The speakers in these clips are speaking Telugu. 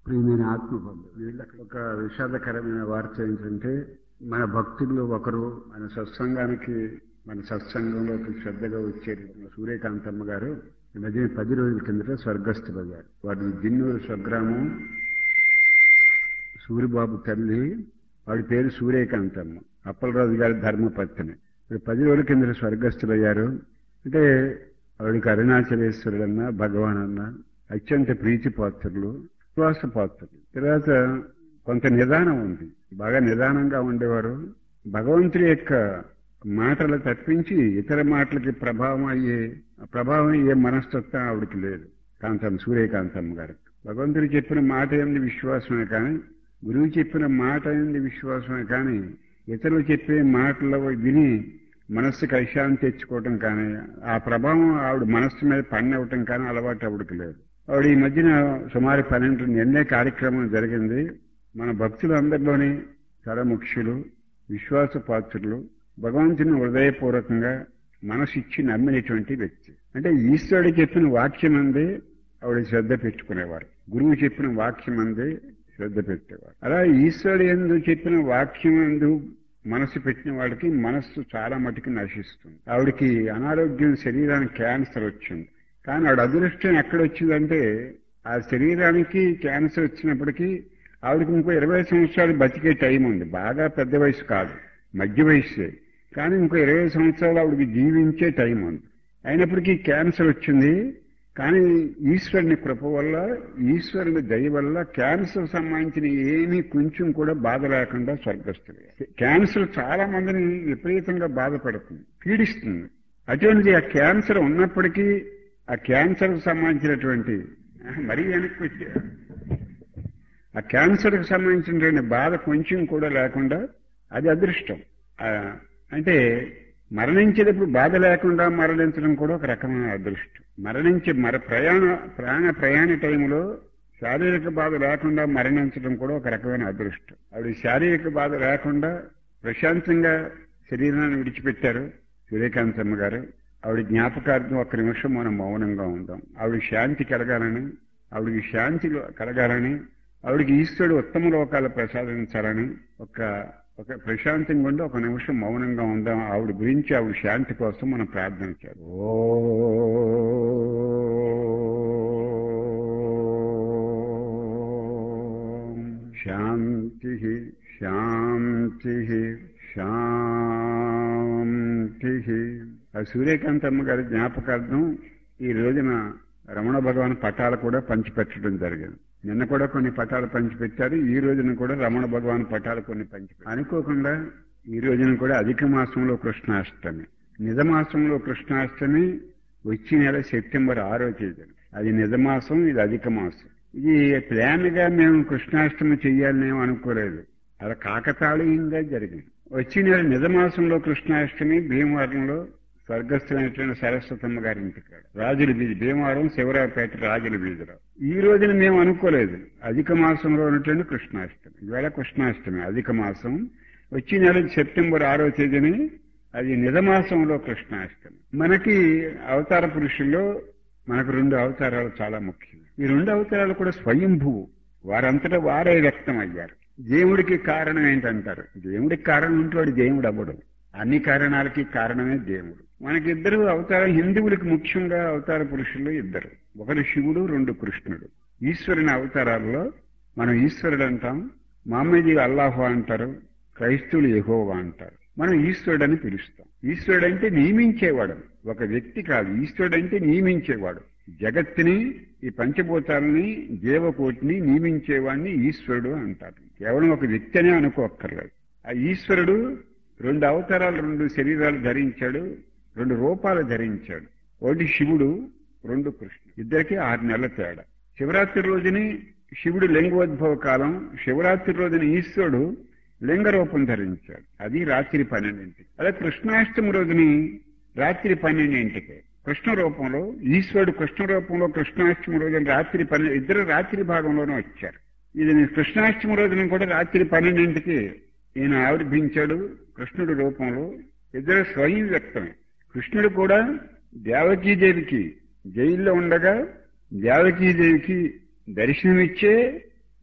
ప్రియమైన ఆత్మబంధు వీళ్ళకి ఒక విషాదకరమైన వార్త ఏంటంటే మన భక్తుల్లో ఒకరు మన సత్సంగానికి మన సత్సంగంలోకి శ్రద్ధగా వచ్చారు సూర్యకాంతమ్మ గారు ఈ మధ్య పది రోజుల కిందట స్వర్గస్థులయ్యారు వారి దిన్నూరు స్వగ్రామం సూరిబాబు తల్లి వాడి పేరు సూర్యకాంతమ్మ అప్పలరాజు గారి ధర్మపత్ని ఇప్పుడు పది రోజుల కింద స్వర్గస్థులయ్యారు అంటే ఆవిడకి అరుణాచలేశ్వరుడన్న భగవాన్ అన్న అత్యంత ప్రీతి పాత్రులు విశ్వాస పాత్రులు తర్వాత కొంత నిదానం ఉంది బాగా నిదానంగా ఉండేవారు భగవంతుడి యొక్క మాటలు తప్పించి ఇతర మాటలకి ప్రభావం అయ్యే ప్రభావం అయ్యే మనస్తత్వం ఆవిడకి లేదు కాంతమ్మ సూర్యకాంతమ్మ గారికి భగవంతుడు చెప్పిన మాట ఏంది విశ్వాసమే కానీ గురువు చెప్పిన మాట ఏంది విశ్వాసమే కానీ ఇతరులు చెప్పే మాటలు విని మనస్సుకి అశాంతి తెచ్చుకోవటం కానీ ఆ ప్రభావం ఆవిడ మనస్సు మీద పడినవటం కానీ అలవాటు ఆవిడకి లేదు ఆవిడ ఈ మధ్యన సుమారు పన్నెండు ఎన్నే కార్యక్రమం జరిగింది మన భక్తులందరిలోని చాలా ముఖ్యులు విశ్వాస పాత్రులు భగవంతుని హృదయపూర్వకంగా మనసు ఇచ్చి నమ్మినటువంటి వ్యక్తి అంటే ఈశ్వరుడు చెప్పిన వాక్యం అందే ఆవిడ శ్రద్ధ పెట్టుకునేవారు గురువు చెప్పిన వాక్యం అందే శ్రద్ధ పెట్టేవారు అలా ఈశ్వరుడు ఎందు చెప్పిన వాక్యం ఎందు మనసు పెట్టిన వాడికి మనస్సు చాలా మటుకు నశిస్తుంది ఆవిడకి అనారోగ్యం శరీరానికి క్యాన్సర్ వచ్చింది కానీ ఆవిడ అదృష్టం ఎక్కడ వచ్చిందంటే ఆ శరీరానికి క్యాన్సర్ వచ్చినప్పటికీ ఆవిడకి ఇంకో ఇరవై సంవత్సరాలు బతికే టైం ఉంది బాగా పెద్ద వయసు కాదు మధ్య వయసే కానీ ఇంకో ఇరవై సంవత్సరాలు ఆవిడకి జీవించే టైం ఉంది అయినప్పటికీ క్యాన్సర్ వచ్చింది కానీ ఈశ్వరుని కృప వల్ల ఈశ్వరుని దయ వల్ల క్యాన్సర్ సంబంధించిన ఏమీ కొంచెం కూడా బాధ లేకుండా స్వర్గస్థులు క్యాన్సర్ చాలా మందిని విపరీతంగా బాధపడుతుంది పీడిస్తుంది అటువంటి ఆ క్యాన్సర్ ఉన్నప్పటికీ ఆ క్యాన్సర్కు సంబంధించినటువంటి మరీ వెనక్కి వచ్చే ఆ క్యాన్సర్కి సంబంధించినటువంటి బాధ కొంచెం కూడా లేకుండా అది అదృష్టం అంటే మరణించేటప్పుడు బాధ లేకుండా మరణించడం కూడా ఒక రకమైన అదృష్టం మరణించే మర ప్రయాణ ప్రాణ ప్రయాణ టైంలో శారీరక బాధ లేకుండా మరణించడం కూడా ఒక రకమైన అదృష్టం ఆవిడ శారీరక బాధ లేకుండా ప్రశాంతంగా శరీరాన్ని విడిచిపెట్టారు సూర్యకాంతమ్మ గారు ఆవిడ జ్ఞాపకార్థం ఒక్క నిమిషం మనం మౌనంగా ఉందాం ఆవిడ శాంతి కలగాలని ఆవిడకి శాంతి కలగాలని ఆవిడకి ఈశ్వరుడు ఉత్తమ లోకాలు ప్రసాదించాలని ఒక ఒక ప్రశాంతంగా ఉండి ఒక నిమిషం మౌనంగా ఉందాం ఆవిడ గురించి ఆవిడ శాంతి కోసం మనం ప్రార్థన చేయాలి ఓ శాంతి శాంతి శాంతి ఆ సూర్యకాంతమ్మ గారి జ్ఞాపకార్థం ఈ రోజున రమణ భగవాన్ పటాలు కూడా పంచిపెట్టడం జరిగింది నిన్న కూడా కొన్ని పటాలు పంచిపెట్టారు ఈ రోజున కూడా రమణ భగవాన్ పటాలు కొన్ని పంచిపెట్టారు అనుకోకుండా ఈ రోజున కూడా అధిక మాసంలో కృష్ణాష్టమి నిజ మాసంలో కృష్ణాష్టమి వచ్చే నెల సెప్టెంబర్ ఆరో తేదీ అది నిజమాసం ఇది అధిక మాసం ఇది ప్లాన్ గా మేము కృష్ణాష్టమి చెయ్యాలని అనుకోలేదు అలా కాకతాళీయంగా జరిగింది వచ్చే నెల నిజమాసంలో కృష్ణాష్టమి భీమవరంలో స్వర్గస్థులైనటువంటి సరస్వతమ్మ గారి ఇంటికాడ రాజుల బీజి భీమవరం శివరావుపేట రాజుల బీజరావు ఈ రోజున మేము అనుకోలేదు అధిక మాసంలో ఉన్నటువంటి కృష్ణాష్టమి ఈవేళ కృష్ణాష్టమి అధిక మాసం వచ్చే నెల సెప్టెంబర్ ఆరో తేదీని అది నిజమాసంలో కృష్ణాష్టమి మనకి అవతార పురుషుల్లో మనకు రెండు అవతారాలు చాలా ముఖ్యం ఈ రెండు అవతారాలు కూడా స్వయంభువు వారంతటా వారే వ్యక్తం అయ్యారు దేవుడికి కారణం ఏంటంటారు దేవుడికి కారణం ఉంటే వాడు దేవుడు అవ్వడు అన్ని కారణాలకి కారణమే దేవుడు మనకిద్దరు అవతారం హిందువులకి ముఖ్యంగా అవతార పురుషులు ఇద్దరు ఒకరు శివుడు రెండు కృష్ణుడు ఈశ్వరుని అవతారాల్లో మనం ఈశ్వరుడు అంటాం మామూలు అల్లాహు అంటారు క్రైస్తవులు యహోవా అంటారు మనం ఈశ్వరుడు అని పిలుస్తాం ఈశ్వరుడు అంటే నియమించేవాడు ఒక వ్యక్తి కాదు ఈశ్వరుడు అంటే నియమించేవాడు జగత్తుని ఈ పంచభూతాలని జీవకోటిని నియమించేవాడిని ఈశ్వరుడు అంటారు కేవలం ఒక వ్యక్తి అనే అనుకోక్కర్లేదు ఆ ఈశ్వరుడు రెండు అవతారాలు రెండు శరీరాలు ధరించాడు రెండు రూపాలు ధరించాడు ఒకటి శివుడు రెండు కృష్ణుడు ఇద్దరికి ఆరు నెలల తేడా శివరాత్రి రోజుని శివుడు లింగోద్భవ కాలం శివరాత్రి రోజున ఈశ్వరుడు లింగ రూపం ధరించాడు అది రాత్రి పన్నెండింటికి అదే కృష్ణాష్టమి రోజుని రాత్రి పన్నెండింటికి కృష్ణ రూపంలో ఈశ్వరుడు కృష్ణ రూపంలో కృష్ణాష్టమి రోజున రాత్రి పన్నెండు ఇద్దరు రాత్రి భాగంలోనే వచ్చారు ఇది కృష్ణాష్టమి రోజున కూడా రాత్రి పన్నెండింటికి ఈయన ఆవిర్భించాడు కృష్ణుడి రూపంలో ఇద్దరు స్వయం వ్యక్తమే కృష్ణుడు కూడా దేవకీదేవికి జైల్లో ఉండగా దేవకీదేవికి దర్శనమిచ్చే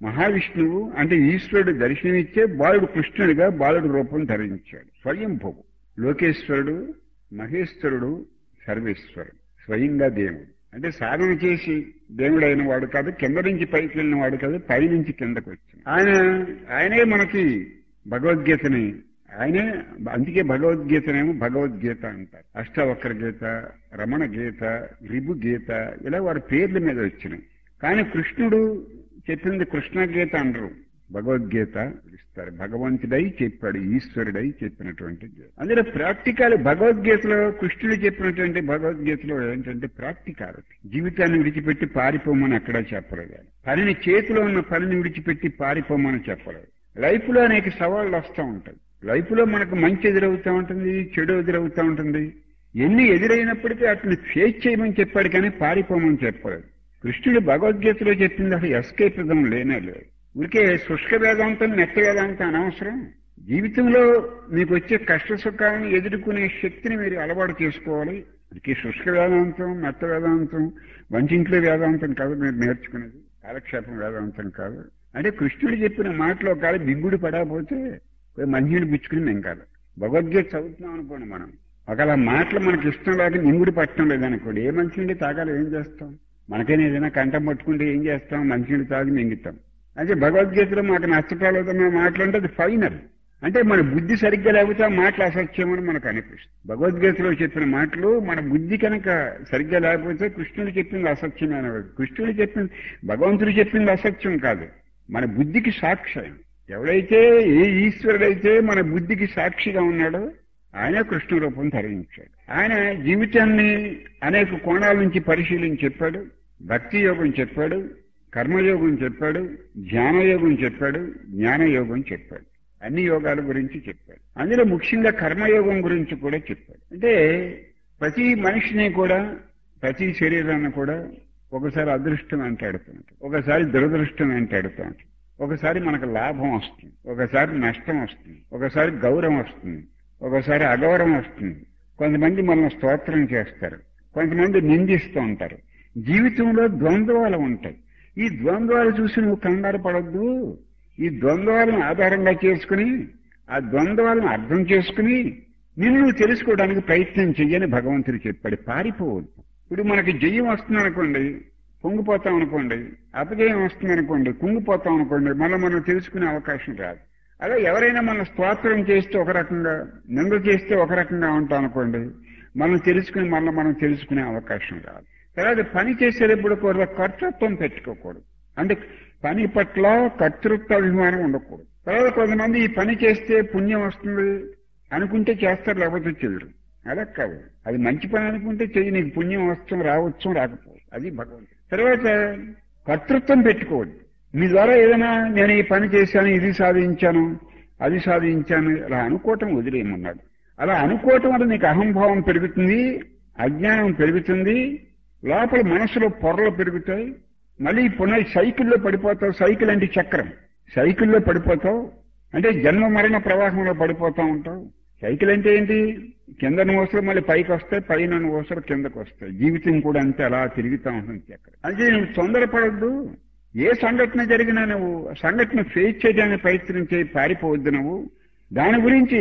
మహావిష్ణువు అంటే ఈశ్వరుడు దర్శనమిచ్చే బాలుడు కృష్ణుడిగా బాలుడు రూపం ధరించాడు స్వయంభువు లోకేశ్వరుడు మహేశ్వరుడు సర్వేశ్వరుడు స్వయంగా దేవుడు అంటే సాధన చేసి దేవుడైన వాడు కాదు కింద నుంచి పైకి వెళ్ళిన వాడు కాదు పై నుంచి కిందకు వచ్చిన ఆయన ఆయనే మనకి భగవద్గీతని ఆయనే అందుకే భగవద్గీతనేమో భగవద్గీత అంటారు అష్టవక్ర గీత రమణ గీత రిబు గీత ఇలా వారి పేర్ల మీద వచ్చినాయి కానీ కృష్ణుడు చెప్పింది కృష్ణ గీత అనరు భగవద్గీత ఇస్తారు భగవంతుడై చెప్పాడు ఈశ్వరుడై చెప్పినటువంటి గీత అందులో ప్రాక్టికల్ భగవద్గీతలో కృష్ణుడు చెప్పినటువంటి భగవద్గీతలో ఏంటంటే ప్రాక్టికల్ జీవితాన్ని విడిచిపెట్టి పారిపోమని అక్కడ చెప్పలేదు ఆయన. పనిని చేతిలో ఉన్న పనిని విడిచిపెట్టి పారిపోమని చెప్పలేదు లైఫ్ లో అనేక సవాళ్ళు వస్తూ ఉంటాయి లైఫ్ లో మనకు మంచి ఎదురవుతూ ఉంటుంది చెడు ఎదురవుతూ ఉంటుంది ఎన్ని ఎదురైనప్పటికీ అట్ని ఫేస్ చేయమని చెప్పాడు కానీ పారిపోమని చెప్పలేదు కృష్ణుడు భగవద్గీతలో చెప్పింది అసలు ఎస్కేపిజం లేనే లేదు ఊరికే శుష్క వేదాంతం నెట్ట వేదాంతం అనవసరం జీవితంలో మీకు వచ్చే కష్ట సుఖాలను ఎదుర్కొనే శక్తిని మీరు అలవాటు చేసుకోవాలి ఇది శుష్క వేదాంతం మెత్త వేదాంతం వంచింట్లో వేదాంతం కాదు మీరు నేర్చుకునేది కాలక్షేపం వేదాంతం కాదు అంటే కృష్ణుడు చెప్పిన మాటలో కాదు దిగ్గుడు పడకపోతే పోయి మంచినీళ్ళు పుచ్చుకుని మేము కాదు భగవద్గీత చదువుతున్నాం అనుకోండి మనం ఒకవేళ మాటలు మనకి ఇష్టం లేక నింగుడు పట్టడం లేదనుకోండి ఏ మంచినీళ్ళు తాగాలి ఏం చేస్తాం మనకైనా ఏదైనా కంఠం పట్టుకుంటే ఏం చేస్తాం మంచినీళ్ళు తాగి మింగుతాం అంటే భగవద్గీతలో మాకు నష్టపాలవుతున్న మాటలు అంటే అది ఫైనల్ అంటే మన బుద్ధి సరిగ్గా లేకపోతే ఆ మాటలు అసత్యమని మనకు అనిపిస్తుంది భగవద్గీతలో చెప్పిన మాటలు మన బుద్ధి కనుక సరిగ్గా లేకపోతే కృష్ణుడు చెప్పింది అసత్యమైన కృష్ణుడు చెప్పింది భగవంతుడు చెప్పింది అసత్యం కాదు మన బుద్ధికి సాక్ష్యం ఎవడైతే ఏ ఈశ్వరుడైతే మన బుద్ధికి సాక్షిగా ఉన్నాడో ఆయన కృష్ణ రూపం ధరించాడు ఆయన జీవితాన్ని అనేక కోణాల నుంచి పరిశీలించి చెప్పాడు భక్తి యోగం చెప్పాడు కర్మయోగం చెప్పాడు ధ్యానయోగం చెప్పాడు జ్ఞానయోగం చెప్పాడు అన్ని యోగాల గురించి చెప్పాడు అందులో ముఖ్యంగా కర్మయోగం గురించి కూడా చెప్పాడు అంటే ప్రతి మనిషిని కూడా ప్రతి శరీరాన్ని కూడా ఒకసారి అదృష్టం వెంటాడుతుంటాడు ఒకసారి దురదృష్టం వెంటాడుతుంటాడు ఒకసారి మనకు లాభం వస్తుంది ఒకసారి నష్టం వస్తుంది ఒకసారి గౌరవం వస్తుంది ఒకసారి అగౌరవం వస్తుంది కొంతమంది మనం స్తోత్రం చేస్తారు కొంతమంది నిందిస్తూ ఉంటారు జీవితంలో ద్వంద్వాలు ఉంటాయి ఈ ద్వంద్వాలు చూసి నువ్వు కంగారు పడద్దు ఈ ద్వంద్వాలను ఆధారంగా చేసుకుని ఆ ద్వంద్వాలను అర్థం చేసుకుని నిన్ను నువ్వు తెలుసుకోవడానికి ప్రయత్నం చెయ్యని భగవంతుడు చెప్పాడు పారిపోవద్దు ఇప్పుడు మనకి జయం వస్తుంది అనుకోండి పొంగిపోతాం అనుకోండి అపజయం వస్తుంది అనుకోండి కుంగిపోతాం అనుకోండి మళ్ళీ మనం తెలుసుకునే అవకాశం రాదు అలా ఎవరైనా మన స్తోత్రం చేస్తే ఒక రకంగా నింద చేస్తే ఒక రకంగా ఉంటాం అనుకోండి మనం తెలుసుకుని మళ్ళీ మనం తెలుసుకునే అవకాశం రాదు తర్వాత పని చేసేటప్పుడు కూడా కర్తృత్వం పెట్టుకోకూడదు అంటే పని పట్ల కర్తృత్వ అభిమానం ఉండకూడదు తర్వాత కొంతమంది ఈ పని చేస్తే పుణ్యం వస్తుంది అనుకుంటే చేస్తారు లేకపోతే చేయరు అలా కాదు అది మంచి పని అనుకుంటే చెయ్యి నీకు పుణ్యం వస్తుంది రావచ్చు రాకపోవచ్చు అది భగవంతుడు తర్వాత కర్తృత్వం పెట్టుకోవద్దు మీ ద్వారా ఏదైనా నేను ఈ పని చేశాను ఇది సాధించాను అది సాధించాను అలా అనుకోవటం వదిలేయమన్నాడు అలా అనుకోవటం వల్ల నీకు అహంభావం పెరుగుతుంది అజ్ఞానం పెరుగుతుంది లోపల మనసులో పొరలు పెరుగుతాయి మళ్ళీ పునః సైకిల్లో పడిపోతావు సైకిల్ అంటే చక్రం సైకిల్లో పడిపోతావు అంటే జన్మ మరణ ప్రవాహంలో పడిపోతా ఉంటావు సైకిల్ అంటే ఏంటి కింద నోసలు మళ్ళీ పైకి వస్తాయి పైన నోసలు కిందకు వస్తాయి జీవితం కూడా అంతే అలా తిరుగుతా ఉంటుంది చక్రం అంటే నువ్వు తొందరపడద్దు ఏ సంఘటన జరిగినా నువ్వు సంఘటన ఫేస్ చేయడానికి ప్రయత్నం చేయి పారిపోవద్దు నువ్వు దాని గురించి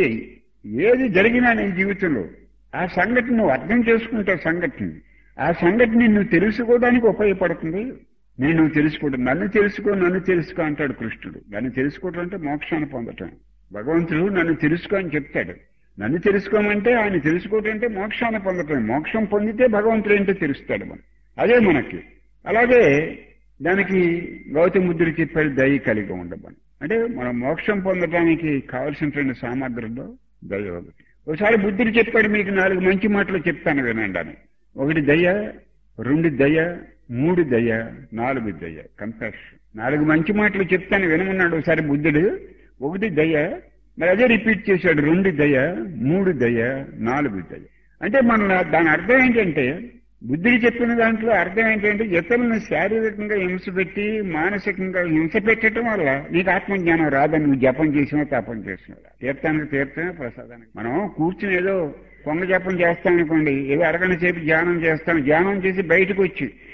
ఏది జరిగినా నీ జీవితంలో ఆ సంఘటన నువ్వు అర్థం చేసుకుంటావు సంఘటన ఆ సంఘటన నువ్వు తెలుసుకోవడానికి ఉపయోగపడుతుంది నేను నువ్వు తెలుసుకోవడం నన్ను తెలుసుకో నన్ను తెలుసుకో అంటాడు కృష్ణుడు నన్ను తెలుసుకోవడం అంటే మోక్షాన్ని పొందటం భగవంతుడు నన్ను తెలుసుకో అని చెప్తాడు నన్ను తెలుసుకోమంటే ఆయన తెలుసుకోవటం అంటే మోక్షాన్ని పొందటం మోక్షం పొందితే భగవంతుడు ఏంటో తెలుస్తాడు మనం అదే మనకి అలాగే దానికి గౌతమ బుద్ధుడు చెప్పాడు దయ కలిగి ఉండమని అంటే మనం మోక్షం పొందడానికి కావలసినటువంటి సామగ్రిలో దయ ఒకటి ఒకసారి బుద్ధుడు చెప్పాడు మీకు నాలుగు మంచి మాటలు చెప్తాను వినండి అని ఒకటి దయ రెండు దయ మూడు దయ నాలుగు దయ కంపాషన్ నాలుగు మంచి మాటలు చెప్తాను వినమన్నాడు ఒకసారి బుద్ధుడు ఒకటి దయ మరి అదే రిపీట్ చేశాడు రెండు దయ మూడు దయ నాలుగు దయ అంటే మన దాని అర్థం ఏంటంటే బుద్ధుడు చెప్పిన దాంట్లో అర్థం ఏంటంటే ఇతరులను శారీరకంగా హింస పెట్టి మానసికంగా హింస పెట్టడం వల్ల నీకు ఆత్మజ్ఞానం రాదని నువ్వు జపం చేసినా తపం చేసినా తీర్థానికి తీర్థమే ప్రసాదానికి మనం కూర్చుని ఏదో కొంగ జపం చేస్తాం అనుకోండి ఏదో అరగంట సేపు ధ్యానం చేస్తాం ధ్యానం చేసి బయటకు వచ్చి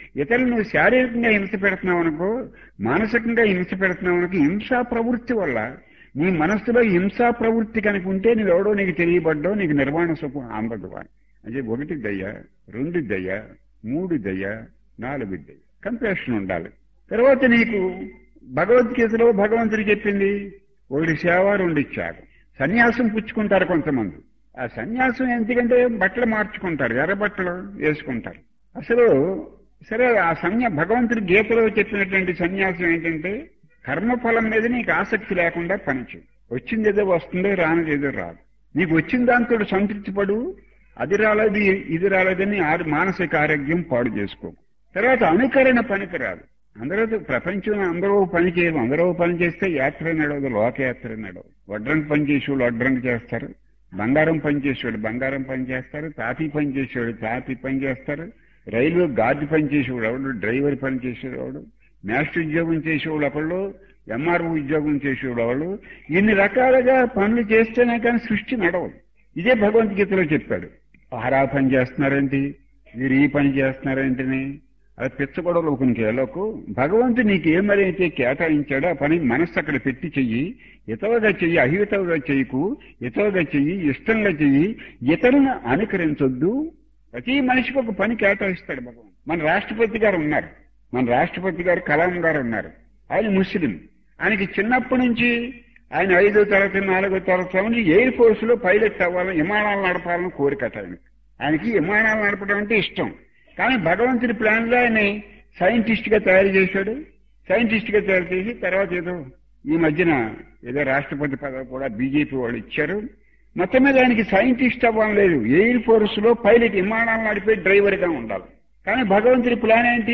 ఇతరులు నువ్వు శారీరకంగా హింస పెడుతున్నావు అనుకో మానసికంగా హింస పెడుతున్నావు అనుకో హింసా ప్రవృత్తి వల్ల నీ మనస్సులో హింసా ప్రవృత్తి కనుక ఉంటే నువ్వెవడో నీకు తెలియబడ్డో నీకు నిర్వాణ సుఖం అందదు అంటే ఒకటి దయ్య రెండు దయ్య మూడు దయ్య నాలుగు దయ్య కంపాషన్ ఉండాలి తర్వాత నీకు భగవద్గీతలో భగవంతుడు చెప్పింది ఒకటి సేవ రెండు త్యాగం సన్యాసం పుచ్చుకుంటారు కొంతమంది ఆ సన్యాసం ఎందుకంటే బట్టలు మార్చుకుంటారు ఎర్ర బట్టలు వేసుకుంటారు అసలు సరే ఆ సన్యా భగవంతుడి గీతలో చెప్పినటువంటి సన్యాసం ఏంటంటే కర్మఫలం మీద నీకు ఆసక్తి లేకుండా పనిచేయి వచ్చింది ఏదో వస్తుందో రానిది ఏదో రాదు నీకు వచ్చిన దాంతో సంతృప్తి పడు అది రాలేదు ఇది రాలేదని ఆ- మానసిక ఆరోగ్యం పాడు చేసుకో తర్వాత అనుకరణ పనికి రాదు అందరూ ప్రపంచంలో అందరూ పని చేయరు అందరూ పని చేస్తే యాత్ర నడవదు లోకయాత్ర నడవదు వడ్రంగి పని చేసేవాళ్ళు వడ్రంగి చేస్తారు బంగారం పని చేసేవాడు బంగారం పని చేస్తారు తాపీ పని చేసేవాడు తాపీ పని చేస్తారు రైలు గార్డు పని చేసేవాడు ఎవడు డ్రైవర్ పని చేసేవాడు మాస్టర్ ఉద్యోగం చేసేవాడు ఒకళ్ళు ఎంఆర్ఓ ఉద్యోగం చేసేవాడు వాళ్ళు ఇన్ని రకాలుగా పనులు చేస్తేనే కానీ సృష్టి నడవదు ఇదే భగవద్గీతలో చెప్పాడు ఆరా పని చేస్తున్నారేంటి మీరు ఈ పని చేస్తున్నారేంటిని అది పిచ్చగొడవలు ఒకనికి ఎలోకు భగవంతుడు నీకు ఏమైతే కేటాయించాడో ఆ పని మనస్సు అక్కడ పెట్టి చెయ్యి ఇతవగా చెయ్యి అహితవుగా చెయ్యకు ఇతవగా చెయ్యి ఇష్టంగా చెయ్యి ఇతరులను అనుకరించొద్దు ప్రతి మనిషికి ఒక పని కేటాయిస్తాడు భగవంతుడు మన రాష్ట్రపతి గారు ఉన్నారు మన రాష్ట్రపతి గారు కలాం గారు ఉన్నారు ఆయన ముస్లిం ఆయనకి చిన్నప్పటి నుంచి ఆయన ఐదో తరగతి నాలుగో తరగతి నుంచి ఎయిర్ ఫోర్స్ లో పైలట్ అవ్వాలని విమానాలు నడపాలని కోరికట ఆయనకి ఆయనకి విమానాలు నడపడం అంటే ఇష్టం కానీ భగవంతుడి ప్లాన్ లో ఆయన సైంటిస్ట్ గా తయారు చేశాడు సైంటిస్ట్ గా తయారు చేసి తర్వాత ఏదో ఈ మధ్యన ఏదో రాష్ట్రపతి పదవి కూడా బీజేపీ వాళ్ళు ఇచ్చారు మొత్తం మీద ఆయనకి సైంటిస్ట్ అవ్వడం లేదు ఎయిర్ ఫోర్స్ లో పైలట్ విమానాలు నడిపే డ్రైవర్ గా ఉండాలి కానీ భగవంతుడి ప్లాన్ ఏంటి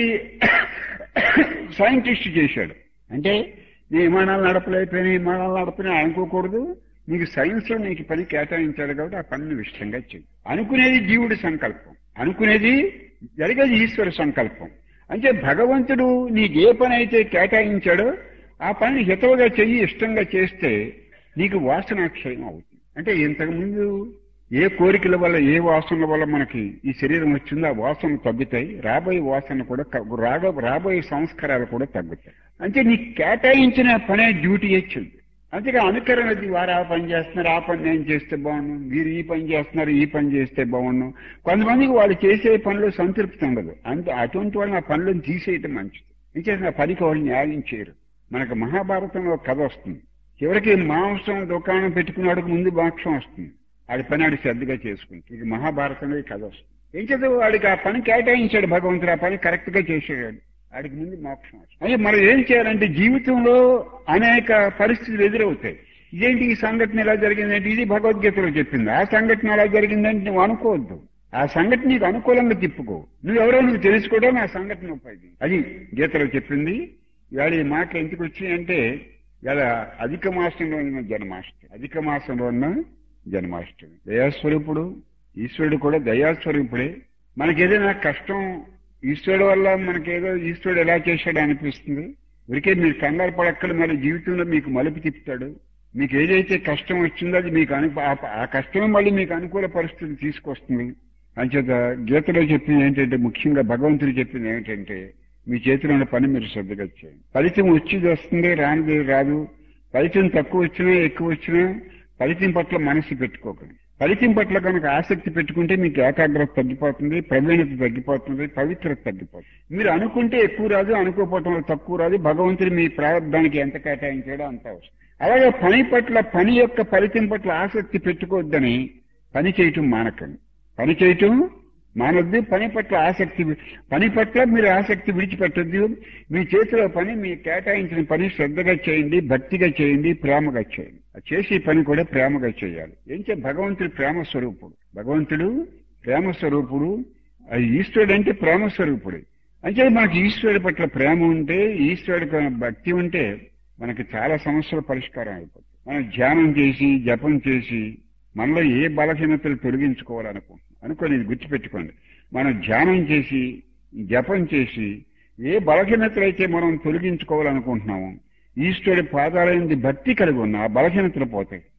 సైంటిస్ట్ చేశాడు అంటే నీ విమానాలు నడపలేకపోయినా విమానాలు నడపని అనుకోకూడదు నీకు సైన్స్ లో నీకు పని కేటాయించాడు కాబట్టి ఆ పనిని ఇష్టంగా చెయ్యి అనుకునేది జీవుడి సంకల్పం అనుకునేది జరిగేది ఈశ్వర సంకల్పం అంటే భగవంతుడు నీకు ఏ పని అయితే కేటాయించాడో ఆ పనిని హితవుగా చెయ్యి ఇష్టంగా చేస్తే నీకు వాసనాక్షయం అవుతుంది అంటే ఇంతకుముందు ఏ కోరికల వల్ల ఏ వాసనల వల్ల మనకి ఈ శరీరం వచ్చిందో ఆ వాసనలు తగ్గుతాయి రాబోయే వాసన కూడా తగ్గు- రాగ రాబోయే సంస్కారాలు కూడా తగ్గుతాయి అంటే నీకు కేటాయించిన పనే డ్యూటీ వచ్చింది అంతేగా అనుకరణది వారు ఆ పని చేస్తున్నారు ఆ పని నేను చేస్తే బాగుండు మీరు ఈ పని చేస్తున్నారు ఈ పని చేస్తే బాగుండు కొంతమందికి వాళ్ళు చేసే పనిలో సంతృప్తి ఉండదు అంత అటువంటి వాళ్ళని ఆ పనులను తీసేయటం మంచిది ఇంకేసి ఆ పనికి వాళ్ళు న్యాయం చేయరు మనకు మహాభారతంలో ఒక కథ వస్తుంది చివరికి మాంసం దుకాణం పెట్టుకున్నాడికి ముందు మోక్షం వస్తుంది ఆడి పని ఆడి శ్రద్ధగా చేసుకుంటుంది ఇది మహాభారతంలో ఈ కథ వస్తుంది ఏం చదువు వాడికి ఆ పని కేటాయించాడు భగవంతుడు ఆ పని కరెక్ట్ గా చేసేవాడు వాడికి ముందు మోక్షం వస్తుంది అంటే మనం ఏం చేయాలంటే జీవితంలో అనేక పరిస్థితులు ఎదురవుతాయి ఇదేంటి ఈ సంఘటన ఎలా జరిగిందంటే ఇది భగవద్గీతలో చెప్పింది ఆ సంఘటన ఎలా జరిగిందంటే నువ్వు అనుకోవద్దు ఆ సంఘటన నీకు అనుకూలంగా తిప్పుకో నువ్వెవరో నువ్వు తెలుసుకోవడం ఆ సంఘటన ఉపయోగం అది గీతలో చెప్పింది ఇవాళ ఈ మాటలు ఎందుకు వచ్చినాయంటే ఇలా అధిక మాసంలో ఉన్న జన్మాష్టమి అధిక మాసంలో ఉన్న జన్మాష్టమి దయాస్వరూపుడు ఈశ్వరుడు కూడా దయాస్వరూపుడే మనకేదైనా కష్టం ఈశ్వరుడు వల్ల మనకేదో ఈశ్వరుడు ఎలా చేశాడు అనిపిస్తుంది ఊరికే మీరు కంగారు పడక్కల మరి జీవితంలో మీకు మలుపు తిప్పుతాడు మీకు ఏదైతే కష్టం వచ్చిందో అది మీకు అను ఆ- ఆ కష్టమే మళ్ళీ మీకు అనుకూల పరిస్థితి తీసుకొస్తుంది అంచేత గీతలో చెప్పింది ఏంటంటే ముఖ్యంగా భగవంతుడు చెప్పింది ఏంటంటే మీ చేతిలో ఉన్న పని మీరు శ్రద్ధగా చేయండి ఫలితం వచ్చేది వస్తుంది రానిది రాదు ఫలితం తక్కువ వచ్చినా ఎక్కువ వచ్చినా ఫలితం పట్ల మనసు పెట్టుకోకండి ఫలితం పట్ల కనుక ఆసక్తి పెట్టుకుంటే మీకు ఏకాగ్రత తగ్గిపోతుంది ప్రవీణత తగ్గిపోతుంది పవిత్రత తగ్గిపోతుంది మీరు అనుకుంటే ఎక్కువ రాదు అనుకోకపోవటం వల్ల తక్కువ రాదు భగవంతుడు మీ ప్రారంభానికి ఎంత కేటాయించాడో అంత అవసరం అలాగే పని పట్ల పని యొక్క ఫలితం పట్ల ఆసక్తి పెట్టుకోవద్దని పని చేయటం మానకండి పని చేయటం మానొద్దు పని పట్ల ఆసక్తి పని పట్ల మీరు ఆసక్తి విడిచిపెట్టొద్దు మీ చేతిలో పని మీ కేటాయించిన పని శ్రద్ధగా చేయండి భక్తిగా చేయండి ప్రేమగా చేయండి ఆ చేసే పని కూడా ప్రేమగా చేయాలి ఏంటంటే భగవంతుడు ప్రేమ స్వరూపుడు భగవంతుడు ప్రేమ స్వరూపుడు అది ఈశ్వరుడు అంటే ప్రేమ స్వరూపుడు అంటే మనకి ఈశ్వరుడి పట్ల ప్రేమ ఉంటే ఈశ్వరుడికి భక్తి ఉంటే మనకి చాలా సమస్యల పరిష్కారం అయిపోతుంది మనం ధ్యానం చేసి జపం చేసి మనలో ఏ బలహీనతలు తొలగించుకోవాలనుకుంటున్నాం అనుకోని ఇది గుర్తుపెట్టుకోండి మనం ధ్యానం చేసి జపం చేసి ఏ బలహీనతలు అయితే మనం తొలగించుకోవాలనుకుంటున్నాము ఈశ్వరుడి పాదాలైంది భక్తి కలిగి ఉన్న ఆ బలహీనతలు పోతాయి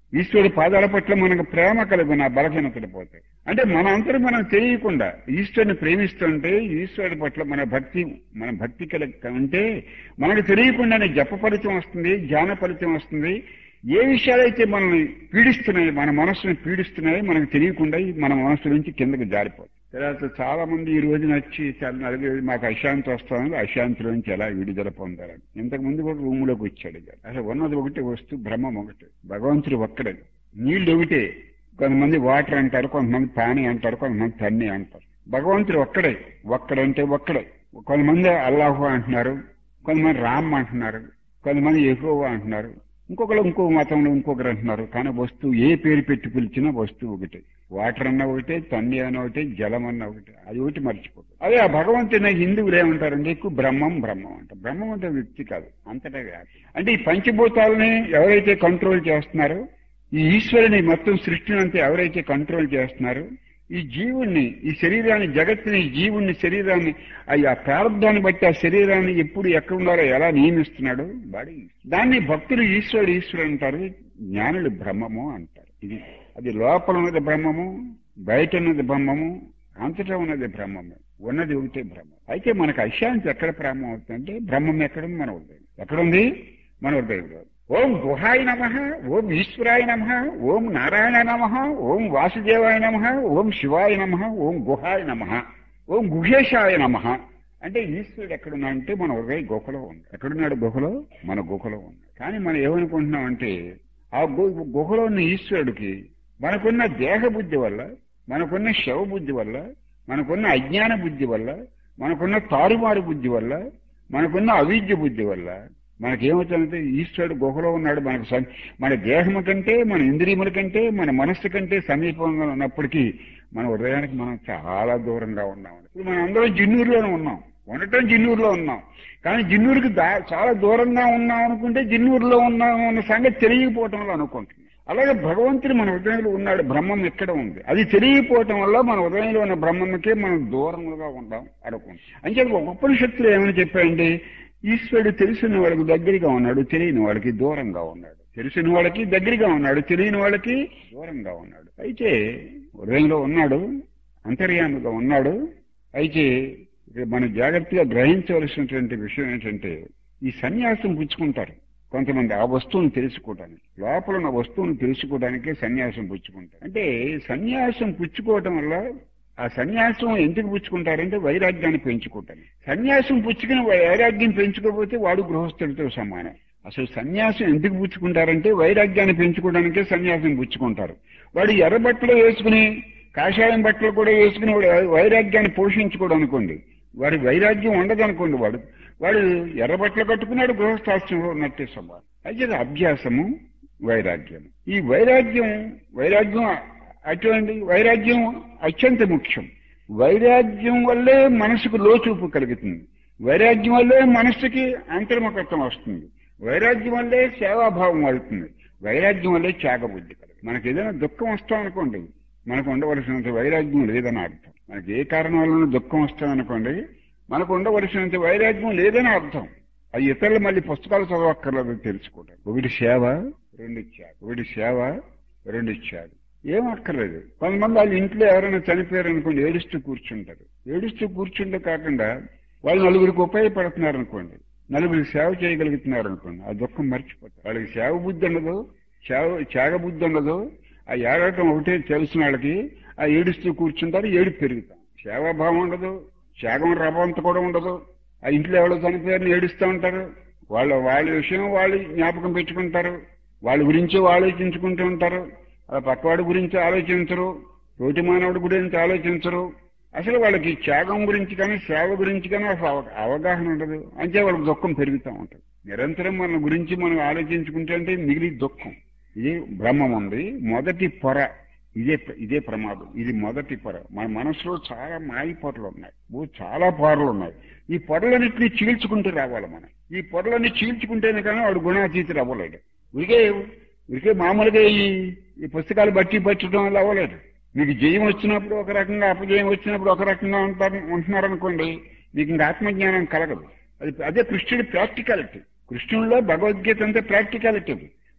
ఈశ్వరుడి పాదాల పట్ల మనకు ప్రేమ కలిగిన బలహీనతలు పోతాయి అంటే మన అంతరం మనం తెలియకుండా ఈశ్వరుని ప్రేమిస్తుంటే ఈశ్వరుడి పట్ల మన భక్తి మన భక్తి కలిగి ఉంటే మనకు తెలియకుండానే జప ఫలితం వస్తుంది ధ్యాన ఫలితం వస్తుంది ఏ విషయాలైతే మనల్ని పీడిస్తున్నాయి మన మనస్సుని పీడిస్తున్నాయి మనకు తెలియకుండా మన మనస్సు నుంచి కిందకి జారిపోతుంది తర్వాత చాలా మంది ఈ రోజు నచ్చి చాలా నలుగురు మాకు అశాంతి వస్తుంది అశాంతిలో నుంచి ఎలా విడుదల పొందాలని ఇంతకు ముందు కూడా రూమ్ లోకి వచ్చాడు ఇక. అసలు ఉన్నది ఒకటి వస్తూ బ్రహ్మం ఒకటి భగవంతుడు ఒక్కడే నీళ్లు ఒకటే కొంతమంది వాటర్ అంటారు కొంతమంది పానీ అంటారు కొంతమంది తన్ని అంటారు భగవంతుడు ఒక్కడే ఒక్కడంటే ఒక్కడే కొంతమంది అల్లాహు అంటున్నారు కొంతమంది రామ్ అంటున్నారు కొంతమంది ఎక్కువ అంటున్నారు ఇంకొకరు ఇంకో మతంలో ఇంకొకరు అంటున్నారు కానీ వస్తువు ఏ పేరు పెట్టి పిలిచినా వస్తువు ఒకటే వాటర్ అన్న ఒకటే తన్ని అన్న ఒకటే జలం అన్న ఒకటే అది ఒకటి మర్చిపోతుంది అదే ఆ భగవంతుని హిందువులు ఏమంటారంటే ఎక్కువ బ్రహ్మం బ్రహ్మం అంటారు బ్రహ్మం అంటే వ్యక్తి కాదు అంతటా వ్యాప్తి అంటే ఈ పంచభూతాలని ఎవరైతే కంట్రోల్ చేస్తున్నారో ఈ ఈశ్వరుని మొత్తం సృష్టిని అంతా ఎవరైతే కంట్రోల్ చేస్తున్నారో ఈ జీవుణ్ణి ఈ శరీరాన్ని జగత్తుని ఈ జీవుణ్ణి శరీరాన్ని ఆ ప్రారంభాన్ని బట్టి ఆ శరీరాన్ని ఎప్పుడు ఎక్కడ ఉన్నారో ఎలా నియమిస్తున్నాడు బాడీ దాన్ని భక్తులు ఈశ్వరుడు ఈశ్వరుడు అంటారు జ్ఞానులు బ్రహ్మము అంటారు ఇది అది లోపల ఉన్నది బ్రహ్మము బయట ఉన్నది బ్రహ్మము అంతటా ఉన్నది బ్రహ్మము ఉన్నది ఒకటే బ్రహ్మం అయితే మనకు అశాంతి ఎక్కడ బ్రహ్మం అవుతుందంటే బ్రహ్మం ఎక్కడుంది మన హృదయం ఎక్కడుంది మన హృదయంలో ఓం గుహాయ నమ ఓం ఈశ్వరాయ నమ ఓం నారాయణ నమ ఓం వాసుదేవాయ నమ ఓం శివాయ నమ ఓం గుహాయ నమ ఓం గుహేశాయ నమ అంటే ఈశ్వరుడు ఎక్కడున్నాడంటే మన హృదయ గుహలో ఉంది ఎక్కడున్నాడు గుహలో మన గుహలో ఉంది కానీ మనం ఏమనుకుంటున్నాం అంటే ఆ గు- గుహలో ఉన్న ఈశ్వరుడికి మనకున్న దేహ బుద్ధి వల్ల మనకున్న శవ బుద్ధి వల్ల మనకున్న అజ్ఞాన బుద్ధి వల్ల మనకున్న తారుమారు బుద్ధి వల్ల మనకున్న అవిద్య బుద్ధి వల్ల మనకేమవుతుందంటే ఈశ్వరుడు గుహలో ఉన్నాడు మనకు సం- మన దేహము కంటే మన ఇంద్రియముల కంటే మన మనస్సు కంటే సమీపంగా ఉన్నప్పటికీ మన హృదయానికి మనం చాలా దూరంగా ఉన్నాం ఇప్పుడు మనం అందరం జిన్నూరులోనే ఉన్నాం ఉండటం జిన్నూరులో ఉన్నాం కానీ జిన్నూరుకి దా- చాలా దూరంగా ఉన్నాం అనుకుంటే జిన్నూరులో ఉన్నాం అన్న సంగతి తెలియకపోవటంలో అనుకుంటున్నాం అలాగే భగవంతుడు మన హృదయంలో ఉన్నాడు బ్రహ్మం ఎక్కడ ఉంది అది తెలియకపోవటం వల్ల మన హృదయంలో ఉన్న బ్రహ్మకే మనం దూరంగా ఉందాం అనుకుంటాం అంటే ఉపనిషత్తులు ఏమని చెప్పాయండి ఈశ్వరుడు తెలిసిన వాళ్ళకి దగ్గరగా ఉన్నాడు తెలియని వాళ్ళకి దూరంగా ఉన్నాడు తెలిసిన వాళ్ళకి దగ్గరగా ఉన్నాడు తెలియని వాళ్ళకి దూరంగా ఉన్నాడు అయితే హృదయంలో ఉన్నాడు అంతర్యామిగా ఉన్నాడు అయితే ఇక మనం జాగ్రత్తగా గ్రహించవలసినటువంటి విషయం ఏంటంటే ఈ సన్యాసం పుచ్చుకుంటారు కొంతమంది ఆ వస్తువును తెలుసుకోవడానికి లోపల ఉన్న వస్తువును తెలుసుకోవడానికే సన్యాసం పుచ్చుకుంటారు అంటే సన్యాసం పుచ్చుకోవటం వల్ల ఆ సన్యాసం ఎందుకు పుచ్చుకుంటారంటే వైరాగ్యాన్ని పెంచుకుంటాను సన్యాసం పుచ్చుకుని వైరాగ్యం పెంచుకోకపోతే వాడు గృహస్థుడితో సమానం అసలు సన్యాసం ఎందుకు పుచ్చుకుంటారంటే వైరాగ్యాన్ని పెంచుకోవడానికే సన్యాసం పుచ్చుకుంటారు వాడు ఎర్ర బట్టలు వేసుకుని కాషాయం బట్టలు కూడా వేసుకుని వాడు వైరాగ్యాన్ని పోషించుకోవడం అనుకోండి వాడి వైరాగ్యం ఉండదనుకోండి వాడు వాడు ఎర్ర బట్టలు కట్టుకున్నాడు గృహస్థాశ్రమంలో ఉన్నట్టే సమానం అయితే అది అభ్యాసము వైరాగ్యం ఈ వైరాగ్యం వైరాగ్యం అటువంటి వైరాగ్యం అత్యంత ముఖ్యం వైరాగ్యం వల్లే మనసుకు లోచూపు కలుగుతుంది వైరాగ్యం వల్లే మనసుకి అంతర్ముఖత్వం వస్తుంది వైరాగ్యం వల్లే సేవాభావం వడుతుంది వైరాగ్యం వల్లే త్యాగబుద్ధి కలుగుతుంది మనకి ఏదైనా దుఃఖం వస్తాం అనుకోండి మనకు ఉండవలసినంత వైరాగ్యం లేదని అర్థం మనకి ఏ కారణం వల్ల దుఃఖం వస్తుందనుకోండి మనకు ఉండవలసినంత వైరాగ్యం లేదని అర్థం అది ఇతరులు మళ్ళీ పుస్తకాలు చదవక్కర్లేదు తెలుసుకోవడం ఒకటి సేవ రెండు ఇచ్చాడు ఒకటి సేవ రెండు ఇచ్చాడు ఏం అక్కర్లేదు కొంతమంది వాళ్ళ ఇంట్లో ఎవరైనా చనిపోయారు అనుకోండి ఏడుస్తూ కూర్చుంటారు ఏడుస్తూ కూర్చుంటే కాకుండా వాళ్ళు నలుగురికి ఉపయోగపడుతున్నారు అనుకోండి నలుగురికి సేవ చేయగలుగుతున్నారు అనుకోండి ఆ దుఃఖం మర్చిపోతారు వాళ్ళకి సేవ బుద్ధి ఉండదు సేవ త్యాగ బుద్ధి ఉండదు ఆ ఏడవటం ఒకటే తెలిసిన వాళ్ళకి ఆ ఏడుస్తూ కూర్చుంటారు ఏడు పెరుగుతాం సేవాభావం ఉండదు త్యాగం రవంత కూడా ఉండదు ఆ ఇంట్లో ఎవరో చనిపోయారని ఏడుస్తూ ఉంటారు వాళ్ళ వాళ్ళ విషయం వాళ్ళు జ్ఞాపకం పెట్టుకుంటారు వాళ్ళ గురించి ఆలోచించుకుంటూ ఉంటారు ఆ పక్కవాడి గురించి ఆలోచించరు తోటి మానవుడి గురించి ఆలోచించరు అసలు వాళ్ళకి త్యాగం గురించి కానీ సేవ గురించి కానీ అసలు అవ- అవగాహన ఉండదు అంతే వాళ్ళకి దుఃఖం పెరుగుతూ ఉంటుంది నిరంతరం మన గురించి మనం ఆలోచించుకుంటే అంటే మిగిలి దుఃఖం ఇది బ్రహ్మం ఉంది మొదటి పొర ఇదే ఇదే ప్రమాదం ఇది మొదటి పొర మన మనసులో చాలా మాయి పొరలు ఉన్నాయి ఓ చాలా పొరలు ఉన్నాయి ఈ పొరలన్నింటినీ చీల్చుకుంటూ రావాలి మనం ఈ పొరలన్నీ చీల్చుకుంటేనే కానీ వాడు గుణాతీతుడు అవ్వలేడు ఉరికే ఉరికే మామూలుగా ఈ ఈ పుస్తకాలు బట్టి పట్టడం వల్ల అవ్వలేదు మీకు జయం వచ్చినప్పుడు ఒక రకంగా అపజయం వచ్చినప్పుడు ఒక రకంగా ఉంటారు ఉంటున్నారనుకోండి మీకు ఇంకా ఆత్మజ్ఞానం కలగదు అది అదే కృష్ణుడి ప్రాక్టికాలిటీ కృష్ణుడిలో భగవద్గీత అంతా ప్రాక్టికాలిటీ అది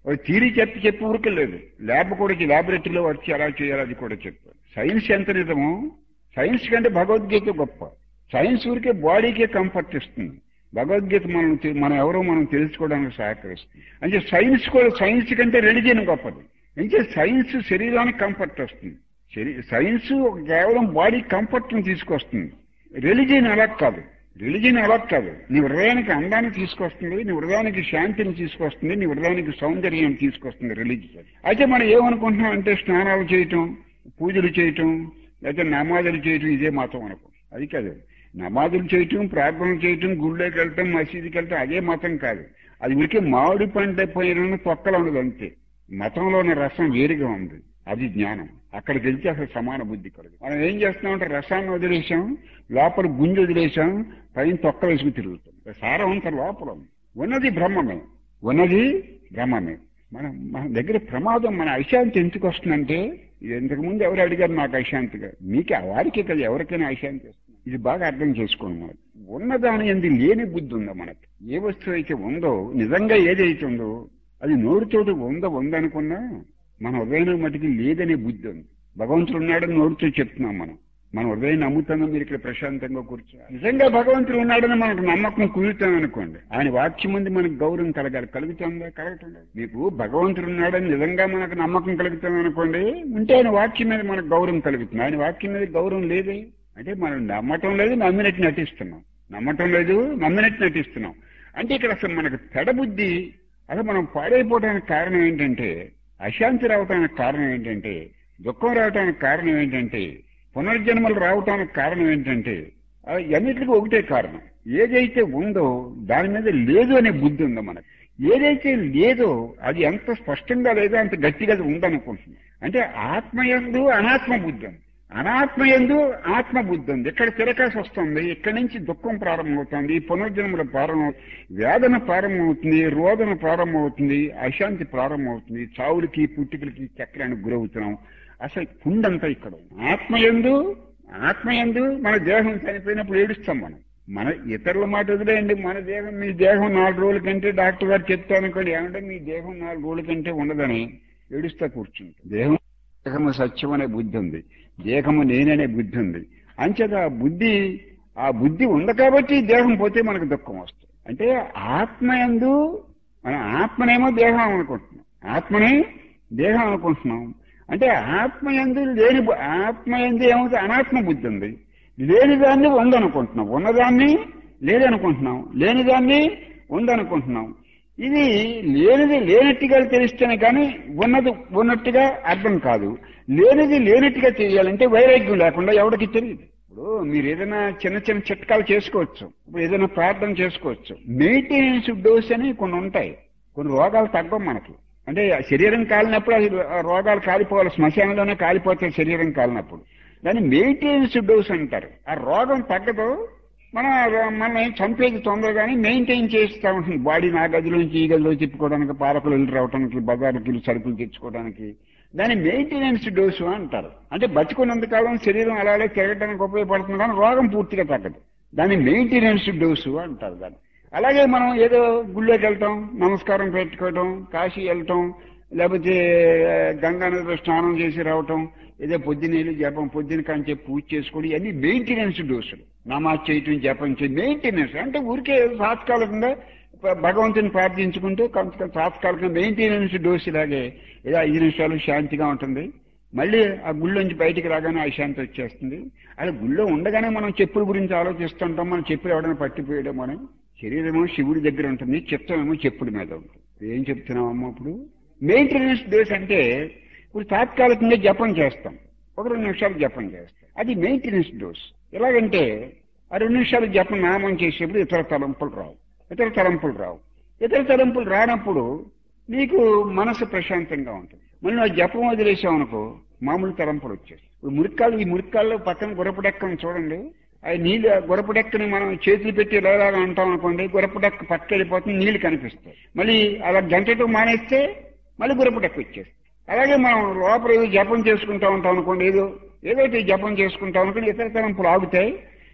వాడు థీరీ చెప్పి చెప్పి ఊరికెళ్ళలేదు ల్యాబ్ కూడా ల్యాబొరేటరీలో వచ్చి ఎలా చేయాలి అది కూడా చెప్పారు సైన్స్ ఎంత నిజమో సైన్స్ కంటే భగవద్గీత గొప్ప సైన్స్ ఊరికే బాడీకే కంఫర్ట్ ఇస్తుంది భగవద్గీత మనం తె- మనం ఎవరో మనం తెలుసుకోవడానికి సహకరిస్తుంది అంటే సైన్స్ కూడా సైన్స్ కంటే రిలిజియన్ గొప్పది అంటే సైన్స్ శరీరానికి కంఫర్ట్ వస్తుంది శరీ- సైన్స్ ఒక కేవలం బాడీ కంఫర్ట్ ని తీసుకొస్తుంది రిలిజియన్ అలా కాదు రిలిజియన్ అలా కాదు నీ హృదయానికి అందాన్ని తీసుకొస్తుంది నీ హృదయానికి శాంతిని తీసుకొస్తుంది నీ హృదయానికి సౌందర్యం తీసుకొస్తుంది రిలీజియన్ అయితే మనం ఏమనుకుంటున్నాం అంటే స్నానాలు చేయటం పూజలు చేయటం లేకపోతే నమాజులు చేయటం ఇదే మతం అనుకో అది కాదు నమాజులు చేయటం ప్రార్థనలు చేయటం గుళ్ళోకి వెళ్ళటం మసీదుకి వెళ్ళటం అదే మతం కాదు అది ఉడికే మామిడి పంట పోయిన తొక్కలు ఉన్నది అంతే మతంలో ఉన్న రసం వేరుగా ఉంది అది జ్ఞానం అక్కడికి వెళ్తే అసలు సమాన బుద్ధి కలదు మనం ఏం చేస్తున్నామంటే రసాన్ని వదిలేసాం లోపల గుంజి వదిలేసాం పైన తొక్క వేసుకుని తిరుగుతాం సారం అంత లోపల ఉంది. ఉన్నది బ్రహ్మమే ఉన్నది బ్రహ్మమే మనం మన దగ్గర ప్రమాదం మన అశాంతి ఎందుకు వస్తుందంటే ఇది ఇంతకు ముందు ఎవరు అడిగారు నాకు అశాంతిగా మీకు ఆ వారికి కదా ఎవరికైనా అశాంతి వస్తుంది ఇది బాగా అర్థం చేసుకోండి మనకు ఉన్నదాని ఎందు లేని బుద్ధి ఉందా మనకి ఏ వస్తువు అయితే ఉందో నిజంగా ఏదైతే ఉందో అది నోరుతోటి ఉందో ఉందనుకున్నా మన హృదయం మటుకి లేదనే బుద్ధి ఉంది భగవంతుడు ఉన్నాడని నోరుతో చెప్తున్నాం మనం మన హృదయం నమ్ముతున్నాం మీరు ఇక్కడ ప్రశాంతంగా కూర్చో నిజంగా భగవంతుడు ఉన్నాడని మనకు నమ్మకం కుదురుతాం అనుకోండి ఆయన వాక్యం ముందు మనకు గౌరవం కలగాలి కలుగుతుందా కలగటం మీకు భగవంతుడు ఉన్నాడని నిజంగా మనకు నమ్మకం కలుగుతుంది అనుకోండి ఉంటే ఆయన వాక్యం మీద మనకు గౌరవం కలుగుతుంది ఆయన వాక్యం మీద గౌరవం లేదే అంటే మనం నమ్మటం లేదు నమ్మినట్టు నటిస్తున్నాం నమ్మటం లేదు నమ్మినట్టు నటిస్తున్నాం అంటే ఇక్కడ అసలు మనకు తెడబుద్ధి అసలు మనం పాడైపోవడానికి కారణం ఏంటంటే అశాంతి రావటానికి కారణం ఏంటంటే దుఃఖం రావటానికి కారణం ఏంటంటే పునర్జన్మలు రావటానికి కారణం ఏంటంటే అన్నిటికీ ఒకటే కారణం ఏదైతే ఉందో దాని మీద లేదు అనే బుద్ధి ఉందో మనకు ఏదైతే లేదో అది ఎంత స్పష్టంగా లేదో అంత గట్టిగా అది ఉందనుకుంటున్నాం అంటే ఆత్మయందు అనాత్మ బుద్ధి ఉంది అనాత్మయందు ఆత్మ బుద్ధి ఉంది ఇక్కడ తిరకాసు వస్తుంది ఇక్కడి నుంచి దుఃఖం ప్రారంభమవుతుంది పునర్జన్మల ప్రారంభం వేదన ప్రారంభమవుతుంది రోదన ప్రారంభమవుతుంది అశాంతి ప్రారంభమవుతుంది చావులకి పుట్టుకలకి చక్రానికి గురవుతున్నాం అసలు కుండంతా ఇక్కడ ఉంది. ఆత్మయందు ఆత్మయందు మన దేహం చనిపోయినప్పుడు ఏడుస్తాం మనం మన ఇతరుల మాట వదిలేయండి మన దేహం మీ దేహం నాలుగు రోజుల కంటే డాక్టర్ గారు చెప్తానుకోండి ఏమంటే మీ దేహం నాలుగు రోజుల కంటే ఉండదని ఏడుస్తా కూర్చుంటాం దేహం దేహము సత్యం అనే బుద్ధి ఉంది దేహము నేననే బుద్ధి ఉంది అంచేత ఆ బుద్ధి ఆ బుద్ధి ఉంది కాబట్టి దేహం పోతే మనకు దుఃఖం వస్తుంది అంటే ఆత్మయందు మనం ఆత్మనేమో దేహం అనుకుంటున్నాం ఆత్మనే దేహం అనుకుంటున్నాం అంటే ఆత్మయందు లేని బు- ఆత్మయందు ఏమవుతుంది అనాత్మ బుద్ధి ఉంది లేని దాన్ని ఉందనుకుంటున్నాం ఉన్నదాన్ని లేదనుకుంటున్నాం లేని దాన్ని ఉందనుకుంటున్నాం ఇది లేనిది లేనట్టుగా తెలిస్తేనే కానీ ఉన్నది ఉన్నట్టుగా అర్థం కాదు లేనిది లేనట్టుగా తెలియాలంటే వైరాగ్యం లేకుండా ఎవరికి తెలియదు ఇప్పుడు మీరు ఏదైనా చిన్న చిన్న చిట్కాలు చేసుకోవచ్చు ఇప్పుడు ఏదైనా ప్రార్థన చేసుకోవచ్చు మెయింటెనెన్స్ డోస్ అని కొన్ని ఉంటాయి కొన్ని రోగాలు తగ్గవు మనకి అంటే ఆ శరీరం కాలినప్పుడు అది ఆ రోగాలు కాలిపోవాలి శ్మశానంలోనే కాలిపోతాయి శరీరం కాలినప్పుడు దాన్ని మెయింటెనెన్స్ డోస్ అంటారు ఆ రోగం తగ్గదు మన మనం ఏం చంపేది తొందరగానే మెయింటైన్ చేస్తూ ఉంటుంది బాడీ నా గదిలోంచి ఈ గదిలో తిప్పుకోవడానికి పాలకులు వెళ్ళి రావడానికి బజార్కి వెళ్ళి సరుకులు తెచ్చుకోవడానికి దాన్ని మెయింటెనెన్స్ డోసు అంటారు అంటే బతికున్నంత కాలం శరీరం అలాగే తిరగడానికి ఉపయోగపడుతుంది కానీ రోగం పూర్తిగా తగ్గదు దాన్ని మెయింటెనెన్స్ డోసు అంటారు దాన్ని అలాగే మనం ఏదో గుళ్ళోకి వెళ్తాం నమస్కారం పెట్టుకోవటం కాశీ వెళ్ళటం లేకపోతే ఆ, గంగా నదిలో స్నానం చేసి రావటం ఏదో పొద్దునేళ్ళు జపం పొద్దున కానీ చెప్పి పూజ చేసుకోవడం ఇవన్నీ మెయింటెనెన్స్ డోసులు నమాజ్ చేయటం జపం చేయడం మెయింటెనెన్స్ అంటే ఊరికే తాత్కాలికంగా ప- భగవంతుని ప్రార్థించుకుంటూ కొంత తాత్కాలికంగా మెయింటెనెన్స్ డోసు లాగే ఏదో ఐదు నిమిషాలు శాంతిగా ఉంటుంది మళ్ళీ ఆ గుళ్ళోంచి బయటికి రాగానే ఆ శాంతి వచ్చేస్తుంది అలా గుళ్ళో ఉండగానే మనం చెప్పుల గురించి ఆలోచిస్తుంటాం మనం చెప్పులు ఎవడైనా పట్టిపోయడం మనం శరీరమో శివుడి దగ్గర ఉంటుంది చిత్తమేమో చెప్పుల మీద ఉంటుంది ఏం చెప్తున్నామమ్మా ఇప్పుడు మెయింటెనెన్స్ డేస్ అంటే ఇప్పుడు తాత్కాలికంగా జపం చేస్తాం ఒక రెండు నిమిషాలు జపం చేస్తాం అది మెయింటెనెన్స్ డోస్ ఎలాగంటే ఆ రెండు నిమిషాలు జపం నామం చేసేప్పుడు ఇతర తలంపులు రావు ఇతర తలంపులు రావు ఇతర తలంపులు రానప్పుడు నీకు మనసు ప్రశాంతంగా ఉంటుంది మళ్ళీ నువ్వు ఆ జపం వదిలేసావు అనుకో మామూలు తలంపులు వచ్చేస్తాయి ఇప్పుడు మురికాలు ఈ మురికాల్లో పక్కన గురపడెక్కని చూడండి ఆ నీళ్ళు గురపడెక్కని మనం చేతులు పెట్టి ఇలాగా అంటాం అనుకోండి గురపడెక్క పక్క వెళ్ళిపోతుంది నీళ్లు కనిపిస్తాయి మళ్ళీ అలా గంటతో మానేస్తే మళ్ళీ గురపడెక్క వచ్చేస్తుంది అలాగే మనం లోపల ఏదో జపం చేసుకుంటా ఉంటాం అనుకోండి ఏదో ఏదైతే జపం చేసుకుంటాం అనుకోండి ఇతర తలంపులు ఆగుతాయి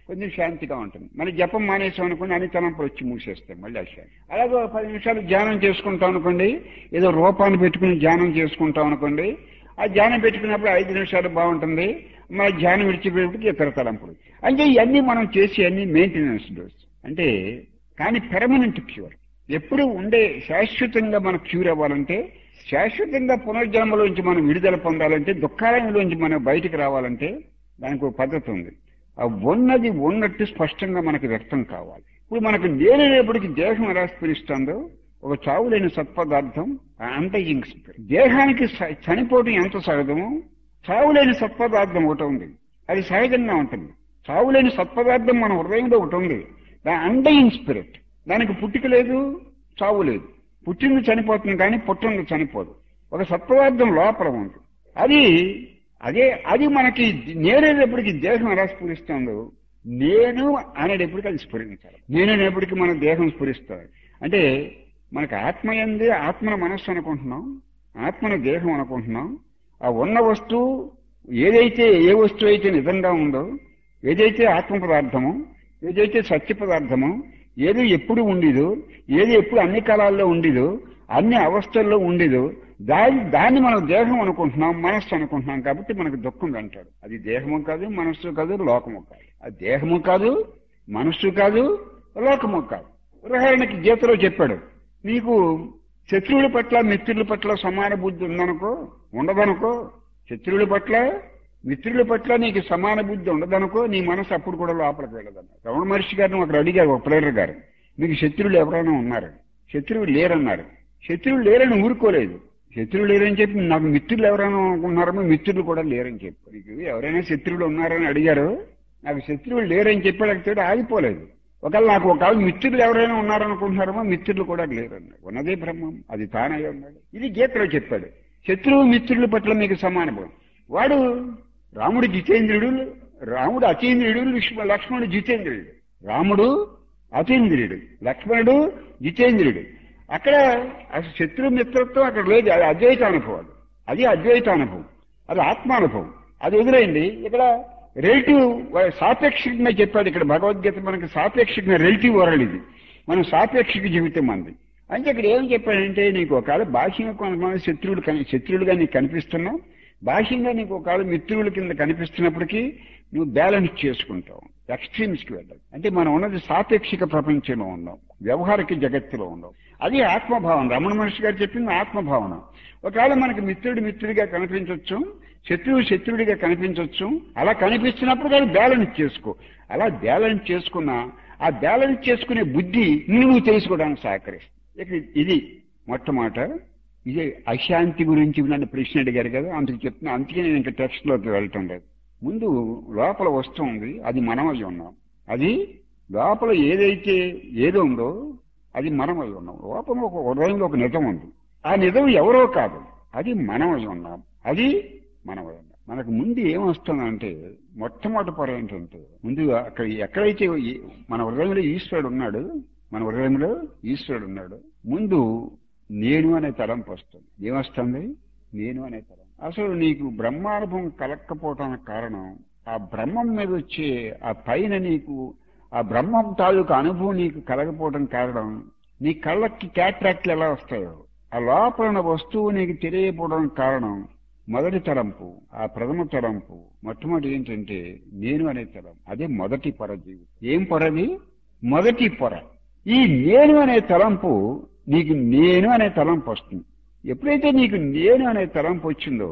కొంచెం శాంతిగా ఉంటుంది మన జపం మానేసాం అనుకోండి అన్ని తలంపులు వచ్చి మూసేస్తాయి మళ్ళీ ఆ శాంతి అలాగే ఒక పది నిమిషాలు ధ్యానం చేసుకుంటాం అనుకోండి ఏదో రూపాన్ని పెట్టుకుని ధ్యానం చేసుకుంటాం అనుకోండి ఆ ధ్యానం పెట్టుకున్నప్పుడు ఐదు నిమిషాలు బాగుంటుంది మన ధ్యానం విడిచిపోయేప్పటికి ఇతర తలంపులు అంటే ఇవన్నీ మనం చేసే అన్ని మెయింటెనెన్స్ డోస్ అంటే కానీ పెర్మనెంట్ క్యూర్ ఎప్పుడు ఉండే శాశ్వతంగా మనం క్యూర్ అవ్వాలంటే శాశ్వతంగా పునర్జన్మలోంచి మనం విడుదల పొందాలంటే దుఃఖాలయంలోంచి మనం బయటికి రావాలంటే దానికి ఒక పద్ధతి ఉంది ఆ ఉన్నది ఉన్నట్టు స్పష్టంగా మనకు వ్యక్తం కావాలి ఇప్పుడు మనకు లేనేపటికి దేహం ఎలా స్ఫురిస్తుందో ఒక చావులేని సత్పదార్థం అంతయింగ్ దేహానికి స- చనిపోవటం ఎంత సహజమో చావులేని సత్పదార్థం ఒకటి ఉంది అది సహజంగా ఉంటుంది చావులేని సత్పదార్థం మన హృదయంలో ఒకటి ఉంది దా అండయింగ్ స్పిరిట్ దానికి పుట్టుక లేదు చావు లేదు పుట్టింది చనిపోతుంది కానీ పుట్టింది చనిపోదు ఒక సత్పదార్థం లోపల ఉంది అది అదే అది మనకి నేనేటప్పటికి దేహం ఎలా స్ఫురిస్తుందో నేను అనేటప్పటికి అది స్ఫురించాలి నేను అనేప్పటికీ మన దేహం స్ఫురిస్తుంది అంటే మనకి ఆత్మ ఎందే ఆత్మన మనస్సు అనుకుంటున్నాం ఆత్మన దేహం అనుకుంటున్నాం ఆ ఉన్న వస్తువు ఏదైతే ఏ వస్తువు అయితే నిజంగా ఉందో ఏదైతే ఆత్మ పదార్థమో ఏదైతే సత్య పదార్థమో ఏది ఎప్పుడు ఉండిదో ఏది ఎప్పుడు అన్ని కాలాల్లో ఉండిదో అన్ని అవస్థల్లో ఉండిదో దాని దాన్ని మనం దేహం అనుకుంటున్నాం మనస్సు అనుకుంటున్నాం కాబట్టి మనకు దుఃఖం వెంటాడు అది దేహము కాదు మనస్సు కాదు లోకము కాదు అది దేహము కాదు మనస్సు కాదు లోకము కాదు ఉదాహరణకి గీతలో చెప్పాడు నీకు శత్రువుల పట్ల మిత్రుల పట్ల సమాన బుద్ధి ఉందనుకో ఉండదనుకో శత్రువుల పట్ల మిత్రుల పట్ల నీకు సమాన బుద్ధి ఉండదనుకో నీ మనసు అప్పుడు కూడా లోపలికి వెళ్ళదన్నారు రమణ మహర్షి గారిని ఒకరు అడిగారు ఒక ప్లేయర్ గారు మీకు శత్రువులు ఎవరైనా ఉన్నారు శత్రువులు లేరన్నారు శత్రువులు లేరని ఊరుకోలేదు శత్రువులు లేరని చెప్పి నాకు మిత్రులు ఎవరైనా అనుకున్నారో మిత్రులు కూడా లేరని చెప్పి నీకు ఎవరైనా శత్రువులు ఉన్నారని అడిగారు నాకు శత్రువులు లేరని చెప్పాడు ఆగిపోలేదు ఒకవేళ నాకు ఒకవేళ మిత్రులు ఎవరైనా ఉన్నారనుకుంటున్నారేమో మిత్రులు కూడా లేరన్నాడు ఉన్నదే బ్రహ్మం అది తానై ఉన్నాడు ఇది గీతలో చెప్పాడు శత్రువు మిత్రుల పట్ల మీకు సమానభం వాడు రాముడు జితేంద్రుడు రాముడు అతీంద్రుడు లక్ష్మ- లక్ష్మణుడు జితేంద్రుడు రాముడు అతీంద్రుడు లక్ష్మణుడు జితేంద్రుడు అక్కడ అసలు శత్రు మిత్రత్వం అక్కడ లేదు అది అద్వైత అనుభవం అది అద్వైత అనుభవం అది ఆత్మానుభవం అది ఎదురైంది ఇక్కడ రిలేటివ్ సాపేక్షికంగా చెప్పాడు ఇక్కడ భగవద్గీత మనకి సాపేక్షికంగా రిలేటివ్ వరల్డ్ ఇది మనం సాపేక్షిక జీవితం అంది అంటే ఇక్కడ ఏం చెప్పాడంటే నీకు ఒకవేళ బాహ్యంగా కొంతమంది శత్రువులు కని శత్రువులుగా నీకు కనిపిస్తున్నావు బాహ్యంగా నీకు ఒకవేళ మిత్రుల కింద కనిపిస్తున్నప్పటికీ నువ్వు బ్యాలెన్స్ చేసుకుంటావు ఎక్స్ట్రీమ్స్ కి వెళ్ళదు అంటే మనం ఉన్నది సాపేక్షిక ప్రపంచంలో ఉన్నాం వ్యవహారిక జగత్తులో ఉన్నాం అది ఆత్మభావన రమణ మహర్షి గారు చెప్పింది ఆత్మభావన ఒకవేళ మనకి మిత్రుడు మిత్రుడిగా కనిపించవచ్చు శత్రువు శత్రుడిగా కనిపించవచ్చు అలా కనిపిస్తున్నప్పుడు కానీ బ్యాలెన్స్ చేసుకో అలా బ్యాలెన్స్ చేసుకున్నా ఆ బ్యాలెన్స్ చేసుకునే బుద్ధి నువ్వు తెలుసుకోవడానికి సహకరిస్తుంది ఇక ఇది మొట్టమొదట ఇదే అశాంతి గురించి నన్ను ప్రశ్న అడిగారు కదా అందుకు చెప్తున్నా అందుకే నేను ఇంకా టెక్స్ట్ లోకి వెళ్ళటం లేదు ముందు లోపల వస్తువు ఉంది అది మనమై ఉన్నాం అది లోపల ఏదైతే ఏదో ఉందో అది మనమై ఉన్నాం లోపల ఒక హృదయంలో ఒక నిజం ఉంది ఆ నిజం ఎవరో కాదు అది మనమై ఉన్నాం అది మనమై ఉన్నాం మనకు ముందు ఏమొస్తుందంటే మొట్టమొదటి పొర ఏంటంటే ముందు అక్కడ ఎక్కడైతే ఈ- మన హృదయంలో ఈశ్వరుడు ఉన్నాడు మన హృదయంలో ఈశ్వరుడు ఉన్నాడు ముందు నేను అనే తలంపు వస్తుంది ఏమొస్తుంది నేను అనే తలంపు అసలు నీకు బ్రహ్మానుభవం కలక్కపోవటానికి కారణం ఆ బ్రహ్మం మీద వచ్చే ఆ పైన నీకు ఆ బ్రహ్మం తాలూకు అనుభవం నీకు కలగపోవడం కారణం నీ కళ్ళకి క్యాట్రాక్ట్లు ఎలా వస్తాయో ఆ లోపల ఉన్న వస్తువు నీకు తెలియకపోవడం కారణం మొదటి తలంపు ఆ ప్రథమ తలంపు మొట్టమొదటి ఏంటంటే నేను అనే తలం అదే మొదటి పొర జీవితం ఏం పొరది మొదటి పొర ఈ నేను అనే తలంపు నీకు నేను అనే తలంపు వస్తుంది ఎప్పుడైతే నీకు నేను అనే తలంపు వచ్చిందో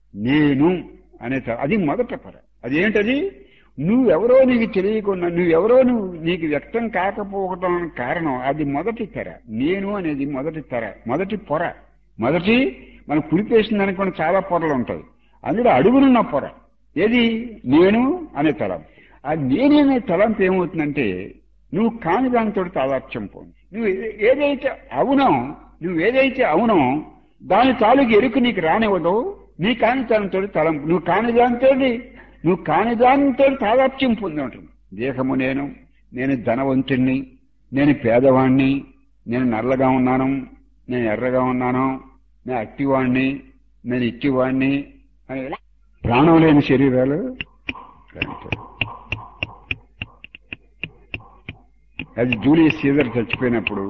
నేను అనే త- అది మొదట పొర అదేంటది నువ్వెవరో నీకు తెలియకుండా నువ్వెవరో నువ్వు నీకు వ్యక్తం కాకపోవడం కారణం అది మొదటి తెర నేను అనేది మొదటి తెర మొదటి పొర మొదటి మనం కుడిపేసిన దానికి కూడా చాలా పొరలు ఉంటాయి అందులో అడుగునున్న పొర ఏది నేను అనే తలం ఆ నేననే తలంపు ఏమవుతుందంటే నువ్వు కాని దానితో తాదాత్యం పోను నువ్వు ఏ- ఏదైతే అవునో నువ్వు ఏదైతే అవునో దాని తాలూకు ఎరుకు నీకు రానివ్వదు నీ కాని దానితో తలంపు నువ్వు కాని దానితో నువ్వు కాని దానితో తాదాత్యం పొంది ఉంటుంది దేహము నేను నేను ధనవంతుణ్ణి నేను పేదవాణ్ణి నేను నల్లగా ఉన్నాను నేను ఎర్రగా ఉన్నాను నేను అట్టివాణ్ణి నేను ఇట్టివాణ్ణి అని ఇలా ప్రాణం లేని శరీరాలు కనిపించవు. అది జూలియస్ సీజర్ చచ్చిపోయినప్పుడు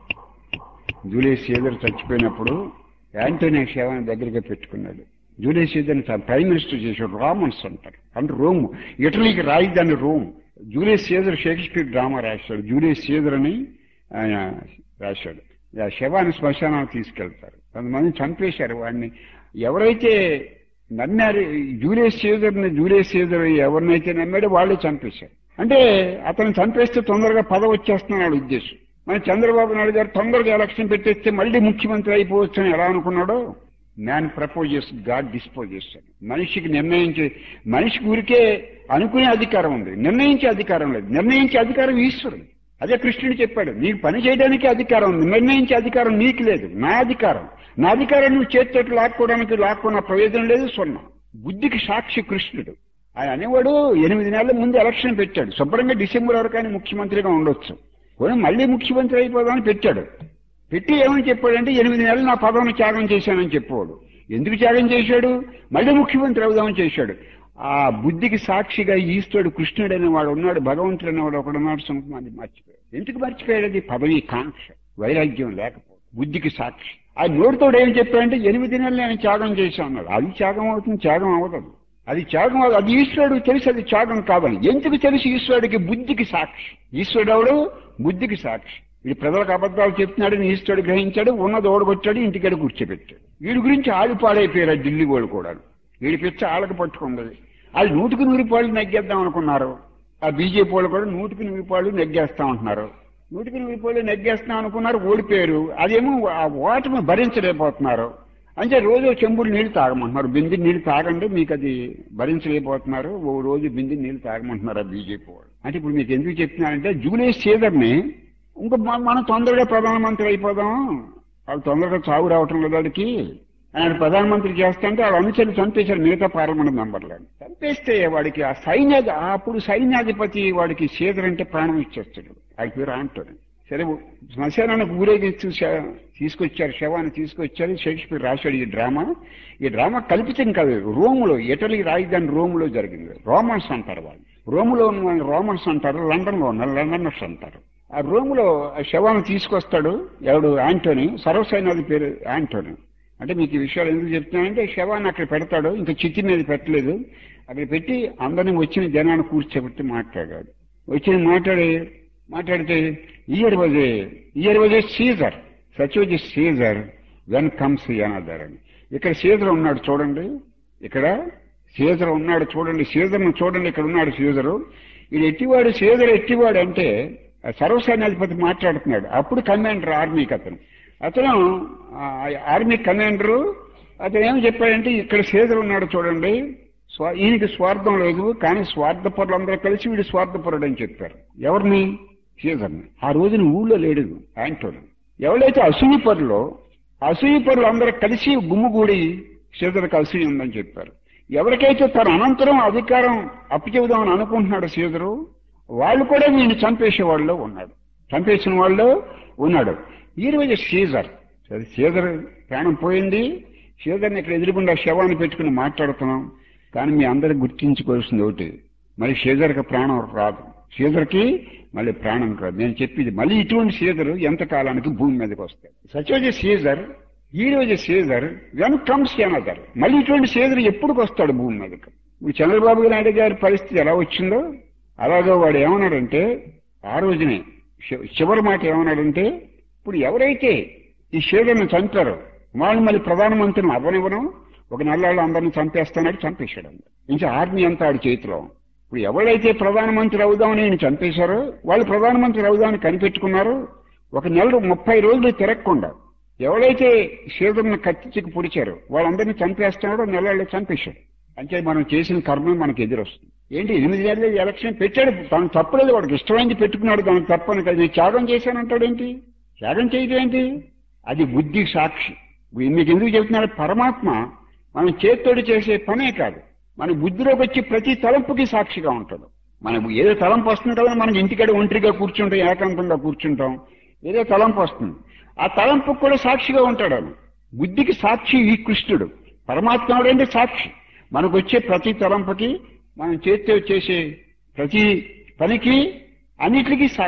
జూలియస్ సీజర్ చచ్చిపోయినప్పుడు యాంటోనీ సేవని దగ్గరికి పెట్టుకున్నాడు జూలియస్ సీజర్ ప్రైమ్ మినిస్టర్ చేశాడు రామన్స్ అంటారు అంటే రోమ్ ఇటలీకి రాజధాని Rome Julius Caesar Shakespeare drama రాశాడు జూలియస్ సీజర్ అని ఆయన రాశాడు ఆ శవాన్ని శ్మశానానికి తీసుకెళ్తారు కొంతమంది చంపేశారు వాడిని ఎవరైతే నమ్మారు జూలియస్ సీజర్ని జూలియస్ సీజర్ ఎవరినైతే నమ్మాడో వాళ్ళే చంపేశారు అంటే అతను చంపేస్తే తొందరగా పదవి వచ్చేస్తున్నాడు ఉద్దేశం మన చంద్రబాబు నాయుడు గారు తొందరగా ఎలక్షన్ పెట్టేస్తే మళ్ళీ ముఖ్యమంత్రి అయిపోవచ్చు అని ఎలా అనుకున్నాడో మ్యాన్ ప్రపోజ్ చేసి గాడ్ డిస్పోజ్ చేశాడు మనిషికి నిర్ణయించే మనిషికి ఊరికే అనుకునే అధికారం ఉంది నిర్ణయించే అధికారం లేదు నిర్ణయించే అధికారం ఈశ్వరుడు అదే కృష్ణుడు చెప్పాడు నీకు పని చేయడానికి అధికారం ఉంది నిర్ణయించే అధికారం నీకు లేదు నా అధికారం నా అధికారం నువ్వు చేతితోటి లాక్కోవడానికి లాక్కున్న ప్రయోజనం లేదు సున్నా బుద్ధికి సాక్షి కృష్ణుడు ఆయన అనేవాడు ఎనిమిది నెలల ముందు ఎలక్షన్ పెట్టాడు శుభ్రంగా డిసెంబర్ వరకు ఆయన ముఖ్యమంత్రిగా ఉండొచ్చు పోనీ మళ్ళీ ముఖ్యమంత్రి అయిపోదామని పెట్టాడు పెట్టి ఏమని చెప్పాడంటే ఎనిమిది నెలలు నా పదవిని త్యాగం చేశానని చెప్పాడు ఎందుకు త్యాగం చేశాడు మళ్ళీ ముఖ్యమంత్రి అవుదామని చేశాడు ఆ బుద్ధికి సాక్షిగా ఈశ్వరుడు కృష్ణుడు అనేవాడు ఉన్నాడు భగవంతుడు అనేవాడు ఒకడున్నాడు సంగతి అది మర్చిపోయాడు ఎందుకు మర్చిపోయాడు అది పదవి కాంక్ష వైరాగ్యం లేకపోతే బుద్ధికి సాక్షి ఆ నోటితోడు ఏం చెప్పాడంటే ఎనిమిది నెలలు నేను త్యాగం చేశాను అన్నాడు అది త్యాగం అవుతుంది త్యాగం అవ్వదు అది త్యాగం అవ్వదు. అది ఈశ్వరుడు తెలిసి అది త్యాగం కాదని ఎందుకు తెలిసి ఈశ్వరుడికి బుద్ధికి సాక్షి ఈశ్వరుడు ఎవడు బుద్ధికి సాక్షి వీడు ప్రజలకు అబద్ధాలు చెప్తున్నాడని ఈశ్వరుడు గ్రహించాడు ఉన్నది ఓడగొట్టాడు ఇంటికాడ కూర్చోబెట్టాడు వీడి గురించి ఆడి పాడైపోయారు ఆ ఢిల్లీ వాళ్ళు కూడా వీడి పిచ్చ ఆళ్ళకి పట్టుకుంది వాళ్ళు నూటికి నూరు పాళ్ళు నెగ్గేద్దాం అనుకున్నారు ఆ బీజేపీ వాళ్ళు కూడా నూటికి నూరు పాళ్ళు నెగ్గేస్తాం అంటున్నారు నూటికి నూరు పాళ్ళు నెగ్గేస్తాం అనుకున్నారు ఓడిపోయారు అదేమో ఆ ఓటమి భరించలేకపోతున్నారు అంటే రోజు చెంబుడు నీళ్లు తాగమంటున్నారు బింది నీళ్లు తాగండి మీకు అది భరించలేకపోతున్నారు ఓ రోజు బింది నీళ్లు తాగమంటున్నారు ఆ బీజేపీ వాళ్ళు అంటే ఇప్పుడు మీకు ఎందుకు చెప్తున్నానంటే జూలియస్ సీజర్ని ఇంకా మ- మనం తొందరగా ప్రధానమంత్రి అయిపోదాం వాళ్ళు తొందరగా చావు రావటం లేదు వాడికి ఆయన ప్రధానమంత్రి చేస్తుంటే వాళ్ళ అనుచరులు చంపేశారు మిగతా పార్లమెంట్ మెంబర్లను చంపేస్తే వాడికి ఆ సైన్యాధి అప్పుడు సైన్యాధిపతి వాడికి సీజర్ అంటే ప్రాణం ఇచ్చేస్తాడు ఆయన పేరు ఆంటోని సరే శ్మశానానికి ఊరేగించి శ- తీసుకొచ్చారు శవాన్ని తీసుకొచ్చారు షేక్స్పియర్ రాశాడు ఈ డ్రామా ఈ డ్రామా కల్పితం కాదు రోములో ఇటలీ రాజధాని రోములో జరిగింది రోమన్స్ అంటారు వాళ్ళు రోములో ఉన్న వాళ్ళు రోమన్స్ అంటారు లండన్ లో ఉన్న లండనర్స్ అంటారు ఆ రోములో ఆ శవాన్ని తీసుకొస్తాడు ఎవడు ఆంటోని సర్వసైనాది పేరు ఆంటోని అంటే మీకు ఈ విషయాలు ఎందుకు చెప్తున్నానంటే శవాన్ని అక్కడ పెడతాడు ఇంకా చిత్తి మీద పెట్టలేదు అక్కడ పెట్టి అందరిని వచ్చిన జనాన్ని కూర్చోబెట్టి మాట్లాడాడు వచ్చి మాట్లాడి మాట్లాడితే here was here was a Caesar such was a Caesar when comes another అని ఇక్కడ సీజర్ ఉన్నాడు చూడండి ఇక్కడ సీజర్ ఉన్నాడు చూడండి సీజర్ను చూడండి ఇక్కడ ఉన్నాడు సీజరు ఇది ఎట్టివాడు సీజర్ ఎట్టివాడు అంటే ఆ సర్వసైన్యాధిపతి మాట్లాడుతున్నాడు అప్పుడు కమాండర్ ఆర్మీకి అతను అతను ఆ, ఆర్మీ కమాండరు అతను ఏం చెప్పాడంటే ఇక్కడ సీజర్ ఉన్నాడు చూడండి స్వా ఈయనకి స్వార్థం లేదు కానీ స్వార్థపరులందరూ కలిసి వీడు స్వార్థపరుడు అని చెప్పారు ఎవరిని సీజర్ని ఆ రోజున ఊళ్ళో లేడు యాంటోని ఎవరైతే అసూయపరులో అసూయపరులు అందరూ కలిసి గుమ్ముగూడి సీజర్కి అసూయ ఉందని చెప్పారు ఎవరికైతే తన అనంతరం అధికారం అప్పచెబుదామని అనుకుంటున్నాడు సీజరు వాళ్ళు కూడా వీడిని చంపేసే వాళ్ళు ఉన్నాడు చంపేసిన వాళ్ళు ఉన్నాడు ఈ రోజు సీజర్ సరే సీజర్ ప్రాణం పోయింది సీజర్ని ఇక్కడ ఎదురుగుండా శవాన్ని పెట్టుకుని మాట్లాడుతున్నాం కానీ మీ అందరికి గుర్తించుకోవాల్సింది ఒకటి మరి సీజర్కి ప్రాణం రాదు సీజర్కి మళ్ళీ ప్రాణం రాదు నేను చెప్పింది మళ్ళీ ఇటువంటి సీజర్ ఎంత కాలానికి భూమి మీదకి వస్తాయి సచోజ సీజర్ ఈ రోజు సీజర్ వెన్ కమ్స్ అనదర్ మళ్ళీ ఇటువంటి సీజర్ ఎప్పుడు వస్తాడు భూమి మీదకి ఇప్పుడు చంద్రబాబు నాయుడు గారి పరిస్థితి ఎలా వచ్చిందో అలాగే వాడు ఏమన్నాడంటే ఆ రోజునే చి- చివరి మాట ఏమన్నాడంటే ఇప్పుడు ఎవరైతే ఈ షేర్లను చంపారో వాళ్ళు మళ్ళీ ప్రధానమంత్రిని అవ్వనివ్వను ఒక నెలలో అందరిని చంపేస్తానని చంపేశాడు ఇంకా ఆర్మీ అంతా ఆడి చేతిలో ఇప్పుడు ఎవరైతే ప్రధానమంత్రి అవుదామని ఈయన చంపేశారో వాళ్ళు ప్రధానమంత్రి అవుదామని కనిపెట్టుకున్నారో ఒక నెల ముప్పై రోజులు తిరగకుండా ఎవరైతే షేర్లను కత్తికి పొడిచారో వాళ్ళందరినీ చంపేస్తున్నాడో నెలలో చంపేశాడు అంటే మనం చేసిన కర్మ మనకి ఎదురొస్తుంది ఏంటి ఎనిమిది నెలలు ఎలక్షన్ పెట్టాడు తను తప్పలేదు వాడికి ఇష్టమైంది పెట్టుకున్నాడు దానికి తప్పని కదా నేను త్యాగం చేశానంటాడేంటి త్యాగం చేయడం ఏంటి అది బుద్ధి సాక్షి ఇప్పుడు మీకు ఎందుకు చెబుతున్నాడు పరమాత్మ మనం చేత్తోడి చేసే పనే కాదు మన బుద్ధిలోకి వచ్చి ప్రతి తలంపుకి సాక్షిగా ఉంటాడు మనకు ఏదో తలంపు వస్తుంది కదా మనకి ఇంటికాడ ఒంటరిగా కూర్చుంటాం ఏకాంతంగా కూర్చుంటాం ఏదో తలంపు వస్తుంది ఆ తలంపుకు కూడా సాక్షిగా ఉంటాడు ఆయన బుద్ధికి సాక్షి ఈ కృష్ణుడు పరమాత్మ అంటే సాక్షి మనకు వచ్చే ప్రతి తలంపుకి మనం చేతితో చేసే ప్రతి పనికి అన్నిటికీ సాక్షి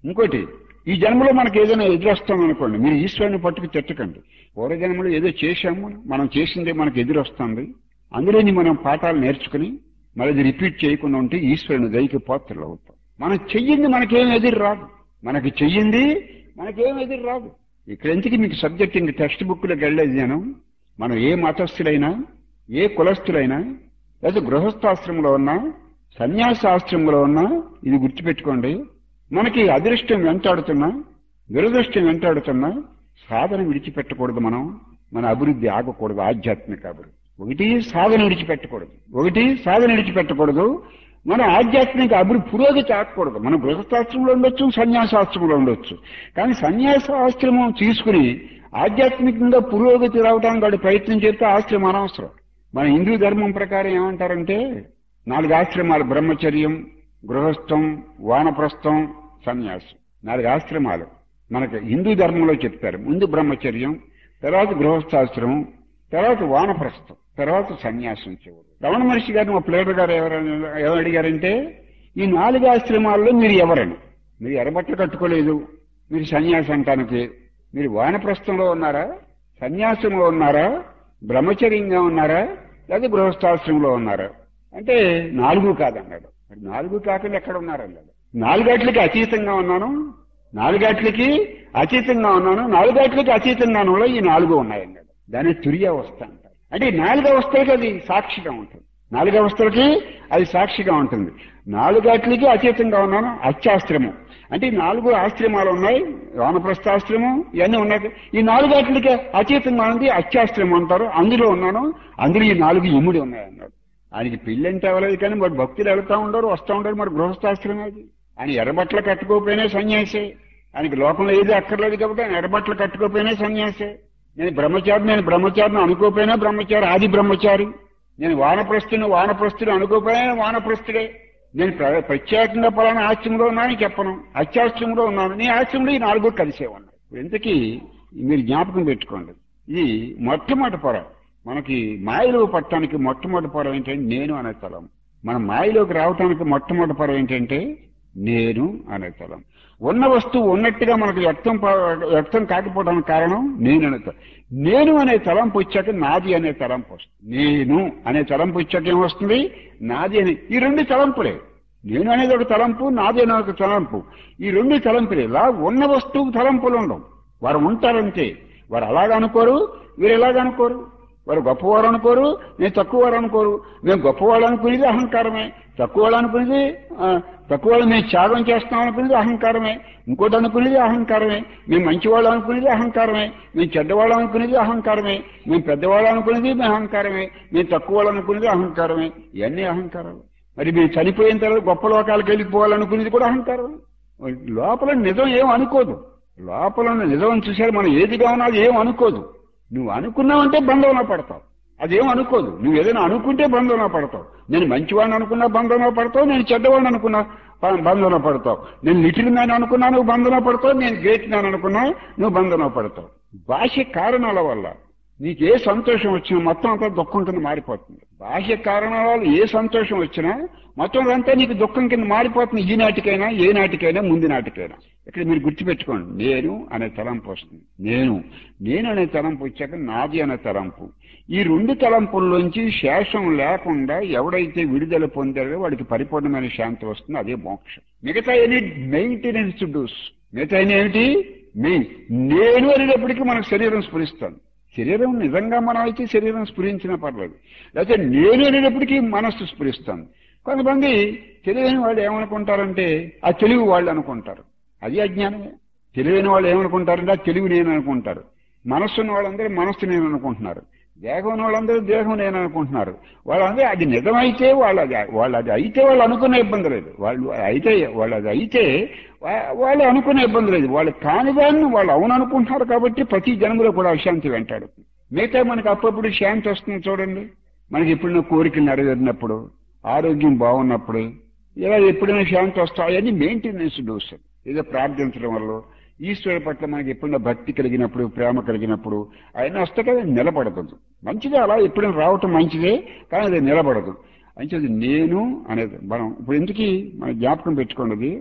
ఇంకోటి ఈ జన్మలో మనకి ఏదైనా ఎదురొస్తాం అనుకోండి మీరు ఈశ్వరుని పట్టుకు తిట్టకండి పూర్వజన్మలో ఏదో చేశాము మనం చేసిందే మనకు ఎదురొస్తుంది అందులోని మనం పాఠాలు నేర్చుకుని మళ్ళీ అది రిపీట్ చేయకుండా ఉంటే ఈశ్వరుని దయకి పాత్రలు అవుతాం మనం చెయ్యింది మనకేం ఎదురు రాదు మనకి చెయ్యింది మనకేం ఎదురు రాదు ఇక్కడ ఎందుకు మీకు సబ్జెక్ట్ ఇంక టెక్స్ట్ బుక్లోకి వెళ్ళేది నేను మనం ఏ మతస్థులైనా ఏ కులస్థులైనా లేదా గృహస్థాశ్రమంలో ఉన్నా సన్యాసాశ్రమంలో ఉన్నా ఇది గుర్తుపెట్టుకోండి మనకి అదృష్టం వెంటాడుతున్నా దురదృష్టం వెంటాడుతున్నా సాధన విడిచిపెట్టకూడదు మనం మన అభివృద్ధి ఆగకూడదు ఆధ్యాత్మిక అభివృద్ధి ఒకటి సాధన విడిచిపెట్టకూడదు ఒకటి సాధన విడిచిపెట్టకూడదు మన ఆధ్యాత్మిక అభివృద్ధి పురోగతి ఆగకూడదు మనం గృహస్థాశ్రమంలో ఉండొచ్చు సన్యాసాశ్రమంలో ఉండొచ్చు కానీ సన్యాసాశ్రమం తీసుకుని ఆధ్యాత్మికంగా పురోగతి రావడానికి వాడు ప్రయత్నం చేస్తే ఆశ్రమం అనవసరం మన హిందూ ధర్మం ప్రకారం ఏమంటారంటే నాలుగు ఆశ్రమాలు బ్రహ్మచర్యం గృహస్థం వానప్రస్థం సన్యాసం నాలుగు ఆశ్రమాలు మనకి హిందూ ధర్మంలో చెప్తారు ముందు బ్రహ్మచర్యం తర్వాత గృహస్థాశ్రమం తర్వాత వానప్రస్థం తర్వాత సన్యాసం చివరు రమణ మహర్షి గారిని మా ప్లేటర్ గారు ఎవరైనా ఎవరు అడిగారంటే ఈ నాలుగు ఆశ్రమాల్లో మీరు ఎవరని మీరు ఎర్రబట్టలు కట్టుకోలేదు మీరు సన్యాసం అంటానికి మీరు వానప్రస్థంలో ఉన్నారా సన్యాసంలో ఉన్నారా బ్రహ్మచర్యంగా ఉన్నారా లేదా గృహస్థాశ్రమంలో ఉన్నారా అంటే నాలుగు కాదన్నాడు మరి నాలుగు కాకుండా ఎక్కడ ఉన్నారన్నాడు నాలుగాట్లకి అతీతంగా ఉన్నాను నాలుగాట్లకి అతీతంగా ఉన్నాను నాలుగాట్లకి అతీతంగానంలో ఈ నాలుగు ఉన్నాయన్నాడు దాని తుర్యావస్థ అంటారు అంటే ఈ నాలుగవస్థలకి అది సాక్షిగా ఉంటుంది నాలుగవస్థలకి అది సాక్షిగా ఉంటుంది నాలుగాట్లకి అతీతంగా ఉన్నాను అత్యాశ్రమం అంటే ఈ నాలుగు ఆశ్రమాలు ఉన్నాయి వానప్రస్థాశ్రమం ఇవన్నీ ఉన్నాయి ఈ నాలుగాట్లకి అతీతంగా ఉంది అత్యాశ్రమం అంటారు అందులో ఉన్నాను అందులో ఈ నాలుగు ఇముడి ఉన్నాయి అన్నాడు ఆయనకి పెళ్లి అంటే అవ్వలేదు కానీ మరి భక్తులు వెళ్తా ఉండరు వస్తూ ఉండరు మరి గృహస్థాశ్రమం అది ఆయన ఎర్రబట్టలు కట్టుకోకపోయినా సన్యాసే ఆయనకి లోకంలో ఏది అక్కర్లేదు కాబట్టి ఆయన ఎర్రబట్టలు కట్టుకోకపోయినా సన్యాసే నేను బ్రహ్మచారి నేను బ్రహ్మచారిని అనుకోపోయినా బ్రహ్మచారి ఆది బ్రహ్మచారి నేను వానప్రస్తుని వానప్రస్తుని అనుకోపోయినా వానప్రస్తుడే నేను ప్ర- ప్రత్యేకంగా పలానా ఆశ్రమంలో ఉన్నానని చెప్పను అత్యాశ్రమంలో ఉన్నాను నీ ఆశ్రమంలో ఈ నాలుగు కలిసే ఉన్నాయి ఇప్పుడు ఇంతకీ మీరు జ్ఞాపకం పెట్టుకోండి ఇది మొట్టమొదటి పొర మనకి మాయలో పట్టడానికి మొట్టమొదటి పొర ఏంటంటే నేను అనే తలం మన మాయలోకి రావటానికి మొట్టమొదటి పొర ఏంటంటే నేను అనే తలం ఉన్న వస్తువు ఉన్నట్టుగా మనకు వ్యక్తం ప- వ్యక్తం కాకపోవడానికి కారణం నేను అనే తలం నేను అనే తలంపు వచ్చాక నాది అనే తలంపు వస్తుంది నేను అనే తలంపు వచ్చాక ఏమొస్తుంది నాది అనే ఈ రెండు తలంపులే నేను అనేది ఒక తలంపు నాది అనే ఒక తలంపు ఈ రెండు తలంపులే ఇలా ఉన్న వస్తువుకు తలంపులు ఉండవు వారు ఉంటారంతే వారు అలాగ అనుకోరు వీరు ఎలాగ అనుకోరు వారు గొప్పవారు అనుకోరు నేను తక్కువవారు అనుకోరు మేము గొప్పవాళ్ళు అనుకునేది అహంకారమే తక్కువవాళ్ళు అనుకునేది ఆ, తక్కువవాళ్ళు మేము త్యాగం చేస్తాం అనుకునేది అహంకారమే ఇంకోటి అనుకునేది అహంకారమే మేము మంచివాళ్ళు అనుకునేది అహంకారమే మేము చెడ్డవాళ్ళు అనుకునేది అహంకారమే మేము పెద్దవాళ్ళు అనుకునేది మేము అహంకారమే మేము తక్కువ వాళ్ళు అనుకునేది అహంకారమే ఇవన్నీ అహంకారాలు మరి మీరు చనిపోయిన తర్వాత గొప్ప లోకాలకు వెళ్ళిపోవాలనుకునేది కూడా అహంకారమే లోపల నిజం ఏం అనుకోదు లోపల ఉన్న నిజం చూసారు మనం ఏదిగా ఉన్నా అది ఏం అనుకోదు నువ్వు అనుకున్నావంటే బంధంలో పడతావు అదేం అనుకోదు నువ్వు ఏదైనా అనుకుంటే బంధంలో పడతావు నేను మంచివాడిని అనుకున్నా బంధంలో పడతావు నేను చెడ్డవాడిని అనుకున్నా ప- బంధంలో పడతావు నేను లిటిల్ మ్యాన్ అనుకున్నా నువ్వు బంధంలో పడతావు నేను గ్రేట్ మ్యాన్ అనుకున్నా నువ్వు బంధంలో పడతావు బాహ్య కారణాల వల్ల నీకు ఏ సంతోషం వచ్చినా మొత్తం అంతా దుఃఖం కింద మారిపోతుంది బాహ్య కారణాల వల్ల ఏ సంతోషం వచ్చినా మొత్తం అంతా నీకు దుఃఖం కింద మారిపోతుంది ఈ నాటికైనా ఏ నాటికైనా ముందు నాటికైనా ఇక్కడ మీరు గుర్తుపెట్టుకోండి నేను అనే తలంపు వస్తుంది నేను నేను అనే తలంపు వచ్చాక నాది అనే తలంపు ఈ రెండు తలంపుల్లోంచి శేషం లేకుండా ఎవడైతే విడుదల పొందారో వాడికి పరిపూర్ణమైన శాంతి వస్తుంది అదే మోక్షం మిగతా ఎనీ మెయింటెనెన్స్ డూస్ మిగతా ఏమిటి మెయిన్ నేను అనేటప్పటికీ మనకు శరీరం స్ఫురిస్తుంది శరీరం నిజంగా మనం అయితే శరీరం స్ఫురించినా పర్లేదు లేకపోతే నేను అనేటప్పటికీ మనస్సు స్ఫురిస్తుంది కొంతమంది తెలివైన వాళ్ళు ఏమనుకుంటారంటే ఆ తెలివి వాళ్ళు అనుకుంటారు అది అజ్ఞానమే తెలివైన వాళ్ళు ఏమనుకుంటారంటే ఆ తెలివి నేను అనుకుంటారు మనస్సు ఉన్న వాళ్ళందరూ మనస్సు నేను అనుకుంటున్నారు దేహం ఉన్న వాళ్ళందరూ దేహం నేను అనుకుంటున్నారు వాళ్ళందరూ అది నిజమైతే వాళ్ళు అది వాళ్ళు అది అయితే వాళ్ళు అనుకునే ఇబ్బంది లేదు వాళ్ళు అయితే వాళ్ళు అది అయితే వా- వాళ్ళు అనుకునే ఇబ్బంది లేదు వాళ్ళు కాని దాన్ని వాళ్ళు అవును అనుకుంటున్నారు కాబట్టి ప్రతి జన్మలో కూడా అశాంతి వెంటాడు మిగతా మనకి అప్పుడప్పుడు శాంతి వస్తుంది చూడండి మనకి ఎప్పుడైనా కోరికలు నెరవేరినప్పుడు ఆరోగ్యం బాగున్నప్పుడు ఇలా ఎప్పుడైనా శాంతి వస్తా అవన్నీ మెయింటెనెన్స్ డోస్ ఏదో ప్రార్థించడం వల్ల ఈశ్వరు పట్ల మనకి ఎప్పుడైనా భక్తి కలిగినప్పుడు ప్రేమ కలిగినప్పుడు ఆయన వస్తే కదా నిలబడదు మంచిదే అలా ఎప్పుడైనా రావటం మంచిదే కానీ అది నిలబడదు అంటే అది నేను అనేది మనం ఇప్పుడు ఎందుకు మన జ్ఞాపకం పెట్టుకున్నది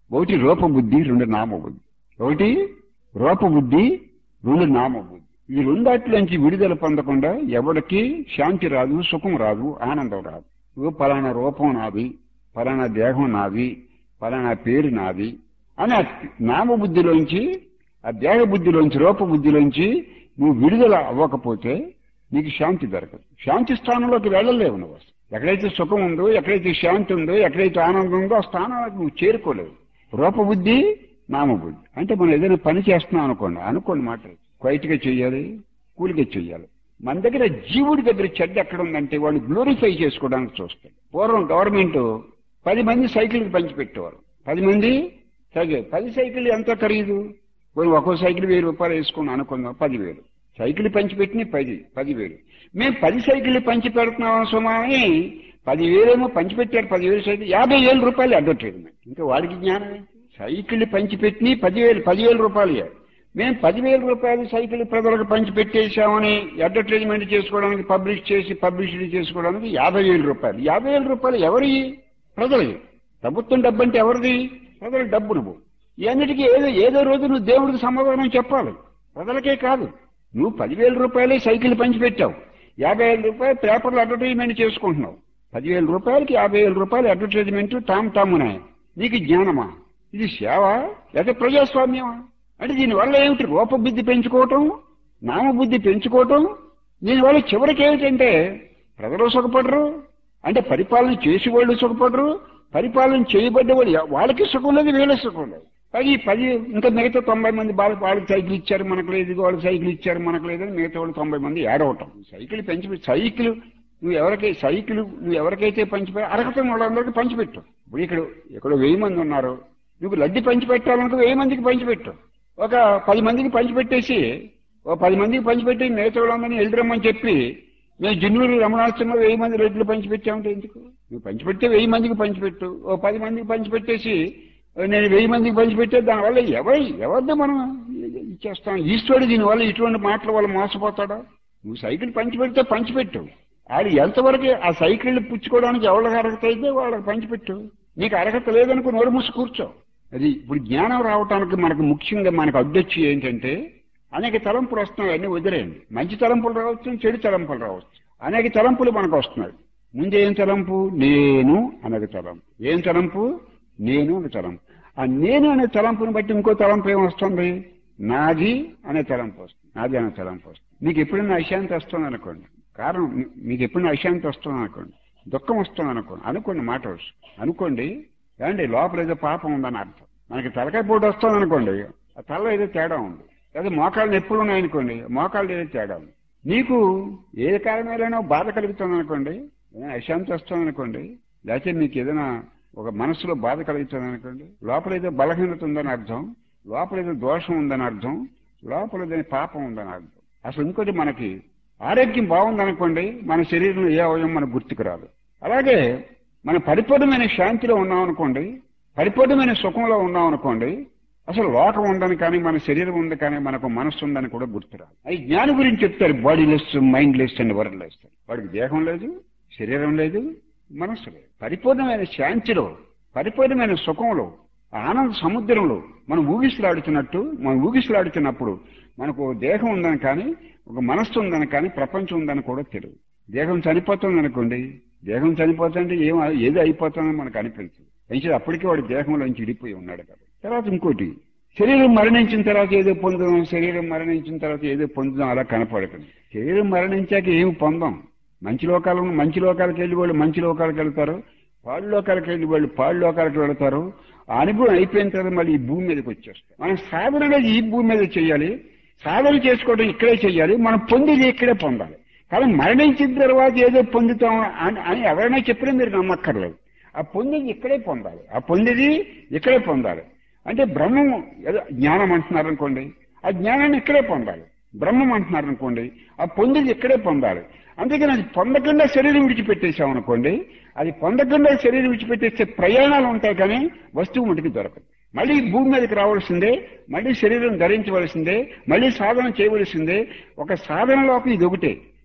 ఒకటి రూపబుద్ధి రెండు నామబుద్ధి ఒకటి రూపబుద్ధి రెండు నామబుద్ధి ఈ రెండాట్లోంచి విడుదల పొందకుండా ఎవరికి శాంతి రాదు సుఖం రాదు ఆనందం రాదు ఇగో పలానా రూపం నాది పలానా దేహం నాది పలానా పేరు నాది అని ఆ నామబుద్ధిలోంచి ఆ దేహ బుద్ధిలోంచి రూపబుద్ధిలోంచి నువ్వు విడుదల అవ్వకపోతే నీకు శాంతి దొరకదు శాంతి స్థానంలోకి వెళ్ళలేవు నువ్వు అసలు. ఎక్కడైతే సుఖం ఉందో ఎక్కడైతే శాంతి ఉందో ఎక్కడైతే ఆనందం ఉందో ఆ స్థానానికి నువ్వు చేరుకోలేవు రూపబుద్ధి నామబుద్ధి అంటే మనం ఏదైనా పని చేస్తున్నాం అనుకోండి అనుకోండి మాట క్వైట్గా చెయ్యాలి కూలిగా చెయ్యాలి మన దగ్గర జీవుడి దగ్గర చెడ్డ ఎక్కడ ఉందంటే వాళ్ళు గ్లోరిఫై చేసుకోవడానికి చూస్తారు పూర్వం గవర్నమెంట్ పది మంది సైకిల్కి పంచిపెట్టేవారు పది మంది సైకిల్ పది సైకిల్ ఎంత ఖరీదు పోయి ఒక్కో సైకిల్ వెయ్యి రూపాయలు వేసుకుని అనుకుందాం పదివేలు సైకిల్ పంచిపెట్టిన పది పదివేలు మేము పది సైకిల్ పంచి పెడుతున్నాం సుమా అని పదివేలేమో పంచిపెట్టారు పదివేలు సైకిల్ యాభై వేల రూపాయలు అడ్వర్టైజ్మెంట్ ఇంకా వాడికి జ్ఞానం ఏంటి? సైకిల్ పంచిపెట్టి పదివేలు పదివేల రూపాయలు ఇయ్యాలి. మేము పదివేల రూపాయలు సైకిల్ ప్రజలకు పంచి పెట్టేశామని అడ్వర్టైజ్మెంట్ చేసుకోవడానికి పబ్లిష్ చేసి పబ్లిసిటీ చేసుకోవడానికి యాభై వేల రూపాయలు యాభై వేల రూపాయలు ఎవరి ప్రజలవి ప్రభుత్వం డబ్బు అంటే ఎవరిది ప్రజల డబ్బు నువ్వు ఇవన్నిటికీ ఏదో ఏదో రోజు నువ్వు దేవుడికి సమాధానం చెప్పాలి ప్రజలకే కాదు నువ్వు పదివేల రూపాయలే సైకిల్ పంచి పెట్టావు యాభై వేల రూపాయలు పేపర్లో అడ్వర్టైజ్మెంట్ చేసుకుంటున్నావు పదివేల రూపాయలకి యాభై వేల రూపాయలు అడ్వర్టైజ్మెంట్ తాము తామునే నీకు జ్ఞానమా ఇది సేవ లేదా ప్రజాస్వామ్యమా అంటే దీనివల్ల ఏమిటి రూపబుద్ధి పెంచుకోవటం నామబుద్ధి పెంచుకోవటం దీనివల్ల చివరికి ఏమిటంటే ప్రజలు సుఖపడరు అంటే పరిపాలన చేసి వాళ్ళు సుఖపడరు పరిపాలన చేయబడ్డ వాళ్ళు ఎ- వాళ్ళకి సుఖం లేదు వీళ్ళకి సుఖం లేదు పది పది ఇంకా మిగతా తొంభై మంది బాగా వాళ్ళకి సైకిల్ ఇచ్చారు మనకు లేదు ఇదిగో వాళ్ళకి సైకిల్ ఇచ్చారు మనకు లేదని మిగతా వాళ్ళు తొంభై మంది ఏడవటం సైకిల్ పెంచి సైకిల్ నువ్వు ఎవరికై సైకిల్ నువ్వు ఎవరికైతే పంచిపె అర్హత ఉన్న వాళ్ళందరికీ పంచిపెట్టు ఇప్పుడు ఇక్కడ ఇక్కడ వెయ్యి మంది ఉన్నారు నువ్వు లడ్డి పంచిపెట్టాలనుకో వెయ్యి మందికి పంచిపెట్టు ఒక పది మందికి పంచిపెట్టేసి ఓ పది మందికి పంచిపెట్టి మిగతా వాళ్ళందరినీ ఎల్లురమ్మని చెప్పి మేము జిన్నూరు రమణాశ్రమంలో వెయ్యి మంది రెడ్లు పంచిపెట్టామంటే ఎందుకు నువ్వు పంచిపెడితే వెయ్యి మందికి పంచిపెట్టు ఓ పది మందికి పంచిపెట్టేసి నేను వెయ్యి మందికి పంచిపెట్టే దానివల్ల ఎవరి ఎవరిని మనం ఇచ్చేస్తాం ఈశ్వరుడు దీనివల్ల ఇటువంటి మాటల వల్ల మోసపోతాడా నువ్వు సైకిల్ పంచిపెడితే పంచిపెట్టు ఆడు ఎంతవరకు ఆ సైకిల్ పుచ్చుకోవడానికి ఎవరికి అర్హత అయితే వాళ్ళకి పంచిపెట్టు నీకు అర్హత లేదనుకో నోరు మూసి కూర్చో అది ఇప్పుడు జ్ఞానం రావటానికి మనకు ముఖ్యంగా మనకు అడ్డొచ్చి ఏంటంటే అనేక తలంపులు వస్తున్నాయి అన్ని వదిలేయండి మంచి తలంపులు రావచ్చు చెడు తలంపులు రావచ్చు అనేక తలంపులు మనకు వస్తున్నాయి ముందు ఏం తలంపు నేను అనేక తలంపు ఏం తలంపు నేను అనే తలంపు ఆ నేను అనే తలంపుని బట్టి ఇంకో తలంపు ఏం వస్తుంది నాది అనే తలంపు వస్తుంది నాది అనే తలంపు వస్తుంది మీకు ఎప్పుడైనా అశాంతి వస్తుంది అనుకోండి కారణం మీ- మీకు ఎప్పుడైనా అశాంతి వస్తుంది అనుకోండి దుఃఖం వస్తుంది అనుకోండి అనుకోండి మాట వచ్చు. అనుకోండి ఏమండి లోపల ఏదో పాపం ఉందని అర్థం మనకి తలకాయ పోటు వస్తుంది అనుకోండి ఆ తల ఏదో తేడా ఉంది లేదా మోకాళ్ళు ఎప్పుడు ఉన్నాయనుకోండి మోకాళ్ళు ఏదో తేడా ఉంది నీకు ఏ కారణాలైనా బాధ కలుగుతుంది అనుకోండి ఏదైనా అశాంతి వస్తుంది అనుకోండి లేకపోతే మీకు ఏదైనా ఒక మనసులో బాధ కలుగుతుంది అనుకోండి లోపల ఏదో బలహీనత ఉందని అర్థం లోపల ఏదో దోషం ఉందని అర్థం లోపల ఏదో పాపం ఉందని అర్థం అసలు ఇంకోటి మనకి ఆరోగ్యం బాగుందనుకోండి మన శరీరంలో ఏ అవయవం మనకు గుర్తుకు రాదు అలాగే మన పరిపూర్ణమైన శాంతిలో ఉన్నాం అనుకోండి పరిపూర్ణమైన సుఖంలో ఉన్నాం అనుకోండి అసలు లోకం ఉందని కానీ మన శరీరం ఉంది కానీ మనకు మనస్సు ఉందని కూడా గుర్తురాదు అది జ్ఞాని గురించి చెప్తారు bodyless mindless and worldless వాడికి దేహం లేదు శరీరం లేదు మనస్సు లేదు పరిపూర్ణమైన శాంతిలో పరిపూర్ణమైన సుఖంలో ఆనంద సముద్రంలో మనం ఊగిసలాడుతున్నట్టు మనం ఊగిసలాడుతున్నప్పుడు మనకు ఓ దేహం ఉందని కానీ ఒక మనస్సు ఉందని కానీ ప్రపంచం ఉందని కూడా తెలియదు దేహం చనిపోతుంది అనుకోండి దేహం చనిపోతుంటే ఏం ఏది అయిపోతుందని మనకు అనిపించదు అయితే అప్పటికే వాడి దేహంలోంచి ఇడిపోయి ఉన్నాడు కదా తర్వాత ఇంకోటి శరీరం మరణించిన తర్వాత ఏదో పొందుదాం శరీరం మరణించిన తర్వాత ఏదో పొందుదాం అలా కనపడుతుంది శరీరం మరణించాక ఏమి పొందాం మంచి లోకాలు మంచి లోకాలకు వెళ్ళి వాళ్ళు మంచి లోకాలకు వెళ్తారు పాడు లోకాలకు వెళ్ళి వాళ్ళు పాడు లోకాలకు వెళ్తారు ఆ అనుభవం అయిపోయిన తర్వాత మళ్ళీ ఈ భూమి మీదకి వచ్చేస్తాం మనం సాధన అనేది ఈ భూమి మీద చేయాలి సాధన చేసుకోవడం ఇక్కడే చేయాలి మనం పొందేది ఇక్కడే పొందాలి కానీ మరణించిన తర్వాత ఏదో పొందుతాం అని అని ఎవరైనా చెప్పినా మీరు నమ్మక్కర్లేదు ఆ పొందేది ఇక్కడే పొందాలి ఆ పొందేది ఇక్కడే పొందాలి అంటే బ్రహ్మం ఏదో జ్ఞానం అంటున్నారు అనుకోండి ఆ జ్ఞానాన్ని ఇక్కడే పొందాలి బ్రహ్మం అంటున్నారు అనుకోండి ఆ పొందేది ఇక్కడే పొందాలి అందుకని అది పొందకుండా శరీరం విడిచిపెట్టేసాం అనుకోండి అది పొందకుండా శరీరం విడిచిపెట్టేస్తే ప్రయాణాలు ఉంటాయి కానీ వస్తువు మటుకు దొరకదు మళ్ళీ భూమి మీదకి రావాల్సిందే మళ్ళీ శరీరం ధరించవలసిందే మళ్ళీ సాధన చేయవలసిందే ఒక సాధనలోకి ఇది ఒకటే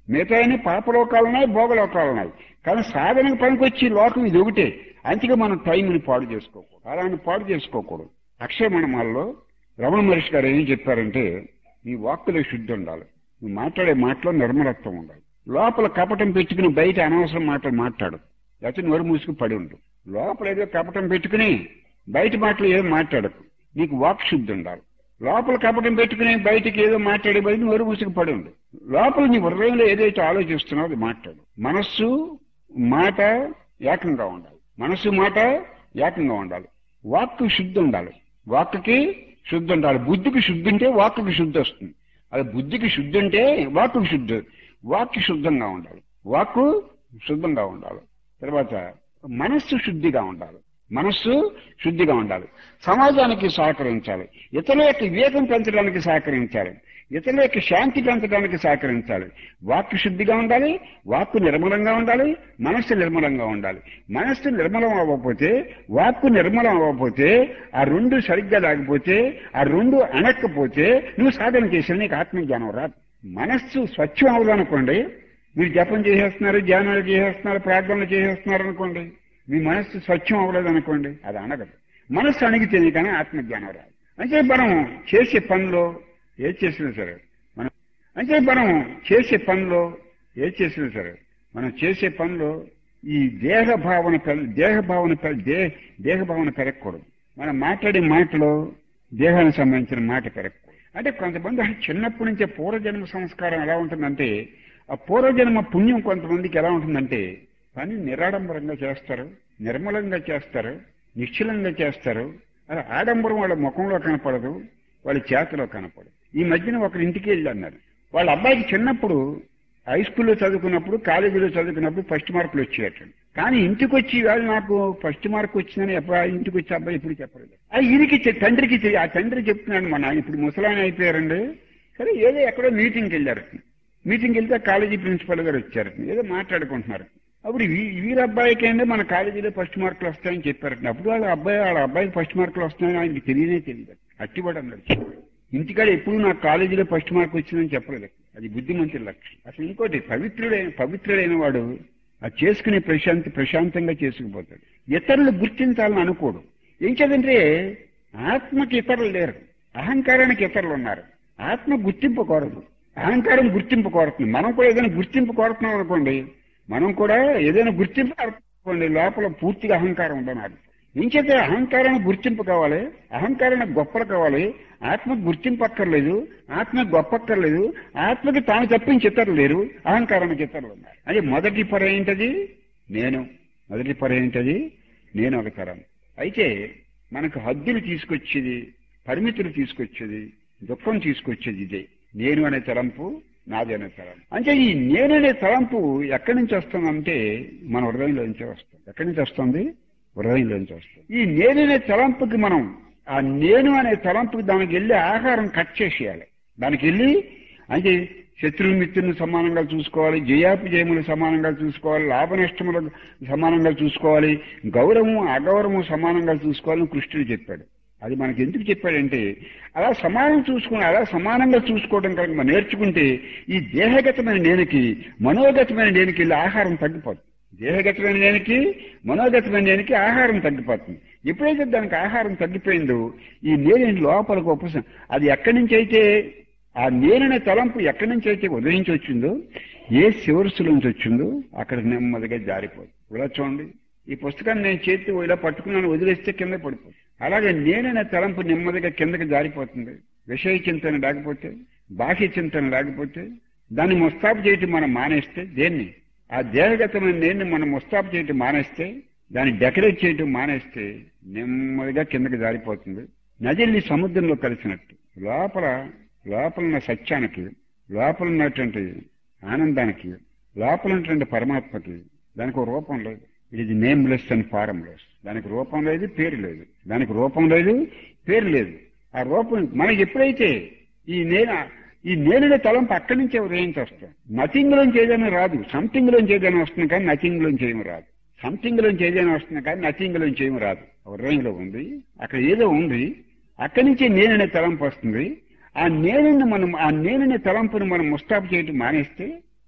మిగతా అన్ని పాపలోకాలు ఉన్నాయి భోగలోకాలు ఉన్నాయి కానీ సాధనకు పనికొచ్చి లోకం ఇది ఒకటే అందుకే మనం టైంని పాడు చేసుకోకూడదు అలాని పాడు చేసుకోకూడదు అక్షయమణమాల్లో రమణ మహర్షి గారు ఏం చెప్పారంటే నీ వాక్కులో శుద్ధి ఉండాలి నువ్వు మాట్లాడే మాటలో నిర్మలత్వం ఉండాలి లోపల కపటం పెట్టుకుని బయట అనవసరం మాటలు మాట్లాడు లేకపోతే నోరు మూసుకు పడి ఉండు లోపల ఏదో కపటం పెట్టుకుని బయట మాటలు ఏదో మాట్లాడకు నీకు వాక్ శుద్ధి ఉండాలి లోపల కపటం పెట్టుకుని బయటికి ఏదో మాట్లాడే బయట నోరు మూసుకు పడి ఉండు లోపల నీ హృదయంలో ఏదైతే ఆలోచిస్తున్నావో అది మాట్లాడు మనస్సు మాట ఏకంగా ఉండాలి మనస్సు మాట ఏకంగా ఉండాలి వాక్కు శుద్ధి ఉండాలి వాక్కి శుద్ధి ఉండాలి బుద్ధికి శుద్ధి ఉంటే వాక్కి శుద్ధి వస్తుంది అది బుద్ధికి శుద్ధి ఉంటే వాక్కు శుద్ధి వాక్కు శుద్ధంగా ఉండాలి వాక్కు శుద్ధంగా ఉండాలి తర్వాత మనస్సు శుద్ధిగా ఉండాలి మనస్సు శుద్ధిగా ఉండాలి సమాజానికి సహకరించాలి ఇతరుల యొక్క వివేకం పెంచడానికి సహకరించాలి ఇతరుల యొక్క శాంతి పెంచడానికి సహకరించాలి వాక్కు శుద్ధిగా ఉండాలి వాక్కు నిర్మలంగా ఉండాలి మనస్సు నిర్మలంగా ఉండాలి మనస్సు నిర్మలం అవ్వకపోతే వాక్కు నిర్మలం అవ్వకపోతే ఆ రెండు సరిగ్గా లేకపోతే ఆ రెండు అనక్కపోతే నువ్వు సాధన చేసిన నీకు ఆత్మజ్ఞానం రాదు మనస్సు స్వచ్ఛం అవ్వదనుకోండి మీరు జపం చేసేస్తున్నారు ధ్యానాలు చేసేస్తున్నారు ప్రార్థనలు చేసేస్తున్నారు అనుకోండి మీ మనస్సు స్వచ్ఛం అవ్వలేదు అనుకోండి అది అనగదు మనస్సు అణిగితేనే కానీ ఆత్మజ్ఞానం రాదు అంటే మనం చేసే పనిలో ఏది చేసినా సరే మనం అంటే మనం చేసే పనిలో ఏది చేసినా సరే మనం చేసే పనిలో ఈ దేహ భావన పెర- దేహ భావన పెర- దే- దేహ భావన పెరగకూడదు మనం మాట్లాడే మాటలో దేహానికి సంబంధించిన మాట పెరగకూడదు అంటే కొంతమంది అసలు చిన్నప్పటి నుంచే పూర్వజన్మ సంస్కారం ఎలా ఉంటుందంటే ఆ పూర్వజన్మ పుణ్యం కొంతమందికి ఎలా ఉంటుందంటే పని నిరాడంబరంగా చేస్తారు నిర్మలంగా చేస్తారు నిశ్చలంగా చేస్తారు అది ఆడంబరం వాళ్ళ ముఖంలో కనపడదు వాళ్ళ చేతిలో కనపడదు ఈ మధ్యన ఒకరి ఇంటికి వెళ్ళి అన్నారు వాళ్ళ అబ్బాయికి చిన్నప్పుడు హై స్కూల్లో చదువుకున్నప్పుడు కాలేజీలో చదువుకున్నప్పుడు ఫస్ట్ మార్కులు వచ్చేయట కానీ ఇంటికి వచ్చి వాళ్ళు నాకు ఫస్ట్ మార్క్ వచ్చిందని అబ్బాయి ఇంటికి వచ్చి అబ్బాయి ఇప్పుడు చెప్పలేదు ఆ ఈయనకి చె- తండ్రికి చె- ఆ తండ్రి చెప్తున్నాను మా నాయన ఇప్పుడు ముసలాయన అయిపోయారండి సరే ఏదో ఎక్కడో మీటింగ్కి వెళ్ళారు మీటింగ్కి వెళ్తే కాలేజీ ప్రిన్సిపల్ గారు వచ్చారు ఏదో మాట్లాడుకుంటున్నారు అప్పుడు వీ- వీరి అబ్బాయికి ఏంటో మన కాలేజీలో ఫస్ట్ మార్కులు వస్తాయని చెప్పారు అప్పుడు వాళ్ళ అబ్బాయి వాళ్ళ అబ్బాయికి ఫస్ట్ మార్కులు వస్తాయని ఆయనకి తెలియనే తెలియదు అట్టివాడు అన్నాడు ఇంటికాడ ఎప్పుడు నాకు కాలేజీలో ఫస్ట్ మార్క్ వచ్చిందని చెప్పలేదు అది బుద్ధిమంతుల లక్ష్యం అసలు ఇంకోటి పవిత్రుడైన పవిత్రుడైన వాడు అది చేసుకునే ప్రశాంతి ప్రశాంతంగా చేసుకుపోతాడు ఇతరులు గుర్తించాలని అనుకోడు ఏం చేదంటే ఆత్మకి ఇతరులు లేరు అహంకారానికి ఇతరులు ఉన్నారు ఆత్మ గుర్తింపు కోరదు అహంకారం గుర్తింపు కోరుతుంది మనం కూడా ఏదైనా గుర్తింపు కోరుతున్నాం అనుకోండి మనం కూడా ఏదైనా గుర్తింపు కోరుకోండి లోపల పూర్తిగా అహంకారం ఉండనాడు ఇంకైతే అహంకారానికి గుర్తింపు కావాలి అహంకారానికి గొప్పలు కావాలి ఆత్మకు గుర్తింపు అక్కర్లేదు ఆత్మకు గొప్ప అక్కర్లేదు ఆత్మకి తాను తప్పించి ఇతరులు లేరు అహంకారానికి ఇతరులు ఉన్నారు అది మొదటి పొర ఏంటది నేను మొదటి పొర ఏంటది నేను ఒక తరం అయితే మనకు హద్దులు తీసుకొచ్చేది పరిమితులు తీసుకొచ్చేది దుఃఖం తీసుకొచ్చేది ఇదే నేను అనే తలంపు నాది అనే తలంపు అంటే ఈ నేను అనే తలంపు ఎక్కడి నుంచి వస్తుందంటే మన హృదయంలో నుంచే వస్తుంది ఎక్కడి నుంచి వస్తుంది హృదయంలో నుంచి వస్తుంది ఈ నేను అనే తలంపుకి మనం ఆ నేను అనే తలంపుకి దానికి వెళ్ళి ఆహారం కట్ చేసేయాలి దానికి వెళ్ళి అంటే శత్రువు మిత్రుని సమానంగా చూసుకోవాలి జయాపజయములు సమానంగా చూసుకోవాలి లాభ నష్టములు సమానంగా చూసుకోవాలి గౌరవం అగౌరవం సమానంగా చూసుకోవాలని కృష్ణుడు చెప్పాడు అది మనకి ఎందుకు చెప్పాడంటే అలా సమానం చూసుకుని అలా సమానంగా చూసుకోవడం కనుక మనం నేర్చుకుంటే ఈ దేహగతమైన నేనికి మనోగతమైన నేనికి వెళ్ళి ఆహారం తగ్గిపోతుంది దేహగతమైన నేనికి మనోగతమైన నేనికి ఆహారం తగ్గిపోతుంది ఎప్పుడైతే దానికి ఆహారం తగ్గిపోయిందో ఈ నేను లోపలికి ఉపసం అది ఎక్కడి నుంచి అయితే ఆ నేననే తలంపు ఎక్కడి నుంచి అయితే ఉదయించి వచ్చిందో ఏ శివరుసుల నుంచి వచ్చిందో అక్కడ నెమ్మదిగా జారిపోతుంది ఇలా చూడండి ఈ పుస్తకాన్ని నేను చేతి ఇలా పట్టుకున్నాను వదిలేస్తే కింద పడిపోతుంది అలాగే నేననే తలంపు నెమ్మదిగా కిందకి జారిపోతుంది విషయ చింతన లేకపోతే బాహ్య చింతన లేకపోతే దాన్ని ముస్తాబు చేయటం మనం మానేస్తే దేన్ని ఆ దేహగతమైన నేను మనం ముస్తాబు చేయటం మానేస్తే దాన్ని డెకరేట్ చేయటం మానేస్తే నెమ్మదిగా కిందకి జారిపోతుంది నదిల్ని సముద్రంలో కలిసినట్టు లోపల లోపల ఉన్న సత్యానికి లోపల ఉన్నటువంటి ఆనందానికి లోపల ఉన్నటువంటి పరమాత్మకి దానికి ఒక రూపం లేదు ఇది నేమ్లెస్ అండ్ ఫారంలెస్ దానికి రూపం లేదు పేరు లేదు దానికి రూపం లేదు పేరు లేదు ఆ రూపం మనకి ఎప్పుడైతే ఈ నేను ఈ నేనుడే తలంపు అక్కడి నుంచే ఉదయించి వస్తాం నథింగ్ లోంచి ఏదైనా రాదు సంథింగ్ లోంచి ఏదైనా వస్తుంది కానీ నథింగ్ లోంచి ఏమి రాదు సంథింగ్ లోంచి ఏదైనా వస్తుంది కానీ నథింగ్ లోంచి ఏమి రాదు హృదయంలో ఉంది అక్కడ ఏదో ఉంది అక్కడి నుంచి నేననే తలంపు వస్తుంది ఆ నేనుని మనం ఆ నేననే తలంపుని మనం ముస్తాబు చేయటం మానేస్తే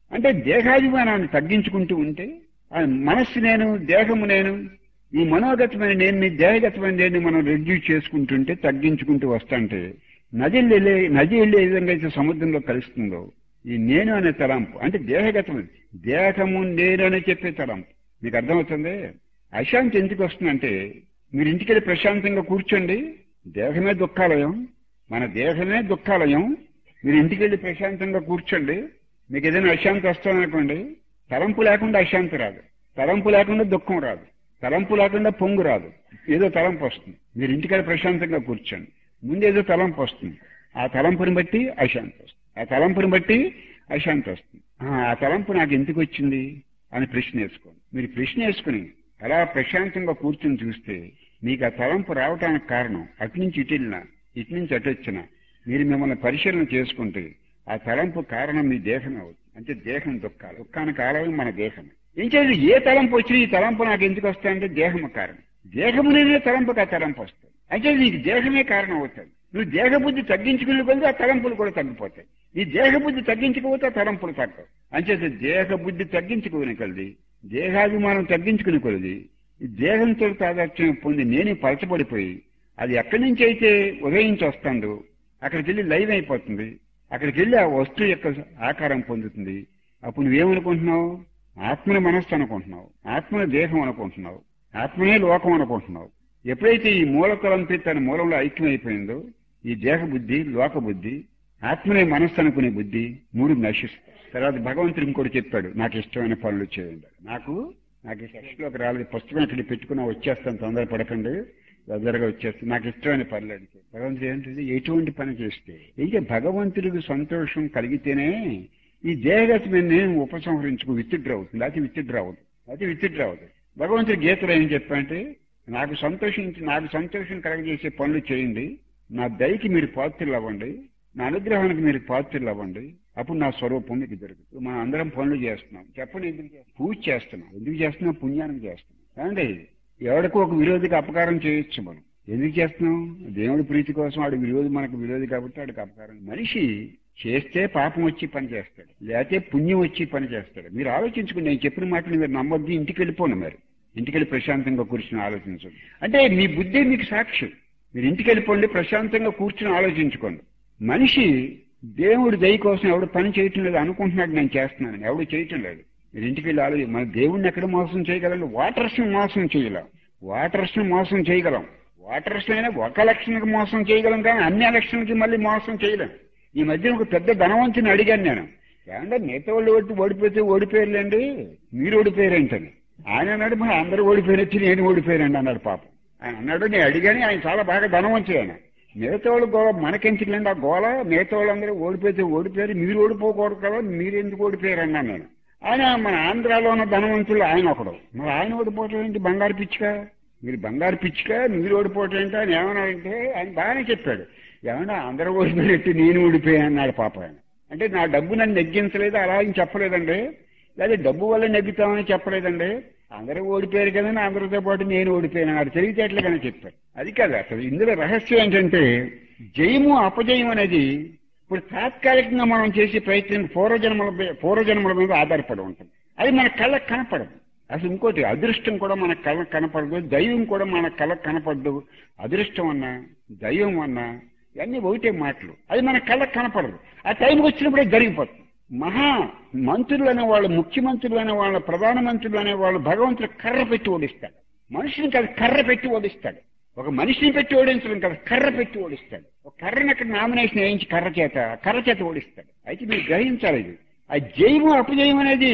అంటే దేహాభిమానాన్ని తగ్గించుకుంటూ ఉంటే ఆ మనస్సు నేను దేహము నేను ఈ మనోగతమైన నేను దేహగతమైన నేను మనం రెడ్యూస్ చేసుకుంటుంటే తగ్గించుకుంటూ వస్తాంటే నది వెళ్ళే నది వెళ్ళే విధంగా అయితే సముద్రంలో కలుస్తుందో ఈ నేను అనే తలంపు అంటే దేహగతమైన దేహము నేను అని చెప్పే తలంపు మీకు అర్థమవుతుంది అశాంతి ఎందుకు వస్తుందంటే మీరు ఇంటికి వెళ్ళి ప్రశాంతంగా కూర్చోండి దేహమే దుఃఖాలయం మన దేహమే దుఃఖాలయం మీరు ఇంటికి వెళ్ళి ప్రశాంతంగా కూర్చోండి మీకు ఏదైనా అశాంతి వస్తుందనుకోండి తలంపు లేకుండా అశాంతి రాదు తలంపు లేకుండా దుఃఖం రాదు తలంపు లేకుండా పొంగు రాదు ఏదో తలంపు వస్తుంది మీరు ఇంటికెళ్ళి ప్రశాంతంగా కూర్చోండి ముందు ఏదో తలంపు వస్తుంది ఆ తలంపుని బట్టి అశాంతి వస్తుంది ఆ తలంపుని బట్టి అశాంతి వస్తుంది ఆ, ఆ తలంపు నాకు ఎందుకు వచ్చింది అని ప్రశ్న వేసుకోండి మీరు ప్రశ్న వేసుకుని అలా ప్రశాంతంగా కూర్చొని చూస్తే మీకు ఆ తలంపు రావడానికి కారణం అటు నుంచి ఇటు వెళ్ళినా ఇటు నుంచి అటు వచ్చినా మీరు మిమ్మల్ని పరిశీలన చేసుకుంటే ఆ తలంపు కారణం మీ దేహమే అవుతుంది అంటే దేహం దుఃఖాలు దుఃఖానికి ఆలయం మన దేహం ఏం చేయాలి ఏ తలంపు వచ్చినా ఈ తలంపు నాకు ఎందుకు వస్తాయంటే దేహము కారణం దేహమునే తలంపుకి ఆ తలంపు వస్తుంది అంటే నీకు దేహమే కారణం అవుతుంది నువ్వు దేహబుద్ధి తగ్గించుకునే కొద్ది ఆ తలంపులు కూడా తగ్గిపోతాయి ఈ దేహబుద్ధి తగ్గించకపోతే ఆ తలంపులు తగ్గవు అంచేత దేహబుద్ధి తగ్గించుకునే కొలది దేహాభిమానం తగ్గించుకునే కొలది ఈ దేహంతో తాదాత్మ్యం పొంది నేనే పలచబడిపోయి అది ఎక్కడి నుంచి అయితే ఉదయించి వస్తుందో అక్కడికి వెళ్ళి లైవ్ అయిపోతుంది అక్కడికి వెళ్ళి ఆ వస్తువు యొక్క ఆకారం పొందుతుంది అప్పుడు నువ్వేమనుకుంటున్నావు ఆత్మని మనస్సు అనుకుంటున్నావు ఆత్మని దేహం అనుకుంటున్నావు ఆత్మనే లోకం అనుకుంటున్నావు ఎప్పుడైతే ఈ మూలతలంపి తన మూలంలో ఐక్యమైపోయిందో ఈ దేహ బుద్ధి లోక బుద్ధి ఆత్మనే మనస్సు అనుకునే బుద్ధి మూడు నశిస్తాయి తర్వాత భగవంతుడు ఇంకోటి చెప్పాడు నాకు ఇష్టమైన పనులు చేయండి నాకు నాకు ఈ సెక్షన్లోకి రాలేదు పుస్తకం ఇక్కడ పెట్టుకున్నా వచ్చేస్తాను తొందరపడకండి దగ్గరగా వచ్చేస్తాను నాకు ఇష్టమైన పనులు అడిగితే భగవంతుడు ఏంటిది ఎటువంటి పని చేస్తే ఇంకా భగవంతుడికి సంతోషం కలిగితేనే ఈ దేహగతమైన నేను ఉపసంహరించుకు విత్డ్రా అవుతుంది అది విత్డ్రా అవుతుంది అది విత్డ్రా అవుతుంది భగవంతుడి గీతలో ఏం చెప్పంటే నాకు సంతోషించి నాకు సంతోషం కలగజేసే పనులు చేయండి నా దయకి మీరు పాత్రలు అవ్వండి నా అనుగ్రహానికి మీరు పాత్రలు అవ్వండి అప్పుడు నా స్వరూపం మీకు దొరుకుతుంది మనం అందరం పనులు చేస్తున్నాం చెప్పండి ఎందుకు చేస్తున్నాం? పూజ చేస్తున్నాం ఎందుకు చేస్తున్నాం పుణ్యానికి చేస్తున్నాం ఏమండి ఎవడికి ఒక విరోధికి అపకారం చేయొచ్చు మనం ఎందుకు చేస్తున్నాం దేవుడి ప్రీతి కోసం ఆడు విరోధి మనకు విరోధి కాబట్టి ఆడికి అపకారం మనిషి చేస్తే పాపం వచ్చి పని చేస్తాడు లేకపోతే పుణ్యం వచ్చి పని చేస్తాడు మీరు ఆలోచించుకుని నేను చెప్పిన మాటలు మీరు నమ్మొద్దు ఇంటికి వెళ్ళిపోండి మరి ఇంటికి వెళ్ళి ప్రశాంతంగా కూర్చుని ఆలోచించండి అంటే మీ బుద్ధి మీకు సాక్షి మీరు ఇంటికి వెళ్ళిపోండి ప్రశాంతంగా కూర్చుని ఆలోచించుకోండి మనిషి దేవుడి దయ కోసం ఎవడు పని చేయటం లేదు అనుకుంటున్నాడు నేను చేస్తున్నాను ఎవడు చేయటం లేదు మీరు ఇంటికి వెళ్ళి ఆలోచి మన దేవుడిని ఎక్కడ మోసం చేయగలం వాటర్స్ ని మోసం చేయలేం వాటర్స్ ని మోసం చేయగలం వాటర్స్ అయినా ఒక ఎలక్షన్కి మోసం చేయగలం కానీ అన్ని ఎలక్షన్కి మళ్ళీ మోసం చేయలేం ఈ మధ్య ఒక పెద్ద ధనవంతుని అడిగాను నేను ఏమంటే మిగతా వాళ్ళు ఓడి ఓడిపోతే ఓడిపోయారులేండి మీరు ఓడిపోయారేంటని ఆయన అన్నాడు మరి అందరూ ఓడిపోయినొచ్చి నేను ఓడిపోయానండి అన్నాడు పాపం ఆయన అన్నాడు నేను అడిగాని ఆయన చాలా బాగా ధనవంతుడు ఆయన మిగతా వాళ్ళు గోళ మనకెందుకులేండి ఆ గోళ మిగతా వాళ్ళందరూ ఓడిపోతే ఓడిపోయారు మీరు ఓడిపోకూడదు కదా మీరు ఎందుకు ఓడిపోయారు అన్నాను నేను ఆయన మన ఆంధ్రాలో ఉన్న ధనవంతులు ఆయన ఒకడు మరి ఆయన ఓడిపోవటం ఏంటి బంగారు పిచ్చిక మీరు బంగారు పిచ్చిక మీరు ఓడిపోవటం ఏంటి ఆయన ఏమన్నాడంటే ఆయన బాగానే చెప్పాడు ఏమన్నా అందరూ ఓడిపోయినట్టు నేను ఓడిపోయాను అన్నాడు పాప ఆయన అంటే నా డబ్బు నన్ను నెగ్గించలేదు అలా అని చెప్పలేదండి లేదా డబ్బు వల్ల నెగ్గుతామని చెప్పలేదండి అందరూ ఓడిపోయారు కదా అందరితో పాటు నేను ఓడిపోయాను అన్నాడు తెలివితేటలుగానే చెప్పారు అది కాదు అసలు ఇందులో రహస్యం ఏంటంటే జయము అపజయం అనేది ఇప్పుడు తాత్కాలికంగా మనం చేసే ప్రయత్నం పూర్వజన్మల మీద- పూర్వజన్మల మీద ఆధారపడి ఉంటుంది అది మన కళ్ళకు కనపడదు అసలు ఇంకోటి అదృష్టం కూడా మన కళ్ళకు కనపడదు దైవం కూడా మన కళ్ళకు కనపడదు అదృష్టం అన్నా దైవం అన్నా ఇవన్నీ ఒకటే మాటలు అది మన కళ్ళకు కనపడదు ఆ టైంకి వచ్చినప్పుడే జరిగిపోతుంది మహా మంత్రులు అనే వాళ్ళు ముఖ్యమంత్రులు అనే వాళ్ళు ప్రధానమంత్రులు అనే వాళ్ళు భగవంతుడు కర్ర పెట్టి ఓడిస్తాడు మనిషిని కాదు కర్ర పెట్టి ఓడిస్తాడు ఒక మనిషిని పెట్టి ఓడించడం కాదు కర్ర పెట్టి ఓడిస్తాడు ఒక కర్రని అక్కడ నామినేషన్ వేయించి కర్ర చేత కర్ర చేత ఓడిస్తాడు అయితే మీరు గ్రహించాలి ఇది ఆ జయము అపజయం అనేది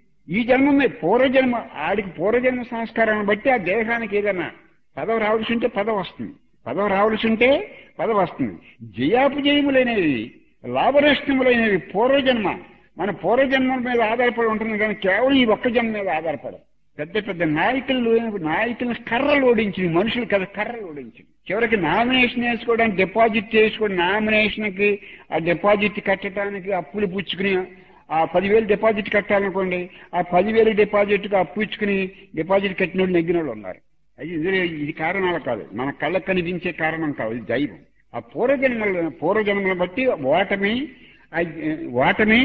ఈ జన్మ మీద పూర్వజన్మ ఆడికి పూర్వజన్మ సంస్కారాన్ని బట్టి ఆ దేహానికి ఏదైనా పదవి రావాల్సి ఉంటే పదవి వస్తుంది పదవి రావాల్సి ఉంటే పదవి వస్తుంది జయాపజయములైనవి లాభనష్టములైనవి పూర్వజన్మ మన పూర్వజన్మ మీద ఆధారపడి ఉంటుంది కానీ కేవలం ఈ ఒక్క జన్మ మీద ఆధారపడదు పెద్ద పెద్ద నాయకులు నాయకులను కర్రలు ఓడించింది మనుషులు కదా కర్రలు ఓడించింది చివరికి నామినేషన్ వేసుకోవడానికి డిపాజిట్ చేసుకోవడం నామినేషన్ కి ఆ డిపాజిట్ కట్టడానికి అప్పులు పుచ్చుకుని ఆ పదివేలు డిపాజిట్ కట్టాలనుకోండి ఆ పదివేలు డిపాజిట్ కి అప్పు ఇచ్చుకుని డిపాజిట్ కట్టిన వాళ్ళు నెగ్గిన వాళ్ళు ఉన్నారు అది ఇందులో ఇది కారణాలు కాదు మన కళ్ళకు కనిపించే కారణం కాదు ఇది దైవం ఆ పూర్వజన్మల పూర్వజన్మలను బట్టి ఓటమి ఆ ఓటమి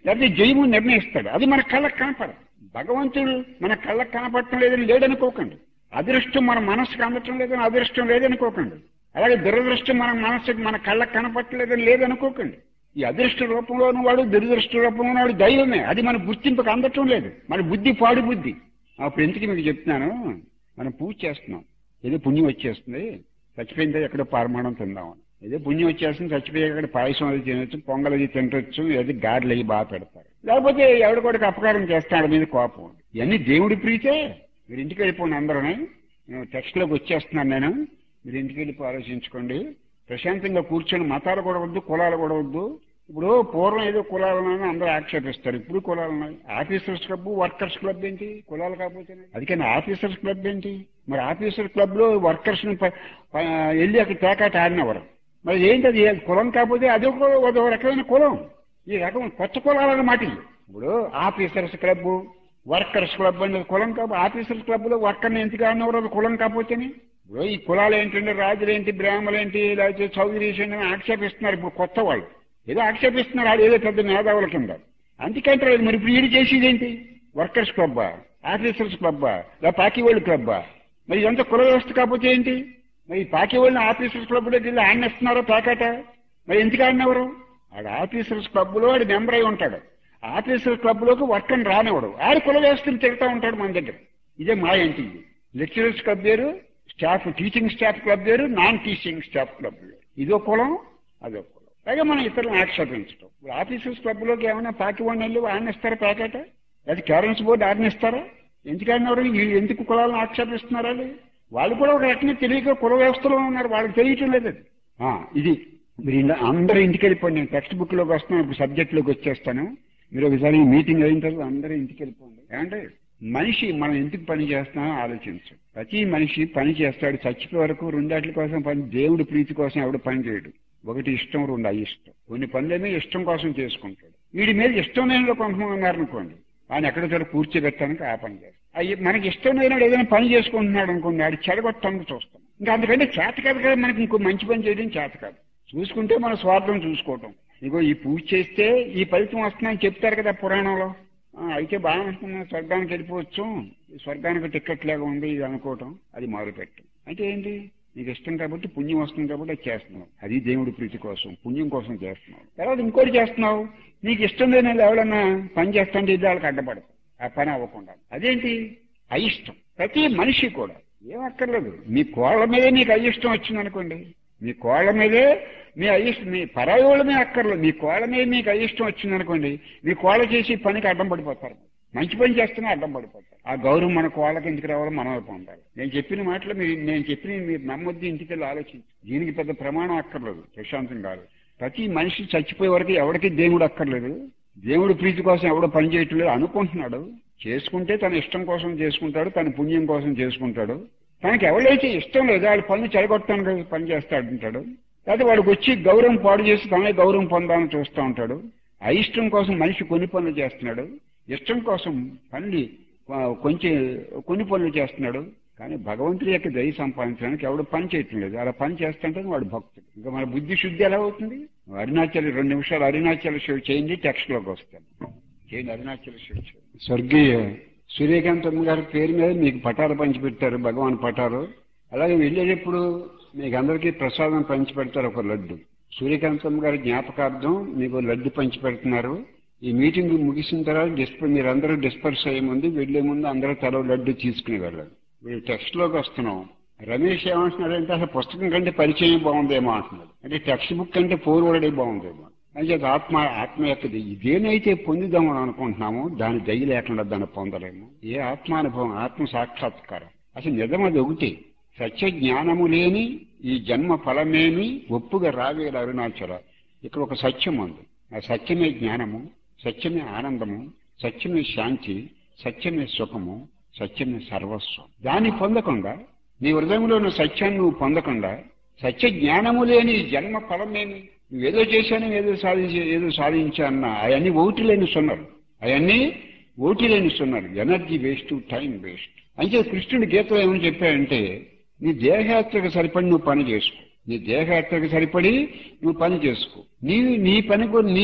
లేకపోతే జయము నిర్ణయిస్తాడు అది మన కళ్ళకు కనపడదు భగవంతుడు మన కళ్ళకు కనపడటం లేదని లేదనుకోకండి అదృష్టం మన మనసుకు అందటం లేదని అదృష్టం లేదనుకోకండి అలాగే దురదృష్టం మన మనసుకు మన కళ్ళకు కనపట్టలేదని లేదనుకోకండి ఈ అదృష్ట రూపంలో ఉన్నవాడు దురదృష్ట రూపంలో ఉన్నవాడు దైవమే అది మన గుర్తింపుకు అందటం లేదు మన బుద్ధి పాడు బుద్ధి అప్పుడు ఎందుకు మీకు చెప్తున్నాను మనం పూజ చేస్తున్నాం ఏదో పుణ్యం వచ్చేస్తుంది చచ్చిపోయిందో ఎక్కడో పారమాణం తిందామని ఏదో పుణ్యం వచ్చేస్తుంది చచ్చిపోయి అక్కడ పాయసం అది తినొచ్చు పొంగల్ అది తినవచ్చు ఏదో గారెలు అవి బాగా పెడతారు లేకపోతే ఎవడ కూడా అపకారం చేస్తాడు మీద కోపం ఇవన్నీ దేవుడి ప్రీతే మీరు ఇంటికి వెళ్ళిపోండి అందరూ నేను టెక్స్ట్ లోకి వచ్చేస్తున్నాను నేను మీరు ఇంటికి వెళ్ళిపో ఆలోచించుకోండి ప్రశాంతంగా కూర్చొని మతాలు కూడా వద్దు కులాలు కూడా వద్దు ఇప్పుడు పూర్వం ఏదో కులాలని అందరూ ఆక్షేపిస్తారు ఇప్పుడు కులాలు ఉన్నాయి ఆఫీసర్స్ క్లబ్ వర్కర్స్ క్లబ్ ఏంటి కులాలు కాకపోతే అందుకని ఆఫీసర్స్ క్లబ్ ఏంటి మరి ఆఫీసర్ క్లబ్ లో వర్కర్స్ ని ప- ప- వెళ్ళి అక్కడ తేకాట ఆడినవారు మరి ఏంటి అది కులం కాకపోతే అది ఒక ఒక రకమైన కులం ఈ రకం కొత్త కులాలన్నమాట ఇవి. ఇప్పుడు ఆఫీసర్స్ క్లబ్ వర్కర్స్ క్లబ్ అనేది కులం కాదు ఆఫీసర్స్ క్లబ్ లో వర్కర్ని ఎందుకు ఆడినవారు అది కులం కాకపోతేనే ఇప్పుడు ఈ కులాలు ఏంటంటే రాజులేంటి బ్రాహ్మణులేంటి లేకపోతే చౌదరీస్ ఏంటి అని ఆక్షేపిస్తున్నారు ఇప్పుడు కొత్త వాళ్ళు ఏదో ఆక్షేపిస్తున్నారు వాళ్ళు ఏదో పెద్ద మేధావుల కింద అందుకంటే మరి ఇప్పుడు ఈడు చేసేది ఏంటి వర్కర్స్ క్లబ్బా ఆఫీసర్స్ క్లబ్బా లేదా పాకివాళ్ళు క్లబ్బా మరి ఇదంతా కుల వ్యవస్థ కాకపోతే ఏంటి మరి ఈ పాకివాళ్ళని ఆఫీసర్స్ క్లబ్ లో వెళ్ళి ఆడినేస్తున్నారో ప్యాకెట మరి ఎందుకు ఆడినెవరు ఆడు ఆఫీసర్స్ క్లబ్ లో వాడు మెంబర్ అయి ఉంటాడు ఆఫీసర్ క్లబ్ లోకి వర్కర్ని రానివాడు ఆడు కుల వ్యవస్థను తిరుగుతూ ఉంటాడు మన దగ్గర ఇదే మా ఏంటి లెక్చరర్స్ క్లబ్ వేరు స్టాఫ్ టీచింగ్ స్టాఫ్ క్లబ్ వేరు నాన్ టీచింగ్ స్టాఫ్ క్లబ్ వేరు ఇదో కులం అదో కులం పైగా మనం ఇతరులను ఆక్షేపించడం ఇప్పుడు ఆఫీసర్స్ క్లబ్ లోకి ఏమైనా పాకి వాడిని వెళ్ళి ఆడినిస్తారా ప్యాకెట్ అది క్యారెన్స్ బోర్డు ఆడినిస్తారా ఎందుకు ఆడినవారు వీళ్ళు ఎందుకు కులాలను ఆక్షేపిస్తున్నారా వాళ్ళు? వాళ్ళు కూడా ఒక రకంగా తెలియక కుల వ్యవస్థలో ఉన్నారు వాళ్ళకి తెలియటం లేదు అది ఆ, ఇది మీరు ఇంద- అందరూ ఇంటికి వెళ్ళిపోండి నేను టెక్స్ట్ బుక్ లోకి వస్తాను ఇప్పుడు సబ్జెక్ట్ లోకి వచ్చేస్తాను మీరు ఒకసారి ఈ మీటింగ్ అయిన తర్వాత అందరూ ఇంటికి వెళ్ళిపోండి ఏమంటే మనిషి మనం ఎందుకు పని చేస్తున్నామో ఆలోచించు ప్రతి మనిషి పని చేస్తాడు చచ్చిపోయే వరకు రెండాట్ల కోసం పని దేవుడి ప్రీతి కోసం ఎవడు పని చేయడు ఒకటి ఇష్టం రెండు అయిష్టం కొన్ని పనులేమో ఇష్టం కోసం చేసుకుంటాడు వీడి మీద ఇష్టం లేని కొంతమంది ఉన్నారనుకోండి ఆయన ఎక్కడ చోట కూర్చోబెట్టడానికి ఆ పని చేస్తాడు అయ్యి మనకి ఇష్టం లేని ఏదైనా పని చేసుకుంటున్నాడు అనుకోండి ఆడు చెడగొట్టడానికి చూస్తాం ఇంకా అందుకంటే చేత కాదు కదా మనకి ఇంకో మంచి పని చేయడం చేత కాదు చూసుకుంటే మన స్వార్థం చూసుకోవటం ఇగో ఈ పూజ చేస్తే ఈ ఫలితం వస్తుందని చెప్తారు కదా పురాణంలో ఆ, అయితే బాగా వస్తుంది స్వర్గానికి వెళ్ళిపోవచ్చు ఈ స్వర్గానికి టికెట్ లాగా ఉంది ఇది అనుకోవటం అది మొదలుపెట్టు అంటే ఏంటి నీకు ఇష్టం కాబట్టి పుణ్యం వస్తుంది కాబట్టి అది చేస్తున్నావు అది దేవుడి ప్రీతి కోసం పుణ్యం కోసం చేస్తున్నావు తర్వాత ఇంకోటి చేస్తున్నావు నీకు ఇష్టం లేని వాళ్ళు ఎవరన్నా పని చేస్తుంటే ఇది వాళ్ళకి అడ్డపడదు ఆ పని అవ్వకుండా అదేంటి అయిష్టం ప్రతి మనిషి కూడా ఏం అక్కర్లేదు మీ కోళ్ళ మీదే నీకు అయిష్టం వచ్చింది అనుకోండి మీ కోళ్ళ మీదే మీ అయిష్టం మీ పరాయి వాళ్ళ మీద అక్కర్లేదు మీ కోళ్ళ మీద మీకు అయిష్టం వచ్చింది అనుకోండి మీ కోళ్ళ చేసి పనికి అడ్డం పడిపోతారు మంచి పని చేస్తేనే అడ్డం పడిపోతారు ఆ గౌరవం మన కోళ్ళకి ఇంటికి రావాలో మనం వైపు ఉండాలి నేను చెప్పిన మాటలు మీరు నేను చెప్పిన మీరు నమ్మొద్దు ఇంటికి వెళ్ళి ఆలోచించి దీనికి పెద్ద ప్రమాణం అక్కర్లేదు ప్రశాంతం కాదు ప్రతి మనిషి చచ్చిపోయే వరకు ఎవరికి దేవుడు అక్కర్లేదు దేవుడు ప్రీతి కోసం ఎవడో పని చేయటం లేదు అనుకుంటున్నాడు చేసుకుంటే తన ఇష్టం కోసం చేసుకుంటాడు తన పుణ్యం కోసం చేసుకుంటాడు తనకి ఎవరైతే ఇష్టం లేదు వాడు పనులు చెడగొట్టడానికి పని చేస్తాడు అంటాడు లేకపోతే వాడికి వచ్చి గౌరవం పాడు చేసి తనే గౌరవం పొందాలని చూస్తూ ఉంటాడు ఆ ఇష్టం కోసం మనిషి కొన్ని పనులు చేస్తున్నాడు ఇష్టం కోసం పనులు ఆ, కొంచెం కొన్ని పనులు చేస్తున్నాడు కానీ భగవంతుడి యొక్క దయ సంపాదించడానికి ఎవడు పని చేయటం లేదు అలా పని చేస్తుంటే వాడు భక్తుడు ఇంకా మన బుద్ధి శుద్ధి ఎలా అవుతుంది అరుణాచల్ రెండు నిమిషాలు అరుణాచల్ శివ చేయండి టెక్స్ట్ లోకి వస్తాను చేయండి అరుణాచల్ శివ స్వర్గీయ సూర్యకాంతమ్మ గారి పేరు మీద మీకు పటాలు పంచిపెట్టారు భగవాన్ పటాలు అలాగే వెళ్ళేటప్పుడు మీకు అందరికీ ప్రసాదం పంచిపెడతారు ఒక లడ్డు సూర్యకాంతమ్మ గారి జ్ఞాపకార్థం మీకు లడ్డు పంచిపెడుతున్నారు ఈ మీటింగ్ ముగిసిన తర్వాత డిస్ప మీరందరూ డిస్పర్స్ అయ్యే ముందు వెళ్లే ముందు అందరూ తల లడ్డు తీసుకుని వెళ్ళాలి వీళ్ళు టెక్స్ట్ లోకి వస్తున్నాం రమేష్ ఏమంటున్నాడంటే అసలు పుస్తకం కంటే పరిచయం బాగుందేమో అంటున్నాడు అంటే టెక్స్ట్ బుక్ కంటే ఫోర్వర్డే బాగుందేమో అంటే ఆత్మ ఆత్మ యొక్కది ఇదేనైతే పొందుదామని అనుకుంటున్నామో దాని దయ లేకుండా దాన్ని పొందలేము ఏ ఆత్మానుభవం ఆత్మ సాక్షాత్కారం అసలు నిజం అది ఒకటి సత్య జ్ఞానము లేని ఈ జన్మ ఫలమేమి ఒప్పుగా రావేల అరుణాచల ఇక్కడ ఒక సత్యం ఉంది ఆ సత్యమే జ్ఞానము సత్యమే ఆనందము సత్యమే శాంతి సత్యమే సుఖము సత్యమే సర్వస్వం దాన్ని పొందకుండా నీ హృదయంలో ఉన్న సత్యాన్ని నువ్వు పొందకుండా సత్య జ్ఞానము లేని ఈ జన్మ ఫలమేమి నువ్వేదో చేశాను ఏదో సాధించి ఏదో సాధించాన్న అవన్నీ ఓటి లేని సున్నారు అవన్నీ ఓటి లేని సున్నారు ఎనర్జీ వేస్ట్ టైం వేస్ట్ అంటే కృష్ణుడి గీతలో ఏమని చెప్పాడంటే నీ దేహయాత్రకు సరిపడి నువ్వు పని చేసుకో నీ దేహయాత్రకు సరిపడి నువ్వు పని చేసుకో నీ నీ పని కూడా నీ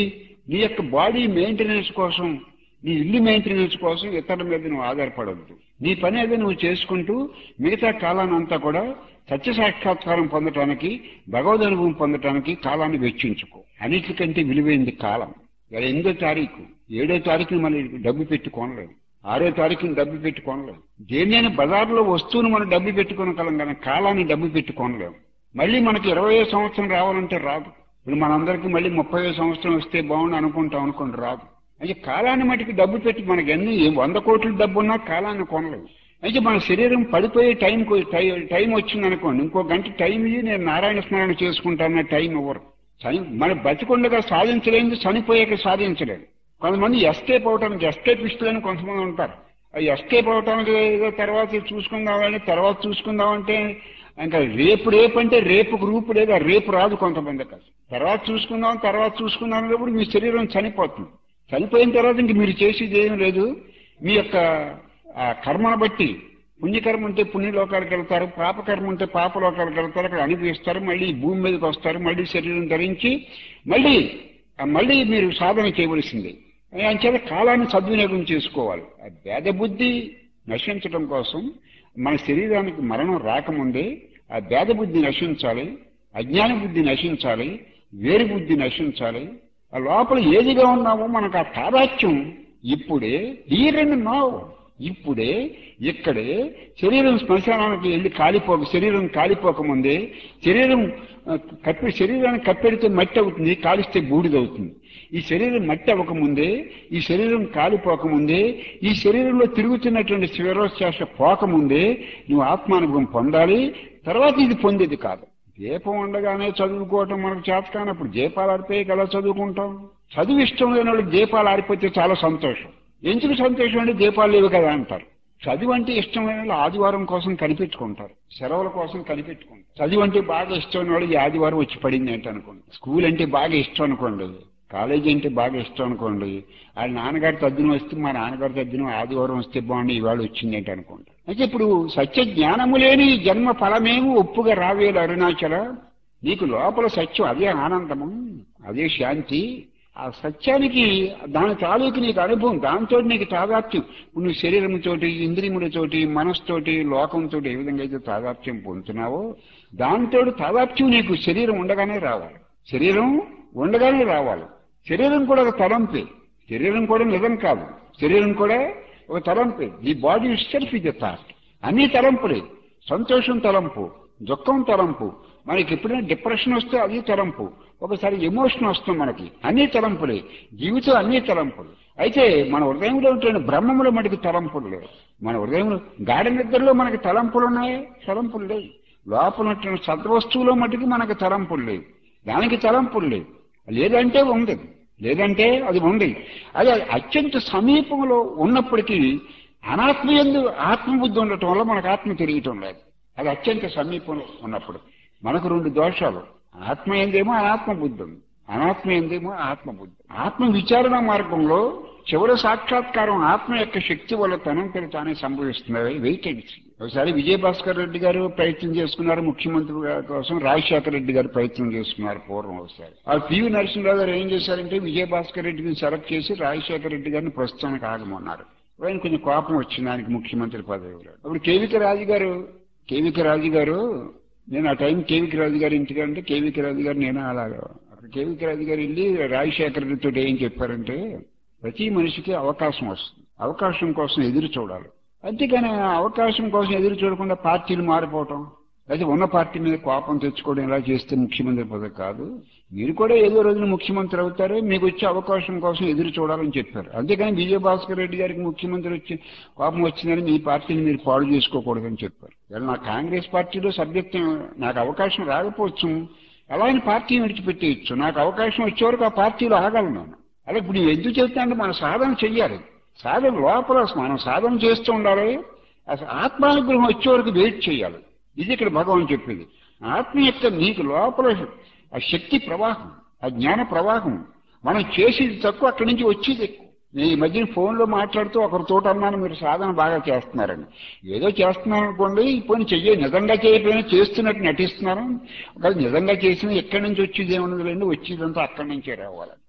నీ యొక్క బాడీ మెయింటెనెన్స్ కోసం నీ ఇల్లు మెయింటెనెన్స్ కోసం ఇతరుల మీద నువ్వు ఆధారపడవద్దు నీ పని ఏదో నువ్వు చేసుకుంటూ మిగతా కాలాన్ని అంతా కూడా సత్య సాక్షాత్కారం పొందటానికి భగవద్ అనుభవం పొందటానికి కాలాన్ని వెచ్చించుకో అన్నిటికంటే విలువైంది కాలం ఇలా ఎనిమిదో తారీఖు ఏడో తారీఖుని మనం డబ్బు పెట్టి కొనలేము ఆరో తారీఖుని డబ్బు పెట్టి కొనలేము దేన్నైనా బజార్లో వస్తువును మనం డబ్బు పెట్టుకోనగలం కానీ కాలాన్ని డబ్బు పెట్టి కొనలేము మళ్ళీ మనకి ఇరవై సంవత్సరం రావాలంటే రాదు ఇప్పుడు మనందరికీ మళ్ళీ ముప్పై సంవత్సరం వస్తే బాగుండు అనుకుంటాం అనుకోండి రాదు అయితే కాలాన్ని మటుకు డబ్బు పెట్టి మనకి ఎన్ని వంద కోట్ల డబ్బు ఉన్నా కాలాన్ని కొనలేము అయితే మన శరీరం పడిపోయే టైం టైం వచ్చింది అనుకోండి ఇంకో గంట టైం ఇయ్యి నేను నారాయణ స్మరణ చేసుకుంటానన్న టైం ఇవ్వరు చని మన బతికుండగా సాధించలేదు చనిపోయాక సాధించలేదు కొంతమంది ఎస్కేప్ అవటానికి ఎస్కేపిస్టులని కొంతమంది ఉంటారు ఆ ఎస్కేప్ అవటానికి ఏదో తర్వాత చూసుకుందామని తర్వాత చూసుకుందామంటే ఇంకా రేపు రేపు అంటే రేపు గ్రూప్ లేదా రేపు రాదు కొంతమంది కాదు తర్వాత చూసుకుందాం తర్వాత చూసుకుందాం అనేప్పుడు మీ శరీరం చనిపోతుంది చనిపోయిన తర్వాత ఇంక మీరు చేసేది ఏం లేదు మీ యొక్క ఆ కర్మను బట్టి పుణ్యకర్మ ఉంటే పుణ్యలోకాలకు వెళ్తారు పాపకర్మ ఉంటే పాపలోకాలకు వెళ్తారు అక్కడ అనుభవిస్తారు మళ్ళీ భూమి మీదకి వస్తారు మళ్ళీ శరీరం ధరించి మళ్ళీ మళ్ళీ మీరు సాధన చేయవలసిందే అంచేత కాలాన్ని సద్వినియోగం చేసుకోవాలి ఆ భేద బుద్ధి నశించడం కోసం మన శరీరానికి మరణం రాకముందే ఆ భేద బుద్ధి నశించాలి అజ్ఞాన బుద్ధి నశించాలి వేరు బుద్ధి నశించాలి ఆ లోపల ఏదిగా ఉన్నామో మనకు ఆ తాదాత్యం ఇప్పుడే ఈ రెండు నావు ఇప్పుడే ఇక్కడే శరీరం శ్మశానానికి వెళ్ళి కాలిపోక శరీరం కాలిపోకముందే శరీరం కప్పి శరీరాన్ని కప్పెడితే మట్టి అవుతుంది కాలిస్తే బూడిదవుతుంది ఈ శరీరం మట్టి అవ్వకముందే ఈ శరీరం కాలిపోకముందే ఈ శరీరంలో తిరుగుతున్నటువంటి శివరోశ్వాస పోకముందే నువ్వు ఆత్మానుభవం పొందాలి తర్వాత ఇది పొందేది కాదు దీపం ఉండగానే చదువుకోవటం మనకు చేత కానప్పుడు దీపాలు ఆరిపోయి ఎలా చదువుకుంటాం చదువు ఇష్టం లేని వాళ్ళకి దీపాలు ఆరిపోతే చాలా సంతోషం ఎందుకు సంతోషం అంటే దీపాలు లేవు కదా అంటారు చదువు అంటే ఇష్టం లేని వాళ్ళు ఆదివారం కోసం కనిపెట్టుకుంటారు సెలవుల కోసం కనిపెట్టుకుంటారు చదువు అంటే బాగా ఇష్టం వాళ్ళు ఈ ఆదివారం వచ్చి పడింది ఏంటి అనుకోండి స్కూల్ అంటే బాగా ఇష్టం అనుకోండి కాలేజీ అంటే బాగా ఇష్టం అనుకోండి వాళ్ళ నాన్నగారి తద్దినం వస్తే మా నాన్నగారి తద్దినం ఆదివారం వస్తే బాగుండి ఇవాళ వచ్చింది ఏంటి అనుకోండి అయితే ఇప్పుడు సత్య జ్ఞానము లేని జన్మ ఫలమేమో ఒప్పుగా రావేలు అరుణాచల నీకు లోపల సత్యం అదే ఆనందము అదే శాంతి ఆ సత్యానికి దాని తాలూకు నీకు అనుభవం దాంతో నీకు తాదాత్యం నువ్వు శరీరంతోటి ఇంద్రియములతోటి మనసుతోటి లోకంతో ఏ విధంగా అయితే తాదాత్యం పొందుతున్నావో దాంతో తాదాత్యం నీకు శరీరం ఉండగానే రావాలి శరీరం ఉండగానే రావాలి శరీరం కూడా ఒక తలంపే శరీరం కూడా నిజం కాదు శరీరం కూడా ఒక తలంపే ఈ బాడీ సెల్ఫ్ ఇది థాట్ అన్ని తలంపులే సంతోషం తలంపు దుఃఖం తలంపు మనకి ఎప్పుడైనా డిప్రెషన్ వస్తే అది తలంపు ఒకసారి ఎమోషన్ వస్తుంది మనకి అన్ని తలంపులే జీవితం అన్ని తలంపులు అయితే మన హృదయంలో ఉంటున్న బ్రహ్మములో మనకి తలంపులు లేవు మన హృదయంలో గాఢ నిద్రలో మనకి తలంపులు ఉన్నాయి తలంపులు లేవు లోపల ఉంటున్న సద్వస్తువులో మటుకు మనకి తలంపులు లేవు దానికి తలంపులు లేవు లేదంటే ఉంది లేదంటే అది ఉంది అది అత్యంత సమీపంలో ఉన్నప్పటికీ అనాత్మయందు ఆత్మబుద్ధి ఉండటం వల్ల మనకు ఆత్మ తిరగటం లేదు అది అత్యంత సమీపంలో ఉన్నప్పుడు మనకు రెండు దోషాలు ఆత్మ ఏందేమో అనాత్మ బుద్ధి ఉంది అనాత్మ ఏందేమో ఆత్మబుద్ధి ఆత్మ విచారణ మార్గంలో చివరి సాక్షాత్కారం ఆత్మ యొక్క శక్తి వల్ల తనంతట తానే సంభవిస్తున్నది వెయిటెన్సీ ఒకసారి విజయభాస్కర్ రెడ్డి గారు ప్రయత్నం చేసుకున్నారు ముఖ్యమంత్రి కోసం రాజశేఖర రెడ్డి గారు ప్రయత్నం చేసుకున్నారు పూర్వం ఒకసారి ఆ పివి నరసింహరావు గారు ఏం చేశారంటే విజయభాస్కర్ రెడ్డిని సెలెక్ట్ చేసి రాజశేఖర రెడ్డి గారిని ప్రస్తుతానికి ఆగమన్నారు ఆయన కొంచెం కోపం వచ్చింది ఆయనకి ముఖ్యమంత్రి పదవిలో అప్పుడు కేవిక రాజు గారు కేవిక రాజు గారు నేను ఆ టైం కేవిక రాజు గారి ఇంటికి అంటే కేవిక రాజు గారు నేను అలాగా అక్కడ కేవిక రాజు గారు వెళ్ళి రాజశేఖర రెడ్డితో ఏం చెప్పారంటే ప్రతి మనిషికి అవకాశం వస్తుంది అవకాశం కోసం ఎదురు చూడాలి అంతేగాని అవకాశం కోసం ఎదురు చూడకుండా పార్టీలు మారిపోవటం అయితే ఉన్న పార్టీ మీద కోపం తెచ్చుకోవడం ఇలా చేస్తే ముఖ్యమంత్రి పదవి కాదు మీరు కూడా ఏదో రోజున ముఖ్యమంత్రి అవుతారు మీకు వచ్చే అవకాశం కోసం ఎదురు చూడాలని చెప్పారు అంతేగాని విజయభాస్కర్ రెడ్డి గారికి ముఖ్యమంత్రి వచ్చి కోపం వచ్చిందని మీ పార్టీని మీరు పాడు చేసుకోకూడదని చెప్పారు ఇలా నా కాంగ్రెస్ పార్టీలో సభ్యత్వం నాకు అవకాశం రాకపోవచ్చు అలా ఆయన పార్టీని విడిచిపెట్టేయచ్చు నాకు అవకాశం వచ్చే వరకు ఆ పార్టీలో ఆగలను అలా ఇప్పుడు నువ్వు ఎందుకు చెప్తానంటే మన సాధన చెయ్యాలి సాధన లోపల మనం సాధన చేస్తూ ఉండాలి అసలు ఆత్మానుగ్రహం వచ్చే వరకు వెయిట్ చేయాలి ఇది ఇక్కడ భగవాన్ చెప్పింది ఆత్మ యొక్క నీకు లోపల ఆ శక్తి ప్రవాహం ఆ జ్ఞాన ప్రవాహం మనం చేసేది తక్కువ అక్కడి నుంచి వచ్చేది ఎక్కువ నేను ఈ మధ్యన ఫోన్లో మాట్లాడుతూ ఒకరితో అన్నాను మీరు సాధన బాగా చేస్తున్నారని ఏదో చేస్తున్నాను అనుకోండి ఇప్పుడు చెయ్య నిజంగా చేయకపోయినా చేస్తున్నట్టు నటిస్తున్నాను ఒకవేళ నిజంగా చేసిన ఎక్కడి నుంచి వచ్చేది ఏమన్నది లేండి వచ్చేదంతా అక్కడి నుంచే రావాలి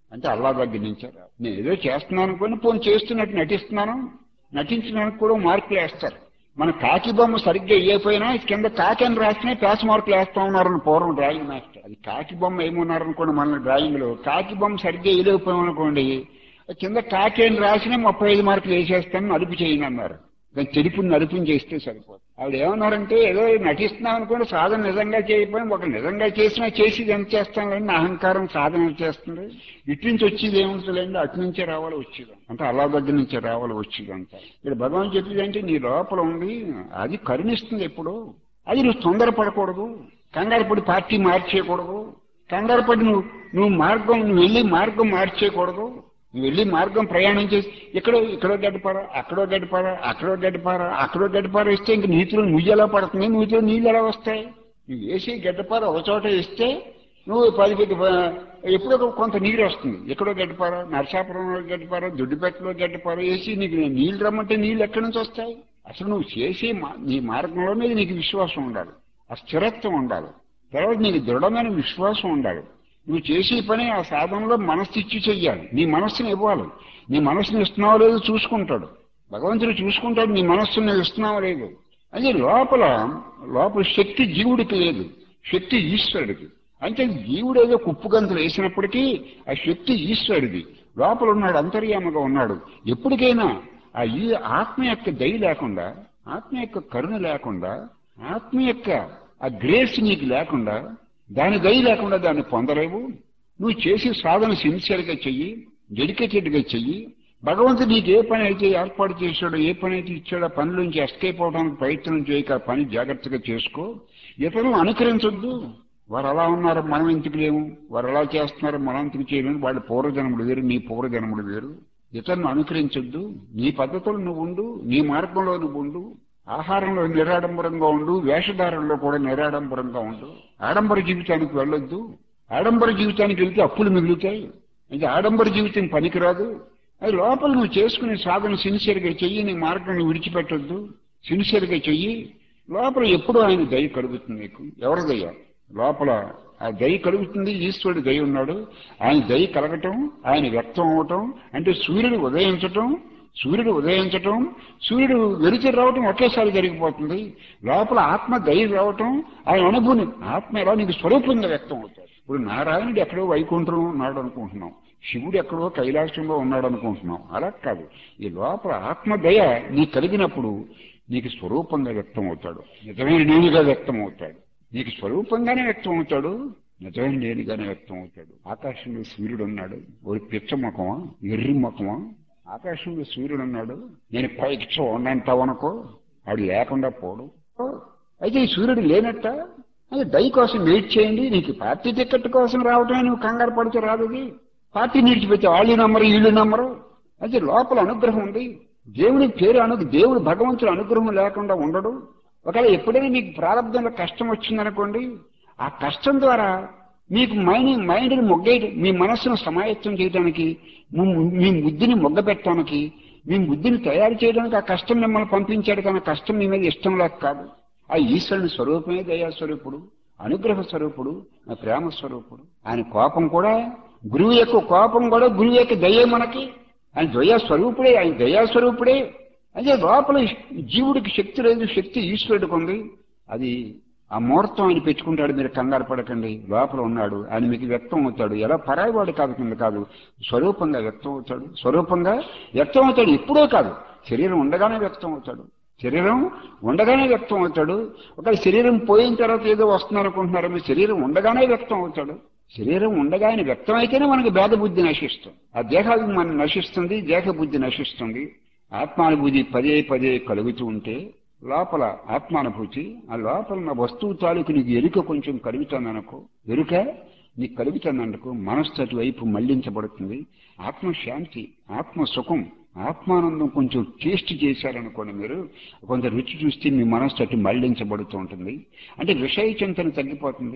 అంటే అల్లా దగ్గర నుంచి రావాలి నేను ఏదో చేస్తున్నాను అనుకోని పోనీ చేస్తున్నట్టు నటిస్తున్నాను నటించడానికి కూడా మార్కులు వేస్తారు మన కాకి బొమ్మ సరిగ్గా వేయకపోయినా కింద కాకి అని రాసినా పేస మార్కులు వేస్తా ఉన్నారని పూర్వం డ్రాయింగ్ మాస్టర్ అది కాకి బొమ్మ ఏమున్నారనుకోండి మన డ్రాయింగ్ లో కాకి బొమ్మ సరిగ్గా వేయలేకపోయాం అనుకోండి కింద కాకి అని రాసినా ముప్పై ఐదు మార్కులు వేసేస్తాను నలుపు చేయను అన్నారు దాని తెలుపు నలుపుని చేస్తే సరిపోతుంది ఆవిడ ఏమన్నారంటే ఏదో నటిస్తున్నాం అనుకోండి సాధన నిజంగా చేయకపోయినా ఒక నిజంగా చేసినా చేసి ఎంత చేస్తాం కానీ అహంకారం సాధన చేస్తుంది ఇటు నుంచి వచ్చేది ఏముంటుందండి అటు నుంచే రావాలి వచ్చేది అంటే అలా దగ్గర నుంచే రావాలి వచ్చేది అంట ఇక్కడ భగవాన్ చెప్పేది అంటే నీ లోపల ఉంది అది కరుణిస్తుంది ఎప్పుడు అది నువ్వు తొందరపడకూడదు కంగారు పడి పార్టీ మార్చేయకూడదు కంగారు పడి నువ్వు నువ్వు మార్గం నువ్వు వెళ్ళి మార్గం మార్చేయకూడదు నువ్వు వెళ్ళి మార్గం ప్రయాణం చేసి ఇక్కడో ఇక్కడో గడ్డపారా అక్కడో గడ్డపారా అక్కడో గడ్డపారా అక్కడో గడ్డపార ఇస్తే ఇంక నీతిలో నువ్వు ఎలా పడుతుంది నీతిలో నీళ్ళు ఎలా వస్తాయి నువ్వు వేసి గడ్డపార ఒక చోట ఇస్తే నువ్వు పది పది ఎప్పుడో కొంత నీరు వస్తుంది ఎక్కడో గడ్డపార నరసాపురంలో గడ్డపార దుడ్డిపెట్టలో గడ్డపార వేసి నీకు నీళ్ళు రమ్మంటే నీళ్ళు ఎక్కడి నుంచి వస్తాయి అసలు నువ్వు చేసే మా- నీ మార్గంలో మీద నీకు విశ్వాసం ఉండాలి ఆ స్థిరత్వం ఉండాలి తర్వాత నీకు దృఢమైన విశ్వాసం ఉండాలి నువ్వు చేసే పని ఆ సాధనలో మనస్సు ఇచ్చి చెయ్యాలి నీ మనస్సుని ఇవ్వాలి నీ మనస్సుని ఇస్తున్నావో లేదో చూసుకుంటాడు భగవంతుడు చూసుకుంటాడు నీ మనస్సుని నువ్వు ఇస్తున్నావో లేదు అది లోపల లోపల శక్తి జీవుడికి లేదు శక్తి ఈశ్వరుడికి అంటే జీవుడు ఏదో కుప్పుగంతులు వేసినప్పటికీ ఆ శక్తి ఈశ్వరుడిది లోపల ఉన్నాడు అంతర్యామగా ఉన్నాడు ఎప్పటికైనా ఆ ఈ ఆత్మ యొక్క దయ లేకుండా ఆత్మ యొక్క కరుణ లేకుండా ఆత్మ యొక్క ఆ గ్రేస్ నీకు లేకుండా దాని దయ లేకుండా దాన్ని పొందలేవు నువ్వు చేసే సాధన సిన్సియర్గా చెయ్యి డెడికేటెడ్గా చెయ్యి భగవంతుడు నీకు ఏ పని అయితే ఏర్పాటు చేశాడో ఏ పని అయితే ఇచ్చాడో ఆ పని నుంచి ఎస్కేప్ అవడానికి ప్రయత్నం చేయక ఆ పని జాగ్రత్తగా చేసుకో ఇతరులను అనుకరించొద్దు వారు అలా ఉన్నారు మనం ఎందుకు లేము వారు అలా చేస్తున్నారు మనం ఎందుకు చేయలేము వాళ్ళ పూర్వజన్ముడు వేరు నీ పూర్వజన్ముడు వేరు ఇతరులను అనుకరించొద్దు నీ పద్ధతులు నువ్వు ఉండు నీ మార్గంలో నువ్వు ఉండు ఆహారంలో నిరాడంబరంగా ఉండు వేషధారంలో కూడా నిరాడంబరంగా ఉండు ఆడంబర జీవితానికి వెళ్ళొద్దు ఆడంబర జీవితానికి వెళ్తే అప్పులు మిగులుతాయి ఇది ఆడంబర జీవితం పనికిరాదు అది లోపల నువ్వు చేసుకునే సాధన సిన్సియర్గా చెయ్యి నీ మార్గం నువ్వు విడిచిపెట్టొద్దు సిన్సియర్గా చెయ్యి లోపల ఎప్పుడూ ఆయన దయ కలుగుతుంది నీకు ఎవరి దయ లోపల ఆ దయ కలుగుతుంది ఈశ్వరుడు దయ ఉన్నాడు ఆయన దయ కలగటం ఆయన వ్యక్తం అవటం అంటే సూర్యుడు ఉదయించటం సూర్యుడు ఉదయించటం సూర్యుడు వెలుతురు రావటం ఒకేసారి జరిగిపోతుంది లోపల ఆత్మ దయ రావటం ఆయన అనుభూని ఆత్మ ఎలా నీకు స్వరూపంగా వ్యక్తం అవుతాడు ఇప్పుడు నారాయణుడు ఎక్కడో వైకుంఠంలో ఉన్నాడు అనుకుంటున్నాం శివుడు ఎక్కడో కైలాసంలో ఉన్నాడు అనుకుంటున్నాం అలా కాదు ఈ లోపల ఆత్మ దయ నీకు కలిగినప్పుడు నీకు స్వరూపంగా వ్యక్తం అవుతాడు నిజమైన నేనుగా వ్యక్తం అవుతాడు నీకు స్వరూపంగానే వ్యక్తం అవుతాడు నిజమైన నేనుగానే వ్యక్తం అవుతాడు ఆకాశంలో సూర్యుడు ఉన్నాడు ఒక పిచ్చ ముఖమా ఎర్రి ముఖమా ఆకాశంలో సూర్యుడు ఉన్నాడు నేను పైకి చూడంటావు అనుకో వాడు లేకుండా పోడు అయితే ఈ సూర్యుడు లేనట్ట అది దయ కోసం వెయిట్ చేయండి నీకు పార్టీ టికెట్ కోసం రావటమే నువ్వు కంగారు పడితే రాదు అది పార్టీ నిడిచిపెట్టి వాళ్ళు నమ్మరు వీళ్ళు నమ్మరు అది లోపల అనుగ్రహం ఉంది దేవుడి పేరు అను దేవుడు భగవంతుడు అనుగ్రహం లేకుండా ఉండడు ఒకవేళ ఎప్పుడైనా మీకు ప్రారంభంలో కష్టం వచ్చిందనుకోండి ఆ కష్టం ద్వారా మీకు మైండ్ మైండ్ని మొగ్గ మీ మనస్సును సమాయత్తం చేయడానికి మీ- మీ బుద్ధిని మొగ్గబెట్టడానికి మీ బుద్ధిని తయారు చేయడానికి ఆ కష్టం మిమ్మల్ని పంపించాడు కానీ ఆ కష్టం మీ మీద ఇష్టం లేక కాదు ఆ ఈశ్వరుని స్వరూపమే దయా స్వరూపుడు అనుగ్రహ స్వరూపుడు ఆ ప్రేమ స్వరూపుడు ఆయన కోపం కూడా గురువు యొక్క కోపం కూడా గురువు యొక్క దయే మనకి ఆయన దయా స్వరూపుడే ఆయన దయా స్వరూపుడే అదే లోపల జీవుడికి శక్తి లేదు శక్తి ఈశ్వరుడికి ఉంది అది ఆ ముహూర్తం ఆయన పెట్టుకుంటాడు మీరు కంగారు పడకండి లోపల ఉన్నాడు ఆయన మీకు వ్యక్తం అవుతాడు ఎలా పరాయివాడు కాదు కింద కాదు స్వరూపంగా వ్యక్తం అవుతాడు స్వరూపంగా వ్యక్తం అవుతాడు ఎప్పుడో కాదు శరీరం ఉండగానే వ్యక్తం అవుతాడు శరీరం ఉండగానే వ్యక్తం అవుతాడు ఒక శరీరం పోయిన తర్వాత ఏదో వస్తున్నారు అనుకుంటున్నారు మీ శరీరం ఉండగానే వ్యక్తం అవుతాడు శరీరం ఉండగానే వ్యక్తం అయితేనే మనకి భేద బుద్ధి నశిస్తుంది ఆ దేహానికి మనం నశిస్తుంది దేహ బుద్ధి నశిస్తుంది ఆత్మానుభూతి పదే పదే కలుగుతూ ఉంటే లోపల ఆత్మానుభూతి ఆ లోపల నా వస్తువు తాలూకు నీకు ఎరుక కొంచెం కలుగుతుందనుకో ఎరుక నీకు కలుగుతుందనుకో మనస్సు అటువైపు మళ్లించబడుతుంది ఆత్మశాంతి ఆత్మ సుఖం ఆత్మానందం కొంచెం టేస్ట్ చేశారనుకోండి మీరు కొంత రుచి చూస్తే మీ మనస్సు అటు మళ్లించబడుతూ ఉంటుంది అంటే విషయ చింతన తగ్గిపోతుంది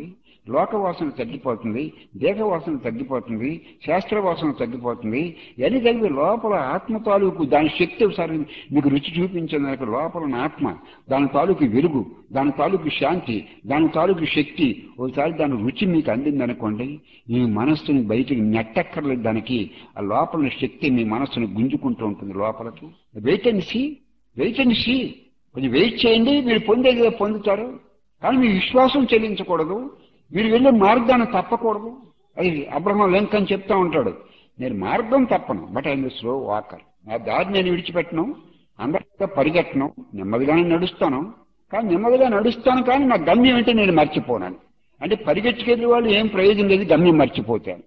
లోకవాసన తగ్గిపోతుంది దేహవాసన తగ్గిపోతుంది శాస్త్రవాసన తగ్గిపోతుంది ఇవన్నీ తగ్గి లోపల ఆత్మ తాలూకు దాని శక్తి ఒకసారి మీకు రుచి చూపించిన లోపల ఉన్న ఆత్మ దాని తాలూకు వెలుగు దాని తాలూకు శాంతి దాని తాలూకు శక్తి ఒకసారి దాని రుచి మీకు అందిందనుకోండి మీ మనస్సుని బయటికి నెట్టక్కర్లేదు దానికి ఆ లోపల శక్తి మీ మనస్సును గుంజుకుంటూ ఉంటుంది లోపలికి wait and see wait and see కొంచెం వెయిట్ చేయండి మీరు పొందేది పొందుతారు కానీ మీ విశ్వాసం చెల్లించకూడదు మీరు వెళ్ళే మార్గాన్ని తప్పకూడదు అది అబ్రహం లింకన్ చెప్తా ఉంటాడు నేను మార్గం తప్పను బట్ ఐ స్లో వాకర్ నా దారి నేను విడిచిపెట్టను అందరితో పరిగెట్టను నెమ్మదిగానే నడుస్తాను కానీ నెమ్మదిగా నడుస్తాను కానీ నా గమ్యం అంటే నేను మర్చిపోనాను అంటే పరిగెట్టుకెళ్ళే వాళ్ళు ఏం ప్రయోజనం లేదు గమ్యం మర్చిపోతాను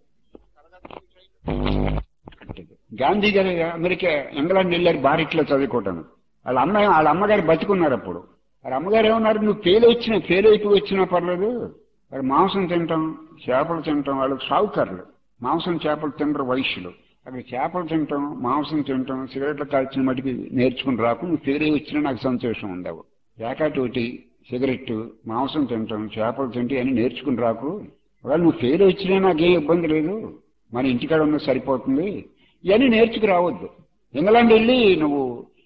గాంధీ గారు అమెరికా ఇంగ్లాండ్ వెళ్ళారు బారిట్లో చదువుకోవటాను వాళ్ళ అమ్మ వాళ్ళ అమ్మగారు బతుకున్నారు అప్పుడు వాళ్ళ అమ్మగారు ఏమన్నారు నువ్వు ఫెయిల్ వచ్చినా ఫెయిల్ అయిపోయి వచ్చినా పర్లేదు వాడు మాంసం తింటాం చేపలు తింటాం వాళ్ళు షావుకారులు మాంసం చేపలు తినరు వైశ్యులు అక్కడ చేపలు తింటాం మాంసం తింటాం సిగరెట్లు కాల్చిన మటుకి నేర్చుకుని రాకు నువ్వు ఫెయిల్ అయి వచ్చినా నాకు సంతోషం ఉండవు ప్యాకెట్ ఒకటి సిగరెట్ మాంసం తింటాం చేపలు తింటే అని నేర్చుకుని రాకు ఒకవేళ నువ్వు ఫెయిల్ వచ్చినా నాకేం ఇబ్బంది లేదు మన ఇంటికాడ ఉన్న సరిపోతుంది ఇవన్నీ నేర్చుకు రావద్దు ఇంగ్లాండ్ వెళ్ళి నువ్వు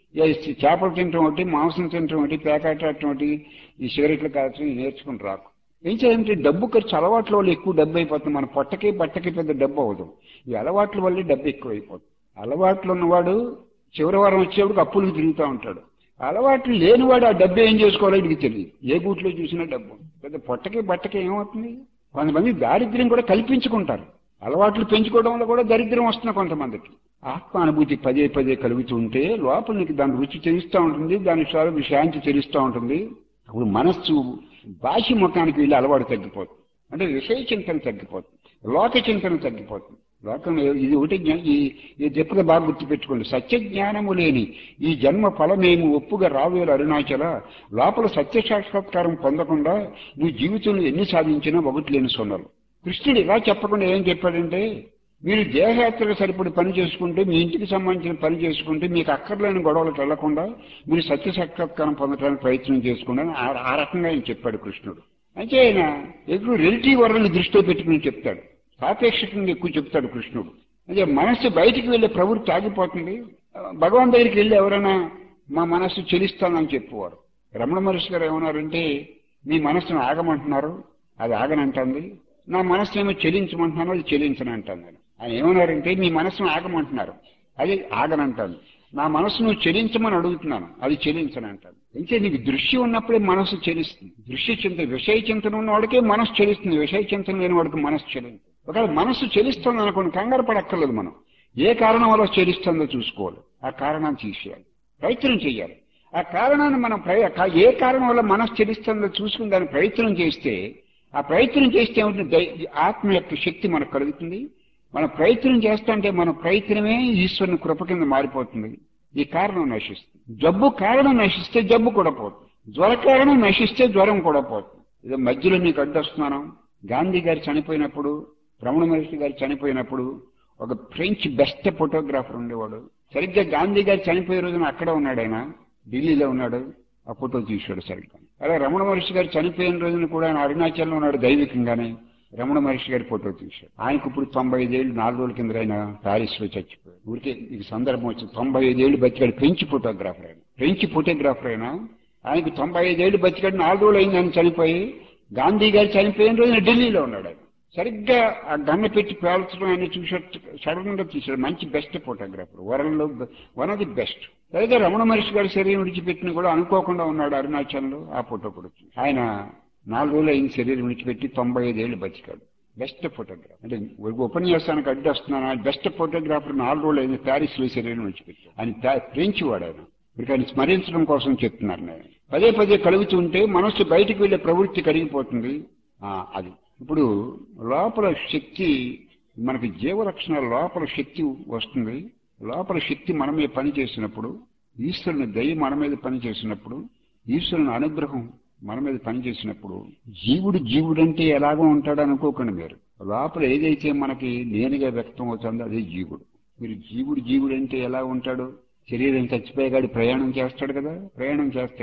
ఈ చేపలు తినటం ఒకటి మాంసం తినటం ఒకటి ప్యాకెట్ ఆడటం ఒకటి ఈ సిగరెట్లు కాల్చడం నేర్చుకుని రాకు ఏం చేయాలంటే డబ్బు ఖర్చు అలవాట్ల వల్ల ఎక్కువ డబ్బు అయిపోతుంది మన పొట్టకి బట్టకి పెద్ద డబ్బు అవ్వదు ఈ అలవాట్ల వల్లే డబ్బు ఎక్కువ అయిపోతుంది అలవాట్లు ఉన్నవాడు చివరి వారం వచ్చేవాడికి అప్పులకు తిరుగుతూ ఉంటాడు అలవాట్లు లేనివాడు ఆ డబ్బు ఏం చేసుకోవాలో ఇది తెలియదు ఏ గూట్లో చూసినా డబ్బు పెద్ద పొట్టకి బట్టకి ఏమవుతుంది కొంతమంది దారిద్ర్యం కూడా కల్పించుకుంటారు అలవాట్లు పెంచుకోవడం వల్ల కూడా దరిద్రం వస్తుంది కొంతమందికి ఆత్మానుభూతి పదే పదే కలుగుతూ ఉంటే లోపల నీకు దాని రుచి తెలుస్తూ ఉంటుంది దాని స్వరూప శాంతి తెలుస్తూ ఉంటుంది అప్పుడు మనస్సు బాహ్య ముఖానికి వెళ్ళి అలవాటు తగ్గిపోతుంది అంటే విషయ చింతన తగ్గిపోతుంది లోక చింతన తగ్గిపోతుంది లోకం ఇది ఒకటి ఈ ఈ చెప్పగా బాగా గుర్తుపెట్టుకోండి సత్య జ్ఞానము లేని ఈ జన్మ ఫలమేమి ఒప్పుగా రావేలు అరుణాచల లోపల సత్య సాక్షాత్కారం పొందకుండా నువ్వు జీవితంలో ఎన్ని సాధించినా ఒకటి లేని సొన్నలు కృష్ణుడు ఇలా చెప్పకుండా ఏం చెప్పాడంటే మీరు దేహయాత్రకు సరిపడి పని చేసుకుంటే మీ ఇంటికి సంబంధించిన పని చేసుకుంటే మీకు అక్కర్లేని గొడవలకు వెళ్లకుండా మీరు సత్య సాక్షాత్కారం పొందడానికి ప్రయత్నం చేసుకోండి అని ఆ రకంగా ఆయన చెప్పాడు కృష్ణుడు అయితే ఆయన ఎప్పుడు రిలేటివ్ వరల్ని దృష్టిలో పెట్టుకుని చెప్తాడు సాపేక్షకంగా ఎక్కువ చెప్తాడు కృష్ణుడు అదే మనస్సు బయటికి వెళ్లే ప్రవృత్తి ఆగిపోతుంది భగవాన్ దగ్గరికి వెళ్ళి ఎవరైనా మా మనస్సు చెలిస్తానని చెప్పువారు రమణ మహర్షి గారు ఏమన్నారంటే మీ మనస్సును ఆగమంటున్నారు అది ఆగనంటుంది నా మనస్సు ఏమో చెలించమంటున్నాను అది చెలించనంటాను నేను ఆయన ఏమన్నారంటే మీ మనస్సును ఆగమంటున్నారు అది ఆగనంటాను నా మనస్సును చెలించమని అడుగుతున్నాను అది చెలించనంటాను అయితే నీకు దృశ్యం ఉన్నప్పుడే మనస్సు చెలిస్తుంది దృశ్య చింతన విషయ చింతన ఉన్నవాడికే మనస్సు చెలిస్తుంది విషయ చింతన లేని వాడికి మనస్సు చెలింది ఒకవేళ మనస్సు చెలిస్తుంది అనుకోండి కంగారు పడక్కర్లేదు మనం ఏ కారణం వల్ల చెలిస్తుందో చూసుకోవాలి ఆ కారణాన్ని తీసేయాలి ప్రయత్నం చేయాలి ఆ కారణాన్ని మనం ఏ కారణం వల్ల మనస్సు చెలిస్తుందో చూసుకుని దాన్ని ప్రయత్నం చేస్తే ఆ ప్రయత్నం చేస్తే ఏమిటి ఆత్మ యొక్క శక్తి మనకు కలుగుతుంది మన ప్రయత్నం చేస్తుంటే మన ప్రయత్నమే ఈశ్వరుని కృప కింద మారిపోతుంది ఈ కారణం నశిస్తుంది జబ్బు కారణం నశిస్తే జబ్బు కూడా పోతుంది జ్వర కారణం నశిస్తే జ్వరం కూడా పోతుంది ఇదో మధ్యలో మీకు అడ్డొస్తున్నాను గాంధీ గారు చనిపోయినప్పుడు రమణ మహర్షి గారు చనిపోయినప్పుడు ఒక ఫ్రెంచ్ బెస్ట్ ఫోటోగ్రాఫర్ ఉండేవాడు సరిగ్గా గాంధీ గారు చనిపోయే రోజున అక్కడ ఉన్నాడు ఆయన ఢిల్లీలో ఉన్నాడు ఆ ఫోటో తీశాడు సరిగ్గా అలా రమణ మహర్షి గారు చనిపోయిన రోజున కూడా ఆయన అరుణాచల్లో ఉన్నాడు దైవికంగానే రమణ మహర్షి గారి ఫోటో తీశాడు ఆయనకు ఇప్పుడు తొంభై ఐదేళ్ళు నాలుగు రోజుల కింద ఆయన ప్యారిస్ లో చచ్చిపోయాడు ఊరికే ఇది సందర్భం వచ్చింది తొంభై ఐదేళ్లు బతికాడు ఫ్రెంచ్ ఫోటోగ్రాఫర్ ఆయన ఫ్రెంచ్ ఫోటోగ్రాఫర్ అయినా ఆయనకు తొంభై ఐదేళ్లు బతికాడు నాలుగు రోజులు అయింది ఆయన చనిపోయి గాంధీ గారు చనిపోయిన రోజున ఢిల్లీలో ఉన్నాడు ఆయన సరిగ్గా ఆ గన్న పెట్టి పేల్చడం ఆయన చూసాడు సడన్ గా తీశాడు మంచి బెస్ట్ ఫోటోగ్రాఫర్ వరల్డ్ లో వన్ ఆఫ్ ది బెస్ట్ సరిగ్గా రమణ మహర్షి గారి శరీరం విడిచిపెట్టిన కూడా అనుకోకుండా ఉన్నాడు అరుణాచల్లో ఆ ఫోటో కూడా ఆయన నాలుగు రోజులు అయిన శరీరం విడిచిపెట్టి తొంభై ఐదేళ్లు బతికాడు బెస్ట్ ఫోటోగ్రాఫర్ అంటే ఉపన్యాసానికి అడ్డు వస్తున్నాను బెస్ట్ ఫోటోగ్రాఫర్ నాలుగు రోజులు అయింది ప్యారిస్ లో శరీరం విడిచిపెట్టాడు ఆయన ఫ్రెంచ్ వాడు ఆయన ఇప్పుడు ఆయన స్మరించడం కోసం చెప్తున్నారు నేను పదే పదే కలుగుతుంటే మనస్సు బయటికి వెళ్లే ప్రవృత్తి కరిగిపోతుంది అది ఇప్పుడు లోపల శక్తి మనకి జీవరక్షణ లోపల శక్తి వస్తుంది లోపల శక్తి మన మీద పని చేసినప్పుడు ఈశ్వరుని దయ మన మీద పని చేసినప్పుడు ఈశ్వరుని అనుగ్రహం మన మీద పని చేసినప్పుడు జీవుడు జీవుడంటే ఎలాగో ఉంటాడు అనుకోకండి మీరు లోపల ఏదైతే మనకి నేనుగా వ్యక్తం అవుతుందో అదే జీవుడు మీరు జీవుడు జీవుడు అంటే ఎలా ఉంటాడు శరీరం చచ్చిపోయేగాడు ప్రయాణం చేస్తాడు కదా ప్రయాణం చేస్తాడు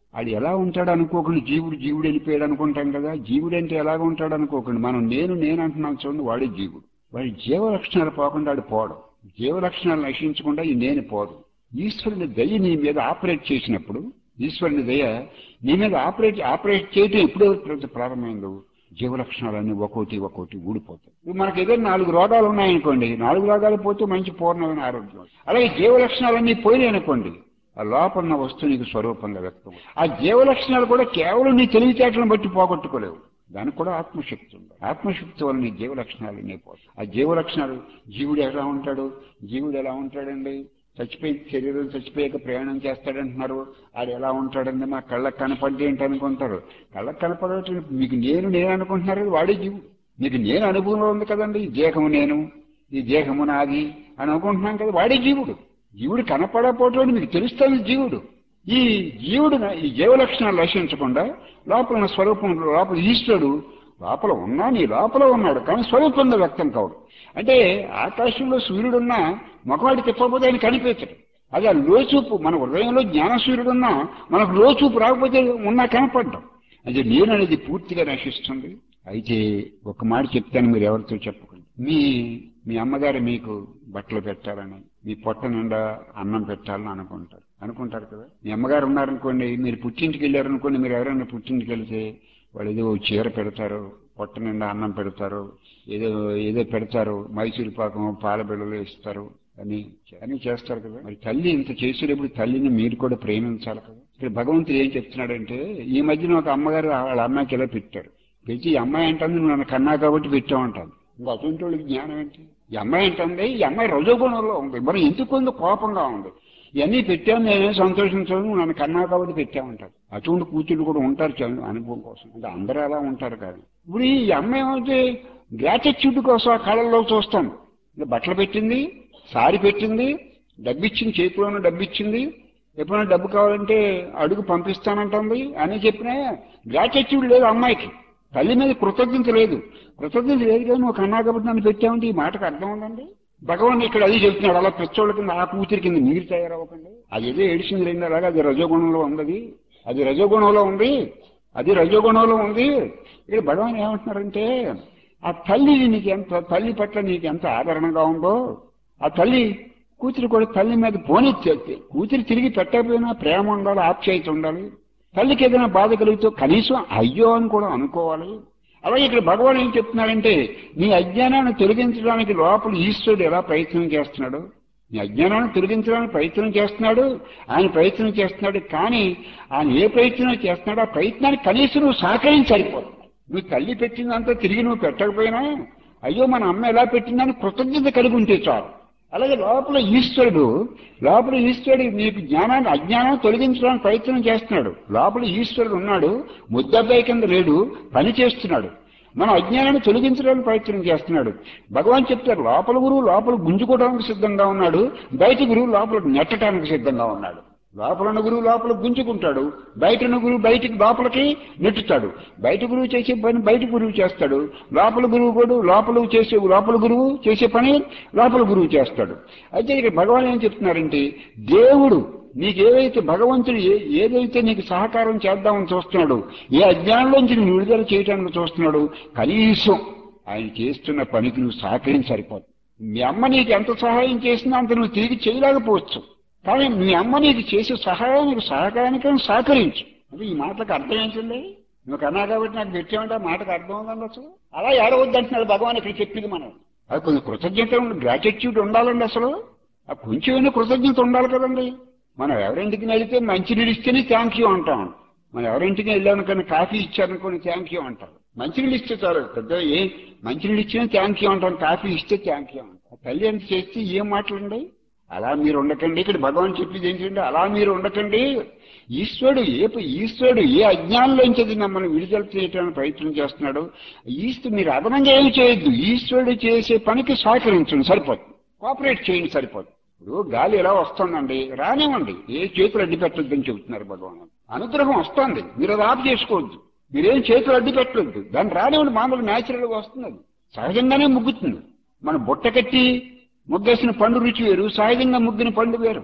అది ఎలా ఉంటాడు అనుకోకుండా జీవుడు జీవుడు వెళ్ళిపోయాడు అనుకుంటాం కదా జీవుడు అంటే ఎలాగ ఉంటాడు అనుకోకుండా మనం నేను నేను అంటున్నాను చూడండి వాడే జీవుడు వాడి జీవ లక్షణాలు పోకుండా వాడు పోవడం జీవ లక్షణాలు నశించకుండా ఈ నేను పోదు ఈశ్వరుని దయ నీ మీద ఆపరేట్ చేసినప్పుడు ఈశ్వరుని దయ నీ మీద ఆపరేట్ ఆపరేట్ చేయటం ఎప్పుడో ప్రారంభమైందో జీవ లక్షణాలన్నీ ఒక్కోటి ఒక్కోటి ఊడిపోతాయి ఇప్పుడు మనకి ఏదైనా నాలుగు రోగాలు ఉన్నాయనుకోండి నాలుగు రోగాలు పోతే మంచి పూర్ణమైన ఆరోగ్యం అలాగే జీవ లక్షణాలన్నీ పోయినాయి అనుకోండి ఆ లోపల ఉన్న వస్తువు నీకు స్వరూపంగా వ్యక్తం ఆ జీవ లక్షణాలు కూడా కేవలం నీ తెలివితేటలను బట్టి పోగొట్టుకోలేవు దానికి కూడా ఆత్మశక్తి ఉంది ఆత్మశక్తి వల్ల నీ జీవ లక్షణాలు నీ పోతాయి ఆ జీవ లక్షణాలు జీవుడు ఎలా ఉంటాడు జీవుడు ఎలా ఉంటాడండి చచ్చిపోయి శరీరం చచ్చిపోయాక ప్రయాణం చేస్తాడంటున్నారు ఆడు ఎలా ఉంటాడండి మా కళ్ళకు కనపడి ఏంటి అనుకుంటారు కళ్ళకు కనపడటం మీకు నేను నేను అనుకుంటున్నారు వాడే జీవుడు మీకు నేను అనుభవంలో ఉంది కదండి ఈ దేహము నేను ఈ దేహము నాది అని అనుకుంటున్నాం కదా వాడే జీవుడు జీవుడు కనపడకపోవటం మీకు తెలుస్తుంది జీవుడు ఈ జీవుడు ఈ జీవ లక్షణాలు రక్షించకుండా లోపల ఉన్న స్వరూపం లోపల ఈశ్వరుడు లోపల ఉన్నా నీ లోపల ఉన్నాడు కానీ స్వరూపంగా వ్యక్తం కావడు అంటే ఆకాశంలో సూర్యుడున్నా ముఖవాడి తిప్పకపోతే ఆయన కనిపించడు అది ఆ లోచూపు మన హృదయంలో జ్ఞాన సూర్యుడున్నా మనకు లోచూపు రాకపోతే ఉన్నా కనపడ్డం అది నేను అనేది పూర్తిగా నశిస్తుంది అయితే ఒక మాట చెప్తాను మీరు ఎవరితో చెప్పకండి మీ మీ అమ్మగారు మీకు బట్టలు పెట్టాలని మీ పొట్ట నిండా అన్నం పెట్టాలని అనుకుంటారు అనుకుంటారు కదా మీ అమ్మగారు ఉన్నారనుకోండి మీరు పుట్టింటికి వెళ్ళారనుకోండి మీరు ఎవరైనా పుట్టింటికి వెళ్తే వాళ్ళు ఏదో చీర పెడతారు పొట్ట నిండా అన్నం పెడతారు ఏదో ఏదో పెడతారు మైసూరు పాకం పాల బిళ్ళలు ఇస్తారు అని అని చేస్తారు కదా మరి తల్లి ఇంత చేసేటప్పుడు తల్లిని మీరు కూడా ప్రేమించాలి కదా ఇక్కడ భగవంతుడు ఏం చెప్తున్నాడంటే ఈ మధ్యన ఒక అమ్మగారు వాళ్ళ అమ్మాయికి ఇలా పెట్టారు పెట్టి ఈ అమ్మాయి అంటుంది నువ్వు నన్ను కన్నా కాబట్టి పెట్టామంటాను ఇంకా అటువంటి వాళ్ళకి జ్ఞానం ఏంటి ఈ అమ్మాయి అంటుంది ఈ అమ్మాయి రజోగుణంలో ఉంది మరి ఎందుకు ఉంది కోపంగా ఉంది ఇవన్నీ పెట్టాము నేనే సంతోషించాను నువ్వు నన్ను కన్నా కాబట్టి పెట్టామంటారు అటువంటి కూతుళ్ళు కూడా ఉంటారు చాలా అనుభవం కోసం అంటే అందరూ అలా ఉంటారు కాదు ఇప్పుడు ఈ అమ్మాయి ఏమైతే గ్రాటిట్యూడ్ కోసం ఆ కళల్లో చూస్తాం ఇంకా బట్టలు పెట్టింది సారి పెట్టింది డబ్బిచ్చింది చేతిలోనే డబ్బిచ్చింది ఎప్పుడైనా డబ్బు కావాలంటే అడుగు పంపిస్తానంటుంది అని చెప్పినా గ్రాటిట్యూడ్ లేదు అమ్మాయికి తల్లి మీద కృతజ్ఞత లేదు కృతజ్ఞత లేదు కానీ నువ్వు కన్నా కాబట్టి నన్ను పెట్టామంటే ఈ మాటకు అర్థం ఉందండి భగవాన్ ఇక్కడ అది చెప్తున్నాడు అలా పిచ్చోళ్ళ కింద ఆ కూతురి కింద మీరు తయారవ్వకండి అది ఏదో ఏడిసింది రెండు అలాగా అది రజోగుణంలో ఉంది అది రజోగుణంలో ఉంది అది రజోగుణంలో ఉంది ఇక్కడ భగవాన్ ఏమంటున్నారంటే ఆ తల్లి నీకు ఎంత తల్లి పట్ల నీకు ఎంత ఆదరణగా ఉందో ఆ తల్లి కూతురు కూడా తల్లి మీద పోనీ కూతురు తిరిగి పెట్టకపోయినా ప్రేమ ఉండాలి ఆప్యాయత ఉండాలి తల్లికి ఏదైనా బాధ కలిగితే కనీసం అయ్యో అని కూడా అనుకోవాలి అలాగే ఇక్కడ భగవాన్ ఏం చెప్తున్నాడంటే నీ అజ్ఞానాన్ని తొలగించడానికి లోపల ఈశ్వరుడు ఎలా ప్రయత్నం చేస్తున్నాడు నీ అజ్ఞానాన్ని తొలగించడానికి ప్రయత్నం చేస్తున్నాడు ఆయన ప్రయత్నం చేస్తున్నాడు కానీ ఆయన ఏ ప్రయత్నం చేస్తున్నాడో ఆ ప్రయత్నానికి కనీసం నువ్వు సహకరించి సరిపోదు నువ్వు తల్లి పెట్టిందంతా తిరిగి నువ్వు పెట్టకపోయినా అయ్యో మన అమ్మ ఎలా పెట్టిందని కృతజ్ఞత కలిగి ఉంటే చాలు అలాగే లోపల ఈశ్వరుడు లోపల ఈశ్వరుడు నీకు జ్ఞానాన్ని అజ్ఞానాన్ని తొలగించడానికి ప్రయత్నం చేస్తున్నాడు లోపల ఈశ్వరుడు ఉన్నాడు ముద్దబ్బాయి కింద లేడు పని చేస్తున్నాడు మన అజ్ఞానాన్ని తొలగించడానికి ప్రయత్నం చేస్తున్నాడు భగవాన్ చెప్తారు లోపల గురువు లోపల గుంజుకోవడానికి సిద్ధంగా ఉన్నాడు బయట గురువు లోపల నెట్టడానికి సిద్ధంగా ఉన్నాడు లోపల ఉన్న గురువు లోపల గుంజుకుంటాడు బయట ఉన్న గురువు బయటికి లోపలికి నెట్టుతాడు బయట గురువు చేసే పని బయట గురువు చేస్తాడు లోపల గురువు కూడా లోపల చేసే లోపల గురువు చేసే పని లోపల గురువు చేస్తాడు అయితే ఇక్కడ భగవాన్ ఏం చెప్తున్నారంటే దేవుడు నీకు ఏదైతే భగవంతుడు ఏ ఏదైతే నీకు సహకారం చేద్దామని చూస్తున్నాడు ఏ అజ్ఞానంలోంచి నువ్వు విడుదల చేయడానికి చూస్తున్నాడు కనీసం ఆయన చేస్తున్న పనికి నువ్వు సహకరించి సరిపోదు మీ అమ్మ నీకు ఎంత సహాయం చేసినా అంత నువ్వు తిరిగి చేయలేకపోవచ్చు కానీ మీ అమ్మ నీకు చేసే సహాయానికి సహకారానికి సహకరించు అంటే ఈ మాటలకు అర్థం ఏంటండి నువ్వు కన్నా కాబట్టి నాకు పెట్టామంటే ఆ మాటకు అర్థం ఉందండి అసలు అలా ఏడవద్దంటున్నాడు భగవాన్ ఇక్కడ చెప్పింది మనం అది కొంచెం కృతజ్ఞత గ్రాటిట్యూడ్ ఉండాలండి అసలు ఆ కొంచెమైనా కృతజ్ఞత ఉండాలి కదండి మనం ఎవరింటికి వెళితే మంచినీళ్ళు ఇస్తేనే థ్యాంక్ యూ అంటాం మనం ఎవరింటికి వెళ్ళాను కానీ కాఫీ ఇచ్చారనుకోని థ్యాంక్ యూ అంటారు మంచినీళ్ళు ఇస్తే చాలు పెద్ద ఏ మంచినీళ్ళు ఇచ్చినా థ్యాంక్ యూ అంటాం కాఫీ ఇస్తే థ్యాంక్ యూ అంటాం తల్లి ఎంత చేస్తే ఏం మాటలండి అలా మీరు ఉండకండి ఇక్కడ భగవాన్ చెప్పింది ఏంటంటే అలా మీరు ఉండకండి ఈశ్వరుడు ఏ ఈశ్వరుడు ఏ అజ్ఞానంలోంచి అది మమ్మల్ని విడుదల చేయడానికి ప్రయత్నం చేస్తున్నాడు ఈశ్వరు మీరు అదనంగా ఏమి చేయొద్దు ఈశ్వరుడు చేసే పనికి సహకరించండి సరిపోతుంది కోఆపరేట్ చేయండి సరిపోతుంది ఇప్పుడు గాలి ఎలా వస్తుందండి రానివ్వండి ఏ చేతులు అడ్డు పెట్టొద్దని చెబుతున్నారు భగవాన్ అనుగ్రహం వస్తుంది మీరు అది ఆపు చేసుకోవద్దు మీరేం చేతులు అడ్డు పెట్టొద్దు దాన్ని రానివ్వండి మామూలు న్యాచురల్ గా వస్తుంది అది సహజంగానే ముగ్గుతుంది మన బుట్ట కట్టి ముగ్గేసిన పండు రుచి వేరు సహజంగా ముగ్గిన పండు వేరు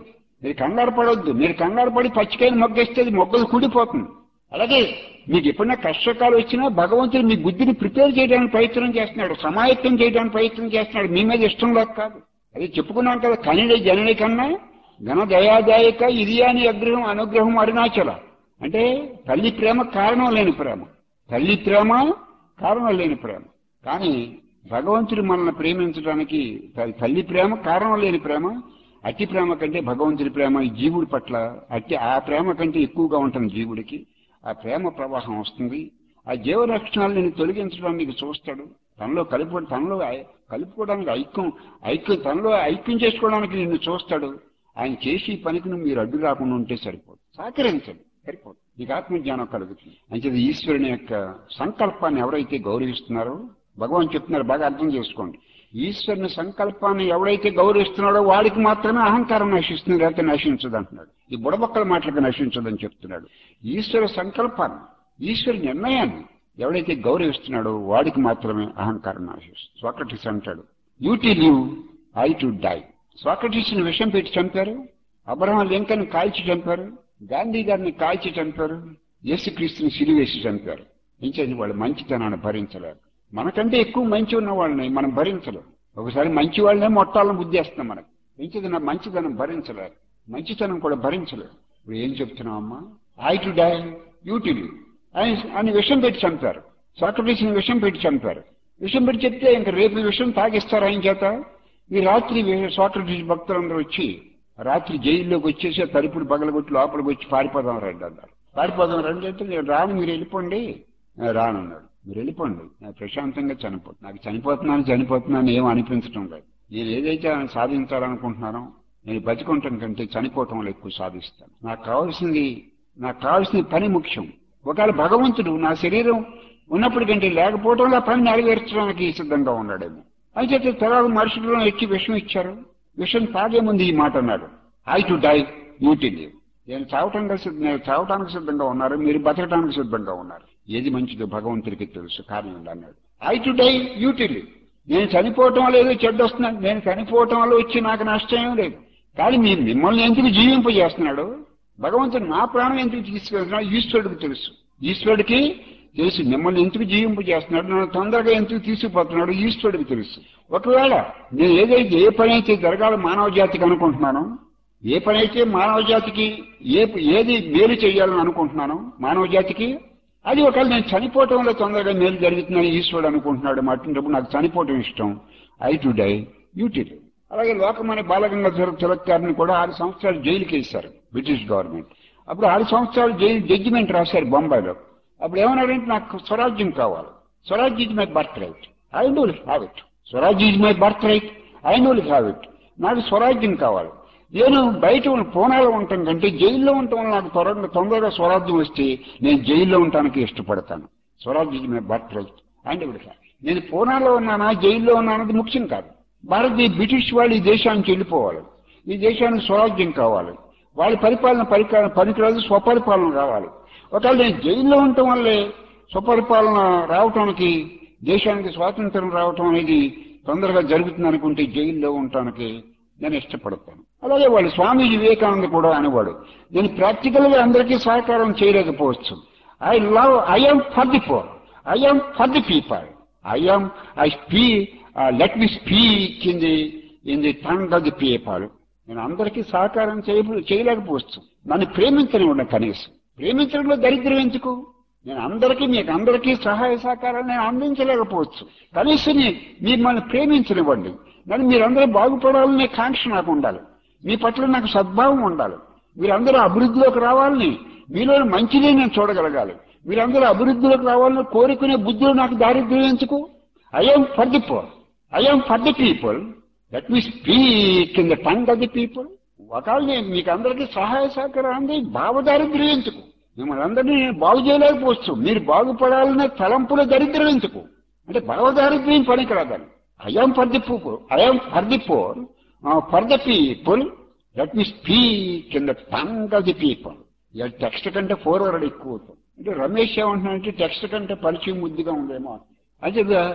మీరు కంగారు పడవద్దు మీరు కంగారు పడి పచ్చికాయలు మొగ్గేస్తే అది మొగ్గలు కూడిపోతుంది అలాగే మీకు ఎప్పుడైనా కష్టకాలు వచ్చినా భగవంతుడు మీ బుద్ధిని ప్రిపేర్ చేయడానికి ప్రయత్నం చేస్తున్నాడు సమాయత్తం చేయడానికి ప్రయత్నం చేస్తున్నాడు మీ మీద ఇష్టం లేక కాదు అది చెప్పుకున్నాం కదా కనిడే జనని కన్నా ఘన దయాదాయక ఇది అని అగ్రహం అనుగ్రహం అరుణాచల అంటే తల్లి ప్రేమ కారణం లేని ప్రేమ తల్లి ప్రేమ కారణం లేని ప్రేమ కానీ భగవంతుడు మనల్ని ప్రేమించడానికి త- తల్లి ప్రేమ కారణం లేని ప్రేమ అతి ప్రేమ కంటే భగవంతుడి ప్రేమ ఈ జీవుడి పట్ల అతి ఆ ప్రేమ కంటే ఎక్కువగా ఉంటుంది జీవుడికి ఆ ప్రేమ ప్రవాహం వస్తుంది ఆ జీవ లక్షణాలు నేను తొలగించడానికి చూస్తాడు తనలో కలుపు తనలో ఐ- కలుపుకోవడానికి ఐక్యం ఐక్యం తనలో ఐక్యం చేసుకోవడానికి నిన్ను చూస్తాడు ఆయన చేసి ఈ పనికి నువ్వు మీరు అడ్డు రాకుండా ఉంటే సరిపోదు సహకరించండి సరిపోదు నీకు ఆత్మజ్ఞానం కలుగుతుంది అంచేది ఈశ్వరుని యొక్క సంకల్పాన్ని ఎవరైతే గౌరవిస్తున్నారో భగవాన్ చెప్తున్నారు బాగా అర్థం చేసుకోండి ఈశ్వరుని సంకల్పాన్ని ఎవడైతే గౌరవిస్తున్నాడో వాడికి మాత్రమే అహంకారం నశిస్తుంది లేకపోతే నశించదు అంటున్నాడు ఈ బుడబక్కల మాటలకు నశించదని చెప్తున్నాడు ఈశ్వర సంకల్పాన్ని ఈశ్వర నిర్ణయాన్ని ఎవడైతే గౌరవిస్తున్నాడో వాడికి మాత్రమే అహంకారం నశిస్తుంది సోక్రటిస్ అంటాడు you to live I to die సోక్రటిస్ని విషం పెట్టి చంపారు అబ్రహం లింకన్ కాల్చి చంపారు గాంధీ గారిని కాల్చి చంపారు యేసుక్రీస్తుని సిలివేసి చంపారు ఇంచేది వాళ్ళు మంచితనాన్ని భరించలేరు మనకంటే ఎక్కువ మంచి ఉన్న వాళ్ళని మనం భరించలేం ఒకసారి మంచి వాళ్ళనే మొట్టాలను బుద్ధేస్తాం మనకు ఇంచేది నా మంచితనం భరించలేరు మంచితనం కూడా భరించలేరు ఇప్పుడు ఏం చెప్తున్నావు అమ్మా I to die you to live అని అని విషం పెట్టి చంపారు సోక్రటీస్ని విషం పెట్టి చంపారు విషం పెట్టి చెప్తే ఇంక రేపు ఈ విషం తాగిస్తారు ఆయన చేత ఈ రాత్రి సోక్రటీస్ భక్తులందరూ వచ్చి రాత్రి జైల్లోకి వచ్చేసి ఆ తలుపులు పగలగొట్టి లోపలికి వచ్చి పారిపోదాం రండి అన్నారు పారిపోదాం రండి అంటే నేను రాను మీరు వెళ్ళిపోండి "ఆ, రానన్నాడు మీరు వెళ్ళిపోండి నేను ప్రశాంతంగా చనిపోతు నాకు చనిపోతున్నాను చనిపోతున్నాను ఏం అనిపించడం లేదు నేను ఏదైతే సాధించాలనుకుంటున్నానో నేను బతికుంటాం కంటే చనిపోవటంలో ఎక్కువ సాధిస్తాను నాకు కావాల్సింది నాకు కావాల్సిన పని ముఖ్యం ఒకవేళ భగవంతుడు నా శరీరం ఉన్నప్పటికంటే లేకపోవడంలో ఆ పని నెరవేర్చడానికి సిద్ధంగా ఉన్నాడేమో అయితే తర్వాత మనుషులను ఎక్కి విషం ఇచ్చారు విషం తాగే ముందు ఈ మాట అన్నాడు I to die you to live నేను చావటానికి సిద్ధ నేను చావటానికి సిద్ధంగా ఉన్నారు మీరు బతకడానికి సిద్ధంగా ఉన్నారు ఏది మంచిదో భగవంతుడికి తెలుసు కార్యం అన్నాడు I to die you to live నేను చనిపోవటం లేదు చెడ్డ వస్తున్నాను నేను చనిపోవటం వల్ల వచ్చి నాకు నష్టం ఏం లేదు కానీ మీ మిమ్మల్ని ఎందుకు జీవింపజేస్తున్నాడు భగవంతుడు నా ప్రాణం ఎందుకు తీసుకెళ్తున్నాడు ఈశ్వరుడికి తెలుసు ఈశ్వరుడికి తెలుసు మిమ్మల్ని ఎందుకు జీవింపజేస్తున్నాడు నన్ను తొందరగా ఎందుకు తీసుకుపోతున్నాడు ఈశ్వరుడికి తెలుసు ఒకవేళ నేను ఏదైతే ఏ పని అయితే జరగాలి మానవ జాతికి అనుకుంటున్నానో ఏ పని అయితే మానవ జాతికి ఏ ఏది మేలు చేయాలని అనుకుంటున్నానో మానవ జాతికి అది ఒకవేళ నేను చనిపోవటం వల్ల తొందరగా మేలు జరుగుతుందని ఈశ్వరుడు అనుకుంటున్నాడు అటువంటిప్పుడు నాకు చనిపోవటం ఇష్టం ఐ టు డై యూటిల్ అలాగే లోకమని బాలగంగాధర తిలక్ గారిని కూడా ఆరు సంవత్సరాలు జైలుకి వేశారు బ్రిటిష్ గవర్నమెంట్ అప్పుడు ఆరు సంవత్సరాలు జైలు జడ్జిమెంట్ రాశారు బొంబాయిలో అప్పుడు ఏమన్నాడంటే నాకు స్వరాజ్యం కావాలి Swaraj is my birth right I no have it Swaraj is my birth right I no have it నాకు స్వరాజ్యం కావాలి నేను బయట ఉన్న పూనాలో ఉండటం కంటే జైల్లో ఉండటం వల్ల నాకు త్వరగా తొందరగా స్వరాజ్యం వస్తే నేను జైల్లో ఉండటానికి ఇష్టపడతాను Swaraj is my birth right అంటే నేను పూనాలో ఉన్నానా జైల్లో ఉన్నానది ముఖ్యం కాదు భారతీయ బ్రిటిష్ వాళ్ళు ఈ దేశానికి వెళ్ళిపోవాలి ఈ దేశానికి స్వరాజ్యం కావాలి వాళ్ళ పరిపాలన పరిపాలన పనికిరాదు స్వపరిపాలన రావాలి ఒకవేళ నేను జైల్లో ఉండటం వల్లే స్వపరిపాలన రావటానికి దేశానికి స్వాతంత్రం రావటం అనేది తొందరగా జరుగుతుంది అనుకుంటే జైల్లో ఉండటానికి నేను ఇష్టపడతాను అలాగే వాళ్ళు స్వామి వివేకానంద కూడా అనేవాడు నేను ప్రాక్టికల్ గా అందరికీ సహకారం చేయలేకపోవచ్చు I love I'm for the poor I'm for the people I'm I spea let me speak in the in the tongue of the people నేను అందరికీ సహకారం చేయ చేయలేకపోవచ్చు నన్ను ప్రేమించనివ్వండి కనీసం ప్రేమించడంలో దరిద్రం ఎందుకు నేను అందరికీ మీకు అందరికీ సహాయ సహకారాలు నేను అందించలేకపోవచ్చు కనీసం మీ- మిమ్మల్ని ప్రేమించనివ్వండి నన్ను మీరందరూ బాగుపడాలనే కాంక్ష నాకు ఉండాలి మీ పట్ల నాకు సద్భావం ఉండాలి మీరందరూ అభివృద్ధిలోకి రావాలని మీలో మంచిదే నేను చూడగలగాలి మీరందరూ అభివృద్ధిలోకి రావాలని కోరుకునే బుద్ధిలో నాకు దారిద్ర్యం ఎందుకు I'm for the poor I'm for the people let me speak in the tongue of the people ఒకవేళ నేను మీకు అందరికీ సహాయ సహకారం అంది భావదారిద్ర్యం ఎందుకు మిమ్మల్ని అందరినీ నేను బాగు చేయలేకపోవచ్చు మీరు బాగుపడాలనే తలంపుల దరిద్రం ఎందుకు అంటే భావదారిద్ర్యం పనికిరాదని I'm for the people I'm for the poor for the people let me speak in the tongue of the people ఇక టెక్స్ట్ కంటే ఫోర్వర్డ్ ఎక్కువ అవుతుంది అంటే రమేష్ ఏమంటున్నాడంటే టెక్స్ట్ కంటే పరిచయం ముద్దుగా ఉందేమో అంటే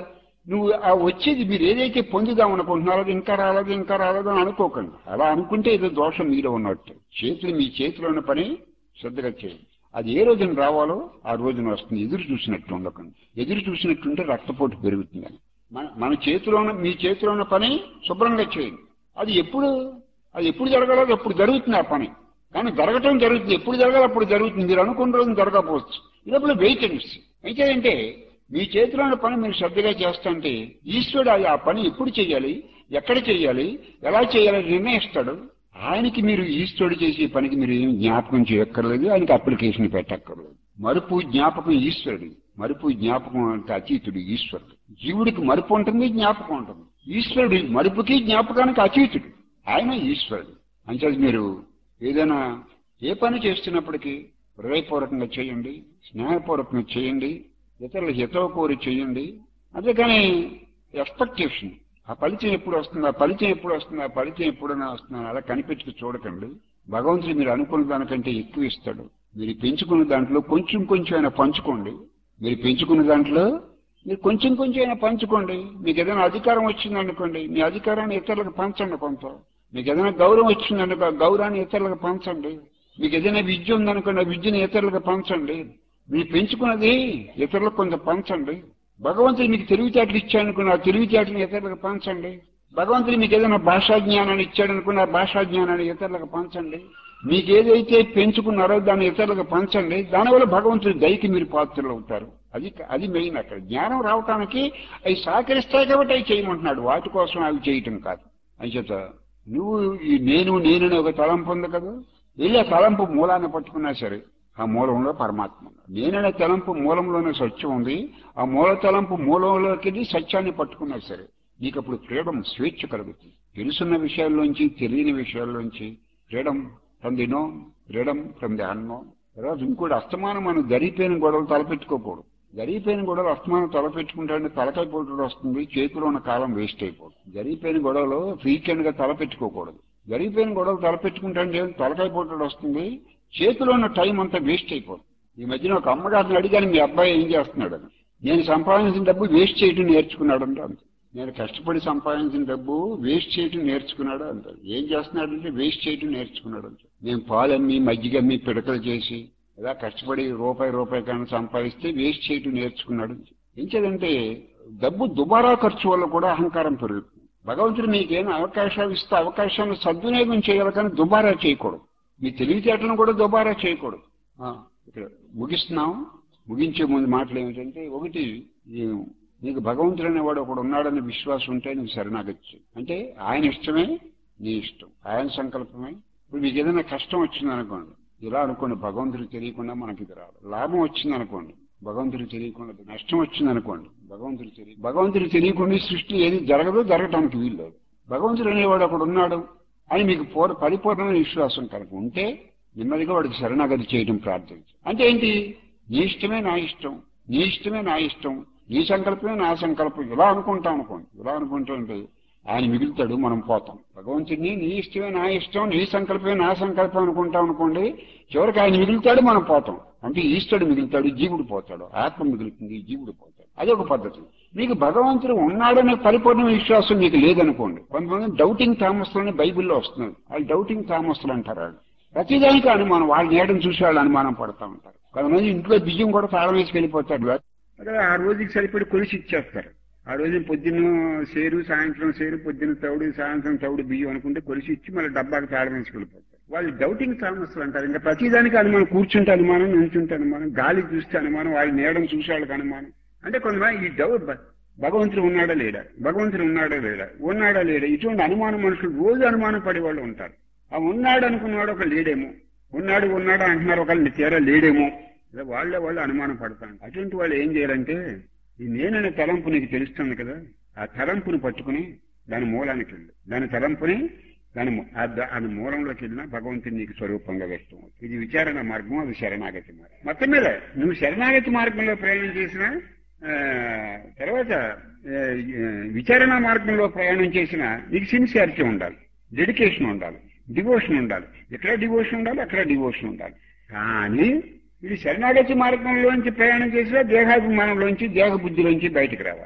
నువ్వు ఆ వచ్చేది మీరు ఏదైతే పొందుదాం అనుకుంటున్నారో అది ఇంకా రాలేదు ఇంకా రాలేదు అని అనుకోకండి అలా అనుకుంటే ఏదో దోషం మీలో ఉన్నట్టు చేతులు మీ చేతిలో ఉన్న పని శ్రద్ధగా చేయండి అది ఏ రోజున రావాలో ఆ రోజున వస్తుంది ఎదురు చూసినట్టు ఉండకండి ఎదురు చూసినట్టుంటే రక్తపోటు పెరుగుతుందని మన మన చేతిలో ఉన్న మీ చేతిలో ఉన్న పని శుభ్రంగా చేయండి అది ఎప్పుడు అది ఎప్పుడు జరగాలో అది ఎప్పుడు జరుగుతుంది ఆ పని కానీ జరగటం జరుగుతుంది ఎప్పుడు జరగాలి అప్పుడు జరుగుతుంది మీరు అనుకున్న రోజు జరగకపోవచ్చు ఇదప్పుడు వెయిట్ అయితే అంటే మీ చేతిలో ఉన్న పని మీరు శ్రద్ధగా చేస్తుంటే ఈశ్వరుడు ఆ పని ఎప్పుడు చేయాలి ఎక్కడ చేయాలి ఎలా చేయాలి నిర్ణయిస్తాడు ఆయనకి మీరు ఈశ్వరుడు చేసే పనికి మీరు ఏం జ్ఞాపకం చేయక్కర్లేదు ఆయనకి అప్లికేషన్ పెట్టక్కర్లేదు మరుపు జ్ఞాపకం ఈశ్వరుడు మరుపు జ్ఞాపకం అంటే అతీతుడు ఈశ్వరుడు జీవుడికి మరుపు ఉంటుంది జ్ఞాపకం ఉంటుంది ఈశ్వరుడు మరుపుకి జ్ఞాపకానికి అతీతుడు ఆయన ఈశ్వరుడు అంచేది మీరు ఏదైనా ఏ పని చేస్తున్నప్పటికీ హృదయపూర్వకంగా చేయండి స్నేహపూర్వకంగా చేయండి ఇతరుల హితవ కోరి చేయండి అంతేకాని ఎక్స్పెక్టేషన్ ఆ ఫలితం ఎప్పుడు వస్తుంది ఆ ఫలితం ఎప్పుడు వస్తుంది ఆ ఫలితం ఎప్పుడైనా వస్తుంది అలా కనిపెట్టుకు చూడకండి భగవంతుడు మీరు అనుకున్న దానికంటే ఎక్కువ ఇస్తాడు మీరు పెంచుకున్న దాంట్లో కొంచెం కొంచెం అయినా పంచుకోండి మీరు పెంచుకున్న దాంట్లో మీరు కొంచెం కొంచెం అయినా పంచుకోండి మీకు ఏదైనా అధికారం వచ్చిందనుకోండి మీ అధికారాన్ని ఇతరులకు పంచండి కొంత మీకు ఏదైనా గౌరవం వచ్చిందనుకో ఆ గౌరవాన్ని ఇతరులకు పంచండి మీకు ఏదైనా విద్య ఉందనుకోండి ఆ విద్యను ఇతరులకు పంచండి మీరు పెంచుకున్నది ఇతరులకు కొంత పంచండి భగవంతుడు మీకు తెలివితేటలు ఇచ్చాడనుకున్న ఆ తెలివితేటలు ఇతరులకు పంచండి భగవంతుడు మీకు ఏదైనా భాషా జ్ఞానాన్ని ఇచ్చాడనుకున్న ఆ భాషా జ్ఞానాన్ని ఇతరులకు పంచండి మీకు ఏదైతే పెంచుకున్నారో దాన్ని ఇతరులకు పంచండి దానివల్ల భగవంతుడి దయకి మీరు పాత్రలు అవుతారు అది అది మెయిన్ అక్కడ జ్ఞానం రావటానికి అవి సహకరిస్తాయి కాబట్టి అవి చేయమంటున్నాడు వాటి కోసం అవి చేయటం కాదు అంచేత నువ్వు ఈ నేను నేనని ఒక తలంపు ఉంది కదా వెళ్ళి ఆ తలంపు మూలాన్ని పట్టుకున్నా సరే ఆ మూలంలో పరమాత్మ ఉన్నాడు. నేననే తలంపు మూలంలోనే సత్యం ఉంది ఆ మూల తలంపు మూలంలోకి సత్యాన్ని పట్టుకున్నా సరే నీకు అప్పుడు ఫ్రీడమ్ స్వేచ్ఛ కలుగుతుంది తెలుసున్న విషయాల్లోంచి తెలియని విషయాల్లోంచి freedom from the known freedom from the unknown తర్వాత ఇంకోటి అస్తమానం మనం జరిగిపోయిన గొడవలు తలపెట్టుకోకూడదు జరిగిపోయిన గొడవలు అస్తమానం తలపెట్టుకుంటే తలకాయ పోటు వస్తుంది చేతిలో ఉన్న కాలం వేస్ట్ అయిపోతుంది జరిగిపోయిన గొడవలు ఫ్రీకెండ్ గా తలపెట్టుకోకూడదు జరిగిపోయిన గొడవలు తలపెట్టుకుంటే తలకాయ పోటు వస్తుంది చేతిలో ఉన్న టైం అంతా వేస్ట్ అయిపోతుంది ఈ మధ్యన ఒక అమ్మగారిని అడిగాను మీ అబ్బాయి ఏం చేస్తున్నాడు అని నేను సంపాదించిన డబ్బు వేస్ట్ చేయడం నేర్చుకున్నాడు అంటే అంత నేను కష్టపడి సంపాదించిన డబ్బు వేస్ట్ చేయడం నేర్చుకున్నాడు అంట ఏం చేస్తున్నాడు అంటే వేస్ట్ చేయడం నేర్చుకున్నాడు అంట నేను పాలమ్మి మజ్జిగమ్మి పిడకలు చేసి ఇలా కష్టపడి రూపాయి రూపాయి కానీ సంపాదిస్తే వేస్ట్ చేయడం నేర్చుకున్నాడు ఏం చేదంటే డబ్బు దుబారా ఖర్చు వల్ల కూడా అహంకారం పెరుగుతుంది భగవంతుడు మీకేమైనా అవకాశాలు ఇస్తే అవకాశాలను సద్వినియోగం చేయాలి కానీ దుబారా చేయకూడదు మీ తెలివితేటలను కూడా దుబారా చేయకూడదు ఆ, ఇక్కడ ముగిస్తున్నాం ముగించే ముందు మాటలు ఏమిటంటే ఒకటి ఈ నీకు భగవంతుడు అనేవాడు ఒకడు ఉన్నాడనే విశ్వాసం ఉంటే నీకు శరణాగచ్చు అంటే ఆయన ఇష్టమే నీ ఇష్టం ఆయన సంకల్పమే ఇప్పుడు మీకు ఏదైనా కష్టం వచ్చిందనుకోండి ఇలా అనుకోండి భగవంతుడికి తెలియకుండా మనకి ఇది రాదు లాభం వచ్చిందనుకోండి భగవంతుడికి తెలియకుండా నష్టం వచ్చిందనుకోండి భగవంతుడికి తెలియ భగవంతుడికి తెలియకుండా ఈ సృష్టి ఏది జరగదో జరగటానికి వీలు లేదు భగవంతుడు అనేవాడు ఒకడు ఉన్నాడు అని మీకు పూర్ పరిపూర్ణమైన విశ్వాసం కనుక ఉంటే నెమ్మదిగా వాడికి శరణాగతి చేయడం ప్రార్థించు అంటే ఏంటి నీ ఇష్టమే నా ఇష్టం నీ ఇష్టమే నా ఇష్టం నీ సంకల్పమే నా సంకల్పం ఇలా అనుకుంటాం అనుకోండి ఇలా అనుకుంటుంటే ఆయన మిగులుతాడు మనం పోతాం భగవంతుడిని నీ ఇష్టమే నా ఇష్టం నీ సంకల్పమే నా సంకల్పం అనుకుంటాం అనుకోండి చివరికి ఆయన మిగులుతాడు మనం పోతాం అంటే ఈశ్వరుడు మిగులుతాడు జీవుడు పోతాడు ఆత్మ మిగులుతుంది జీవుడు పోతాడు అదొక పద్ధతి మీకు భగవంతుడు ఉన్నాడనే పరిపూర్ణ విశ్వాసం మీకు లేదనుకోండి కొంతమంది డౌటింగ్ థామస్లని బైబిల్లో వస్తున్నారు వాళ్ళు డౌటింగ్ థామస్లు అంటారు వాళ్ళు ప్రతిదానికి అనుమానం వాళ్ళ నేడని చూసి వాళ్ళు అనుమానం పడతా ఉంటారు కొంతమంది ఇంట్లో బియ్యం కూడా తాళం వేసి వెళ్ళిపోతారు అక్కడ ఆ రోజుకి సరిపడి కొలిసి ఇచ్చేస్తారు ఆ రోజు పొద్దున్న సేరు సాయంత్రం సేరు పొద్దున్న తౌడు సాయంత్రం తౌడు బియ్యం అనుకుంటే కొలిసి ఇచ్చి మళ్ళీ డబ్బాకి తాళం వేసి వెళ్ళిపోతారు వాళ్ళు డౌటింగ్ థామస్లు అంటారు ఇంకా ప్రతిదానికి అనుమానం కూర్చుంటే అనుమానం నిల్చుంటే అనుమానం గాలి చూస్తే అనుమానం వాళ్ళ నీడని చూసే వాళ్ళకి అనుమానం అంటే కొంతమంది ఈ డౌట్ భగవంతుడు ఉన్నాడా లేడా భగవంతుడు ఉన్నాడా లేడా ఉన్నాడా లేడా ఇటువంటి అనుమానం మనుషులు రోజు అనుమానం పడే వాళ్ళు ఉంటారు ఆ ఉన్నాడు అనుకున్నవాడు ఒక లేడేమో ఉన్నాడు ఉన్నాడు అంటున్నారు ఒకళ్ళు తీరా లేడేమో ఇలా వాళ్ళే వాళ్ళు అనుమానం పడతాను అటువంటి వాళ్ళు ఏం చేయాలంటే ఈ నేననే తలంపు నీకు తెలుస్తుంది కదా ఆ తలంపుని పట్టుకుని దాని మూలానికి వెళ్ళు దాని తలంపుని దాని ము- ఆ ద- దాని మూలంలోకి వెళ్ళినా భగవంతుని నీకు స్వరూపంగా వ్యక్తం అవుతుంది. ఇది విచారణ మార్గం అది శరణాగతి మార్గం మొత్తం మీద నువ్వు శరణాగతి మార్గంలో ప్రయాణం చేసినా ఆ, తర్వాత ఆ, విచారణ మార్గంలో ప్రయాణం చేసినా నీకు సిన్సియారిటీ ఉండాలి డెడికేషన్ ఉండాలి డివోషన్ ఉండాలి ఎక్కడ డివోషన్ ఉండాలి అక్కడ డివోషన్ ఉండాలి కానీ ఇది శరణాగతి మార్గంలోంచి ప్రయాణం చేసినా దేహాభిమానంలోంచి దేహ బుద్ధిలోంచి బయటకు రావాలి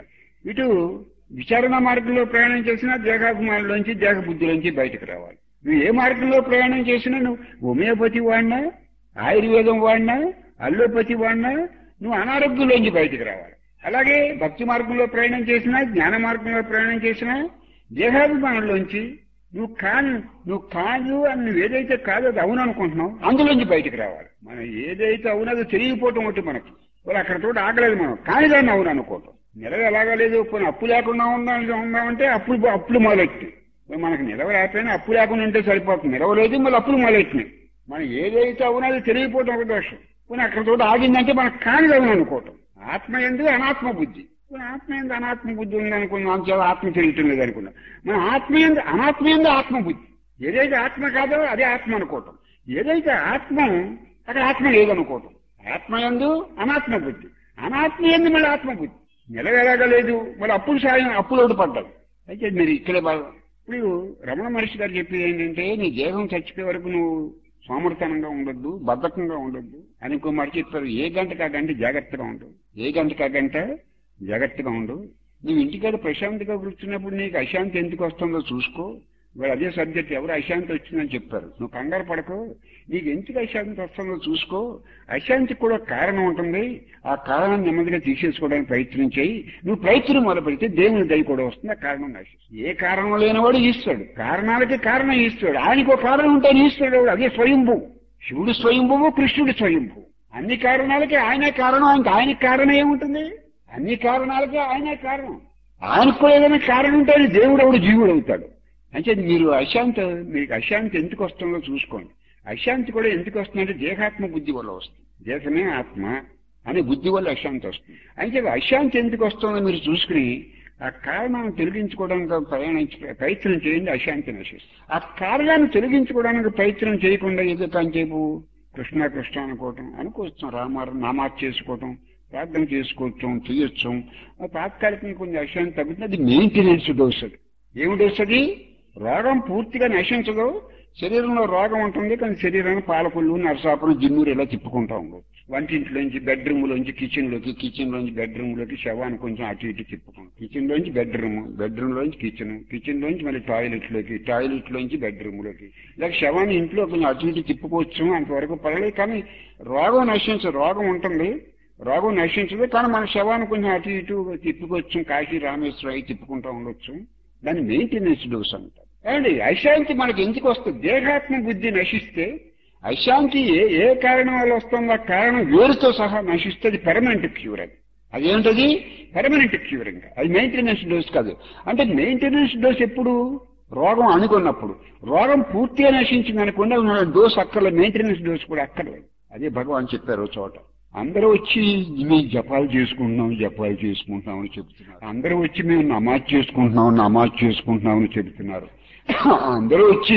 ఇటు విచారణ మార్గంలో ప్రయాణం చేసినా దేహాభిమానంలోంచి దేహ బుద్ధిలోంచి బయటకు రావాలి నువ్వు ఏ మార్గంలో ప్రయాణం చేసినా నువ్వు హోమియోపతి వాడినా ఆయుర్వేదం వాడినా అల్లోపతి వాడినా నువ్వు అనారోగ్యంలోంచి బయటకు రావాలి అలాగే భక్తి మార్గంలో ప్రయాణం చేసినా జ్ఞాన మార్గంలో ప్రయాణం చేసినా దేహాభిమానంలోంచి నువ్వు కాను నువ్వు కాదు అని నువ్వు ఏదైతే కాదో అది అవును అనుకుంటున్నావు అందులోంచి బయటకు రావాలి మనం ఏదైతే అవునదో తెలియకపోవటం ఒకటి మనకి మరి అక్కడ తోటి ఆగలేదు మనం కానీ దాన్ని అవును అనుకోవటం నిలవ ఎలాగా లేదు పోనీ అప్పు లేకుండా ఉందా ఉందామంటే అప్పులు అప్పులు మొదలెట్టి మనకు నిలవ లేకపోయినా అప్పు లేకుండా ఉంటే సరిపోతుంది నిలవలేదు మళ్ళీ అప్పులు మొదలెట్టినాయి మనం ఏదైతే అవునో అది తెలియకపోవటం ఒక దోషం పోనీ అక్కడ తోటి ఆగిందంటే మనకు కానిది అవును అనుకోవటం ఆత్మ ఎందు అనాత్మ బుద్ధి మన ఆత్మ ఎందు అనాత్మ బుద్ధి ఉంది అనుకున్నాం చాలా ఆత్మ తెలియటం లేదు అనుకున్నాం మన ఆత్మ ఎందు అనాత్మ ఎందు ఆత్మ బుద్ధి ఏదైతే ఆత్మ కాదో అదే ఆత్మ అనుకోవటం ఏదైతే ఆత్మ అక్కడ ఆత్మ లేదనుకోవటం ఆత్మ ఎందు అనాత్మ బుద్ధి అనాత్మ ఎందు మళ్ళీ ఆత్మ బుద్ధి నిలవేలాగలేదు మళ్ళీ అప్పులు సాయం అప్పులోడు పడ్డాడు అయితే మీరు ఇక్కడే బాగా ఇప్పుడు రమణ మహర్షి గారు చెప్పేది ఏంటంటే నీ దేహం చచ్చిపోయే వరకు నువ్వు సోమర్తనంగా ఉండొద్దు బద్ధకంగా ఉండొద్దు అని ఇంకో మాట చెప్పారు ఏ గంటకు ఆ గంట జాగ్రత్తగా ఉండు ఏ గంటకు ఆ గంట జాగ్రత్తగా ఉండు నువ్వు ఇంటికాడ ప్రశాంతిగా కూర్చున్నప్పుడు నీకు అశాంతి ఎందుకు వస్తుందో చూసుకో వాళ్ళు అదే సబ్జెక్ట్ ఎవరు అశాంతి వచ్చిందని చెప్పారు నువ్వు కంగారు పడకు నీకు ఎందుకు అశాంతి వస్తుందో చూసుకో అశాంతికి కూడా కారణం ఉంటుంది ఆ కారణం నెమ్మదిగా తీసేసుకోవడానికి ప్రయత్నం చేయి నువ్వు ప్రయత్నం మొదలు పెడితే దేవుని దయ కూడా వస్తుంది ఆ కారణం నశిస్తుంది ఏ కారణం లేనివాడు ఈశ్వరుడు కారణాలకి కారణం ఈశ్వరుడు ఆయనకు కారణం ఉంటే ఈశ్వరుడు ఎవడు? అదే స్వయంభూ శివుడు స్వయంభువు కృష్ణుడు స్వయంభూ అన్ని కారణాలకి ఆయనే కారణం ఆయనకి ఆయనకి కారణం ఏముంటుంది అన్ని కారణాలకి ఆయనే కారణం ఆయనకు కూడా ఏదైనా కారణం ఉంటే ఆయన దేవుడు ఎవడు జీవుడు అవుతాడు అంటే మీరు అశాంతి మీకు అశాంతి ఎందుకు వస్తుందో చూసుకోండి అశాంతి కూడా ఎందుకు వస్తుందంటే దేహాత్మ బుద్ధి వల్ల వస్తుంది దేశమే ఆత్మ అనే బుద్ధి వల్ల అశాంతి వస్తుంది అయితే అశాంతి ఎందుకు వస్తుందో మీరు చూసుకుని ఆ కారణాన్ని తొలగించుకోవడానికి ప్రయాణించ ప్రయత్నం చేయండి అశాంతి నశిస్తుంది ఆ కారణాన్ని తొలగించుకోవడానికి ప్రయత్నం చేయకుండా ఏదో కాంచేపు కృష్ణ కృష్ణ అనుకోవటం అనుకోవచ్చు రామారు నామాలు చేసుకోవటం ప్రార్థన చేసుకోవచ్చు చేయొచ్చు తాత్కాలికంగా కొంచెం అశాంతి తగ్గుతుంది అది మెయింటెనెన్స్ డోస్ అది ఏమి డోస్ అది రోగం పూర్తిగా నశించదు శరీరంలో రోగం ఉంటుంది కానీ శరీరాన్ని పాలకొల్లు నరసాపురం జిన్నూరు ఇలా తిప్పుకుంటా ఉండవచ్చు వంటింట్లోంచి బెడ్రూమ్ లోంచి కిచెన్ లోకి కిచెన్ లోంచి బెడ్రూమ్ లోకి శవాన్ని కొంచెం అటు ఇటు తిప్పుకుంటాం కిచెన్ లోంచి బెడ్రూమ్ బెడ్రూమ్ లోంచి కిచెన్ కిచెన్ లోంచి మళ్ళీ టాయిలెట్ లోకి టాయిలెట్ లోంచి బెడ్రూమ్ లోకి ఇలా శవాన్ని ఇంట్లో కొంచెం అటు ఇటు తిప్పుకోవచ్చు అంతవరకు పర్లేదు కానీ రోగం నశించదు రోగం ఉంటుంది రోగం నశించదు కానీ మన శవాన్ని కొంచెం అటు ఇటు తిప్పుకోవచ్చు కాశీ రామేశ్వర అయి తిప్పుకుంటా ఉండొచ్చు దాన్ని మెయింటెనెన్స్ డోస్ అంటారు ఏమండి అశాంతి మనకి ఎందుకు వస్తుంది దేహాత్మ బుద్ధి నశిస్తే అశాంతి ఏ ఏ కారణం వల్ల వస్తుందో ఆ కారణం వేరుతో సహా నశిస్తుంది పెర్మనెంట్ క్యూర్ అది అదేంటది పెర్మనెంట్ క్యూర్ ఇంకా అది మెయింటెనెన్స్ డోస్ కాదు అంటే మెయింటెనెన్స్ డోస్ ఎప్పుడు రోగం అనుకున్నప్పుడు రోగం పూర్తిగా నశించింది అనుకుండా డోస్ అక్కర్లేదు మెయింటెనెన్స్ డోస్ కూడా అక్కర్లేదు అదే భగవాన్ చెప్పారు ఓ చోట అందరూ వచ్చి మేము జపాలు చేసుకుంటున్నాం జపాలు చేసుకుంటున్నాం అని చెబుతున్నారు అందరూ వచ్చి మేము నమాజ్ చేసుకుంటున్నాం నమాజ్ చేసుకుంటున్నాం అని చెబుతున్నారు అందరూ వచ్చి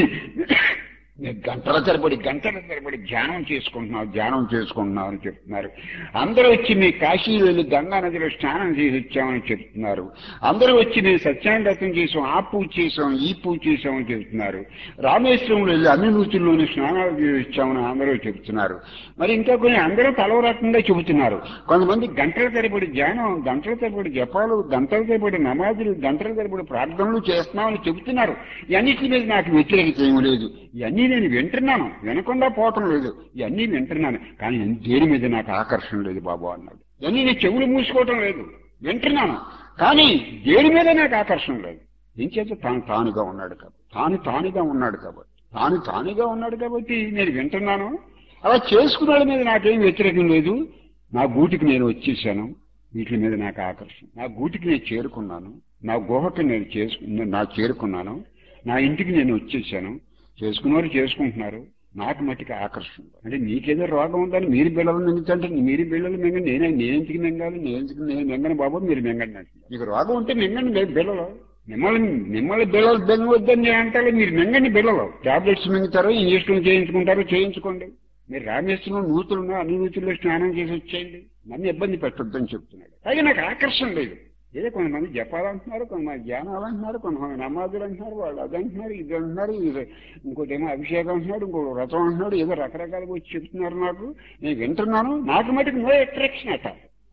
మేము గంటల తరబడి గంటల తరబడి ధ్యానం చేసుకుంటున్నాం ధ్యానం చేసుకుంటున్నాం అని చెప్తున్నారు అందరూ వచ్చి మీ కాశీ వెళ్ళి గంగా నదిలో స్నానం చేసి వచ్చామని చెప్తున్నారు అందరూ వచ్చి మేము సత్యాన్ని చేసాం ఆ పూజ చేసాం ఈ పూజ చేసామని చెప్తున్నారు రామేశ్వరంలో వెళ్ళి అన్ని నూతుల్లోని స్నానాలు చేసి వచ్చామని అందరూ చెప్తున్నారు మరి ఇంకా కొన్ని అందరూ తలవ రకంగా చెబుతున్నారు కొంతమంది గంటల తరబడి ధ్యానం గంటల తరబడి జపాలు గంటల తరబడి నమాజులు గంటల తరబడి ప్రార్థనలు చేస్తున్నామని చెబుతున్నారు ఇవన్నిటి మీద నాకు వ్యతిరేకత ఏమీ లేదు ఇవన్నీ నేను వింటున్నాను వినకుండా పోవటం లేదు ఇవన్నీ వింటున్నాను కానీ దేని మీద నాకు ఆకర్షణ లేదు బాబు అన్నాడు ఇవన్నీ నేను చెవులు మూసుకోవటం లేదు వింటున్నాను కానీ దేని మీద నాకు ఆకర్షణ లేదు ఏం చేత తాను తానుగా ఉన్నాడు కాబట్టి తాను తానుగా ఉన్నాడు కాబట్టి తాను తానుగా ఉన్నాడు కాబట్టి నేను వింటున్నాను అలా చేసుకునే వాళ్ళ మీద నాకేం వ్యతిరేకం లేదు నా గూటికి నేను వచ్చేసాను వీటి మీద నాకు ఆకర్షణ నా గూటికి నేను చేరుకున్నాను నా గుహకి నేను చేసుకు నా చేరుకున్నాను నా ఇంటికి నేను వచ్చేసాను చేసుకున్నవారు చేసుకుంటున్నారు నాకు మట్టికి ఆకర్షణ అంటే నీకేదో రోగం ఉందని మీరు బిళ్ళలు మింగుతుంటే మీరు బిళ్ళలు మింగండి నేనే నేనెందుకు మింగాలి నేనెందుకు నేను మింగను బాబు మీరు మింగండి అంటే మీకు రోగం ఉంటే మింగండి మీరు బిళ్ళలు మిమ్మల్ని మిమ్మల్ని బిళ్ళలు బెంగవద్దని నేను అంటారు మీరు మింగండి బిళ్ళలు టాబ్లెట్స్ మింగుతారో ఇంజక్షన్లు చేయించుకుంటారో చేయించుకోండి మీరు రామేశ్వరం నూతులు అన్ని నూతుల్లో స్నానం చేసి వచ్చేయండి నన్ను ఇబ్బంది పెట్టొద్దని చెప్తున్నాడు అలాగే నాకు ఆకర్షణ లేదు ఏదో కొంతమంది జపాలు అంటున్నారు కొంతమంది ధ్యానాలు అంటున్నారు కొంతమంది నమాజులు అంటున్నారు వాళ్ళు అది అంటున్నారు ఇది అంటున్నారు ఇది ఇంకోటి ఏమో అభిషేకం అంటున్నాడు ఇంకోటి వ్రతం అంటున్నాడు ఏదో రకరకాలుగా వచ్చి చెప్తున్నారు నాకు నేను వింటున్నాను నాకు మటుకు నో అట్రాక్షన్ అట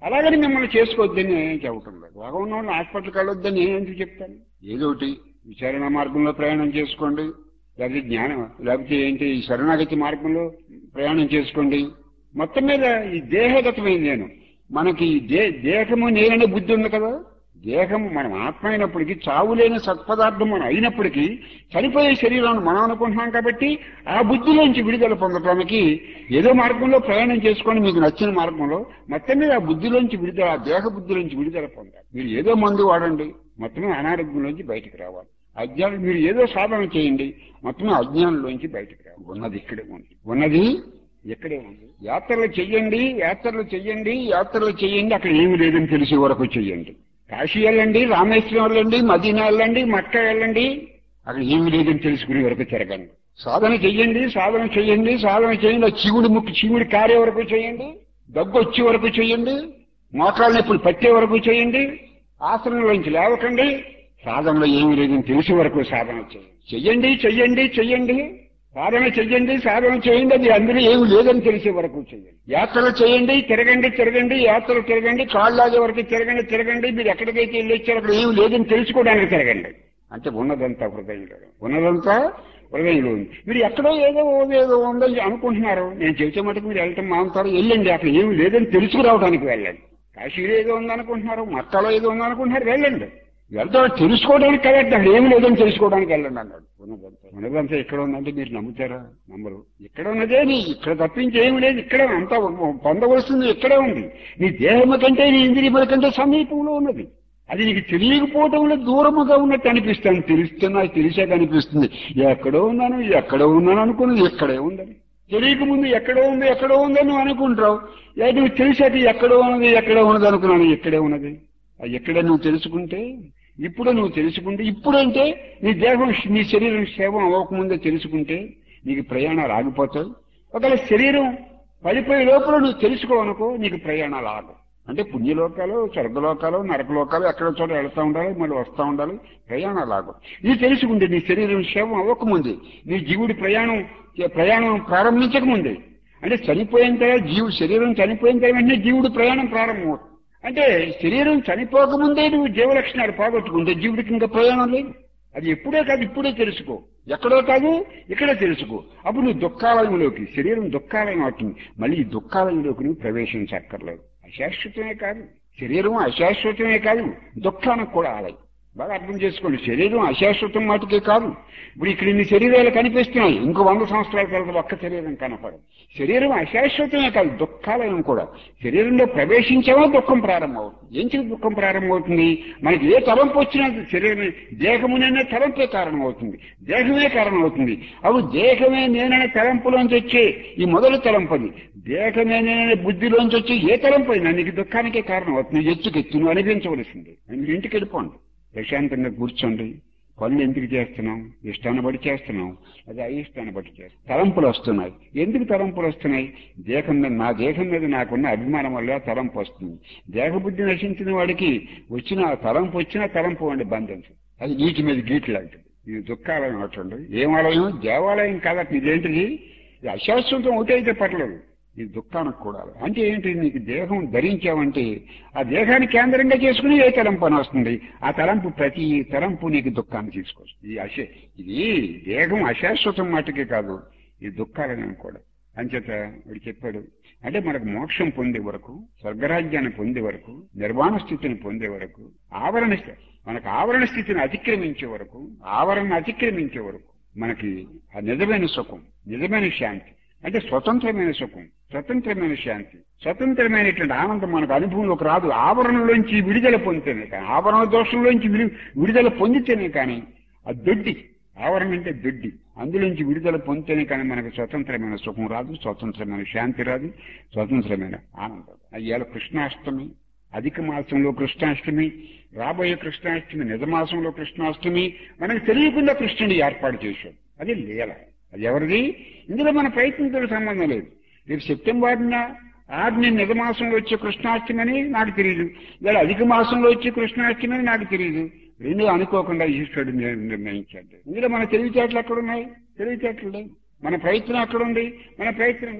అలాగని మిమ్మల్ని చేసుకోవద్దని నేనేం చెప్పటం లేదు రోగం ఉన్న వాళ్ళు హాస్పిటల్కి వెళ్ళొద్దని నేను ఎందుకు చెప్తాను ఏదో ఒకటి విచారణ మార్గంలో ప్రయాణం చేసుకోండి లేకపోతే జ్ఞానం లేకపోతే ఏంటి ఈ శరణాగతి మార్గంలో ప్రయాణం చేసుకోండి మొత్తం మీద ఈ దేహగతమైన నేను మనకి ఈ దే దేహము నేననే బుద్ధి ఉంది కదా దేహము మనం ఆత్మ అయినప్పటికీ చావు లేని సత్పదార్థం మనం అయినప్పటికీ చనిపోయే శరీరాన్ని మనం అనుకుంటున్నాం కాబట్టి ఆ బుద్ధిలోంచి విడుదల పొందడానికి ఏదో మార్గంలో ప్రయాణం చేసుకోండి మీకు నచ్చిన మార్గంలో మొత్తం మీద ఆ బుద్ధిలోంచి విడుదల ఆ దేహ బుద్ధిలోంచి విడుదల పొందాలి మీరు ఏదో మందు వాడండి మొత్తం అనారోగ్యంలోంచి బయటకు రావాలి అజ్ఞానం మీరు ఏదో సాధన చేయండి మొత్తం అజ్ఞానంలోంచి బయటకు రావాలి ఉన్నది ఇక్కడే ఉంది ఉన్నది ఎక్కడే ఉంది యాత్రలు చెయ్యండి యాత్రలు చెయ్యండి యాత్రలు చెయ్యండి అక్కడ ఏమి లేదని తెలిసే వరకు చెయ్యండి కాశీ వెళ్ళండి రామేశ్వరం వెళ్ళండి మదీనా వెళ్ళండి మక్క వెళ్ళండి అక్కడ ఏమి లేదని తెలుసుకునే వరకు తిరగండి సాధన చెయ్యండి సాధన చెయ్యండి సాధన చేయండి ఆ చీవుడి ముక్కు చీవుడి కారే వరకు చేయండి దగ్గు వచ్చే వరకు చేయండి మోకాళ్ళని ఇప్పుడు పట్టే వరకు చేయండి ఆసనంలోంచి లేవకండి సాధనలో ఏమీ లేదని తెలిసే వరకు సాధన చేయండి చెయ్యండి చెయ్యండి చెయ్యండి సాధన చెయ్యండి సాధన చేయండి అది అందులో ఏమి లేదని తెలిసే వరకు చేయండి యాత్రలు చేయండి తిరగండి తిరగండి యాత్రలు తిరగండి కాళ్ళాగే వరకు తిరగండి తిరగండి మీరు ఎక్కడికైతే వెళ్ళి వచ్చారో అక్కడ ఏమి లేదని తెలుసుకోవడానికి తిరగండి అంటే ఉన్నదంతా హృదయంలో ఉన్నదంతా హృదయంలో ఉంది మీరు ఎక్కడో ఏదో ఏదో ఉందని అనుకుంటున్నారు నేను చెబితే మటుకు మీరు వెళ్ళటం మాంతారు వెళ్ళండి అక్కడ ఏమి లేదని తెలుసుకురావడానికి వెళ్ళండి కాశీలో ఏదో ఉందనుకుంటున్నారు మక్కలో ఏదో ఉందనుకుంటున్నారు వెళ్ళండి వెళ్తాడు తెలుసుకోవడానికి కదండి అక్కడ ఏమి లేదని తెలుసుకోవడానికి వెళ్ళండి అన్నాడు ఉన్నదంతా ఉన్నదంతా ఎక్కడ ఉందంటే మీరు నమ్ముతారా నమ్మరు ఇక్కడ ఉన్నదే నీ ఇక్కడ తప్పించి ఏమి లేదు ఇక్కడే అంతా పొందవలసింది ఇక్కడే ఉంది నీ దేహము కంటే నీ ఇంద్రియముల కంటే సమీపంలో ఉన్నది అది నీకు తెలియకపోవటంలో దూరముగా ఉన్నట్టు అనిపిస్తాను తెలిస్తే నాకు తెలిసాక అనిపిస్తుంది ఎక్కడో ఉన్నాను ఎక్కడో ఉన్నాను అనుకున్నది ఎక్కడే ఉందని తెలియక ముందు ఎక్కడో ఉంది ఎక్కడో ఉందని నువ్వు అనుకుంటావు ఏ నువ్వు తెలిసాక ఎక్కడో ఉన్నది ఎక్కడో ఉన్నది అనుకున్నాను ఎక్కడే ఉన్నది అది ఎక్కడే నువ్వు తెలుసుకుంటే ఇప్పుడు నువ్వు తెలుసుకుంటే ఇప్పుడంటే నీ దేహం నీ శరీరం సేవ అవ్వకముందే తెలుసుకుంటే నీకు ప్రయాణాలు ఆగిపోతాయి ఒకవేళ శరీరం పడిపోయే లోపల నువ్వు తెలుసుకోవనుకో నీకు ప్రయాణాలు ఆగవు అంటే పుణ్యలోకాలు స్వర్గలోకాలు నరకలోకాలు ఎక్కడ చోట వెళ్తా ఉండాలి మళ్ళీ వస్తూ ఉండాలి ప్రయాణాలు ఆగవు ఇది తెలుసుకుంటే నీ శరీరం సేవం అవ్వకముందే నీ జీవుడి ప్రయాణం ప్రయాణం ప్రారంభించకముందే అంటే చనిపోయిన తర్వాత జీవుడు శరీరం చనిపోయిన తర్వాత వెంటనే జీవుడు ప్రయాణం ప్రారంభమవుతుంది అంటే శరీరం చనిపోకముందే నువ్వు జీవలక్షణాలు పోగొట్టుకుంటే జీవుడికి ఇంకా ప్రయాణం లేదు అది ఎప్పుడే కాదు ఇప్పుడే తెలుసుకో ఎక్కడో కాదు ఇక్కడే తెలుసుకో అప్పుడు నువ్వు దుఃఖాలయంలోకి శరీరం దుఃఖాలయం అవుతుంది మళ్ళీ ఈ దుఃఖాలయంలోకి నువ్వు ప్రవేశించక్కర్లేదు అశాశ్వతమే కాదు శరీరం అశాశ్వతమే కాదు దుఃఖానికి కూడా ఆలయం బాగా అర్థం చేసుకోండి శరీరం అశాశ్వతం మాటకే కాదు ఇప్పుడు ఇక్కడ ఇన్ని శరీరాలు కనిపిస్తున్నాయి ఇంకో వంద సంవత్సరాల తర్వాత ఒక్క శరీరం కనపడదు శరీరం అశాశ్వతమే కాదు దుఃఖాలయం కూడా శరీరంలో ప్రవేశించామో దుఃఖం ప్రారంభమవుతుంది ఏం చేసి దుఃఖం ప్రారంభమవుతుంది మనకి ఏ తలంపు వచ్చినా శరీరం దేహముననే తలంపే కారణమవుతుంది దేహమే కారణమవుతుంది అవి దేహమే నేననే తలంపులోంచి వచ్చే ఈ మొదటి తలంపది దేహమే నేననే బుద్ధిలోంచి వచ్చే ఏ తలంపు అయినా నీకు దుఃఖానికే కారణం అవుతుంది ఎత్తుకెత్తు నువ్వు అనిపించవలసింది మీరు ఇంటికి వెళ్ళిపోండి ప్రశాంతంగా కూర్చోండి పనులు ఎందుకు చేస్తున్నాం ఇష్టాన్ని బట్టి చేస్తున్నాం అది అయిష్టాన్ని బట్టి చేస్తున్నాం తలంపులు వస్తున్నాయి ఎందుకు తలంపులు వస్తున్నాయి దేహం మీద నా దేహం మీద నాకున్న అభిమానం వల్ల తలంపు వస్తుంది దేహబుద్ధి నశించిన వాడికి వచ్చిన తలంపు వచ్చినా తలంపు వాడిని బంధించదు అది నీటి మీద గీట్లు లాంటిది ఇది దుఃఖాలయం అవుతుంది ఏం ఆలయం దేవాలయం కాదట ఇదేంటిది ఇది అశాశ్వతం ఒకటైతే పర్లేదు ఈ దుఃఖానికి కూడా అంటే ఏంటి నీకు దేహం ధరించావంటే ఆ దేహాన్ని కేంద్రంగా చేసుకుని ఏ తలంపు అని వస్తుంది ఆ తలంపు ప్రతి తలంపు నీకు దుఃఖాన్ని తీసుకొస్తుంది ఈ అశ ఇది దేహం అశాశ్వతం మాటకే కాదు ఈ దుఃఖాలను కూడా అంచేత వాడు చెప్పాడు అంటే మనకు మోక్షం పొందే వరకు స్వర్గరాజ్యాన్ని పొందే వరకు నిర్వాణ స్థితిని పొందే వరకు ఆవరణ స్థి- మనకు ఆవరణ స్థితిని అతిక్రమించే వరకు ఆవరణ అతిక్రమించే వరకు మనకి ఆ నిజమైన సుఖం నిజమైన శాంతి అంటే స్వతంత్రమైన సుఖం స్వతంత్రమైన శాంతి స్వతంత్రమైనటువంటి ఆనందం మనకు అనుభవంలోకి రాదు ఆవరణలోంచి విడుదల పొందితేనే కానీ ఆవరణ దోషంలోంచి విడు- విడుదల పొందితేనే కానీ ఆ దొడ్డి ఆవరణ అంటే దొడ్డి అందులోంచి విడుదల పొందితేనే కానీ మనకు స్వతంత్రమైన సుఖం రాదు స్వతంత్రమైన శాంతి రాదు స్వతంత్రమైన ఆనందం అయ్యాల కృష్ణాష్టమి అధిక మాసంలో కృష్ణాష్టమి రాబోయే కృష్ణాష్టమి నిజ మాసంలో కృష్ణాష్టమి మనకు తెలియకుండా కృష్ణుడు ఏర్పాటు చేశాడు అది లీల అది ఎవరిది ఇందులో మన ప్రయత్నంతో సంబంధం లేదు రేపు సెప్టెంబర్న ఆరుని నిజ మాసంలో వచ్చే కృష్ణాష్టమి అని నాకు తెలియదు లేదా అధిక మాసంలో వచ్చే కృష్ణాష్టమి అని నాకు తెలియదు రెండు అనుకోకుండా ఈశ్వరుడు నిర్- నిర్ణయించాడు ఇందులో మన తెలివితేటలు ఎక్కడున్నాయి తెలివితేటలు లేవు మన ప్రయత్నం ఎక్కడుంది మన ప్రయత్నం లేదు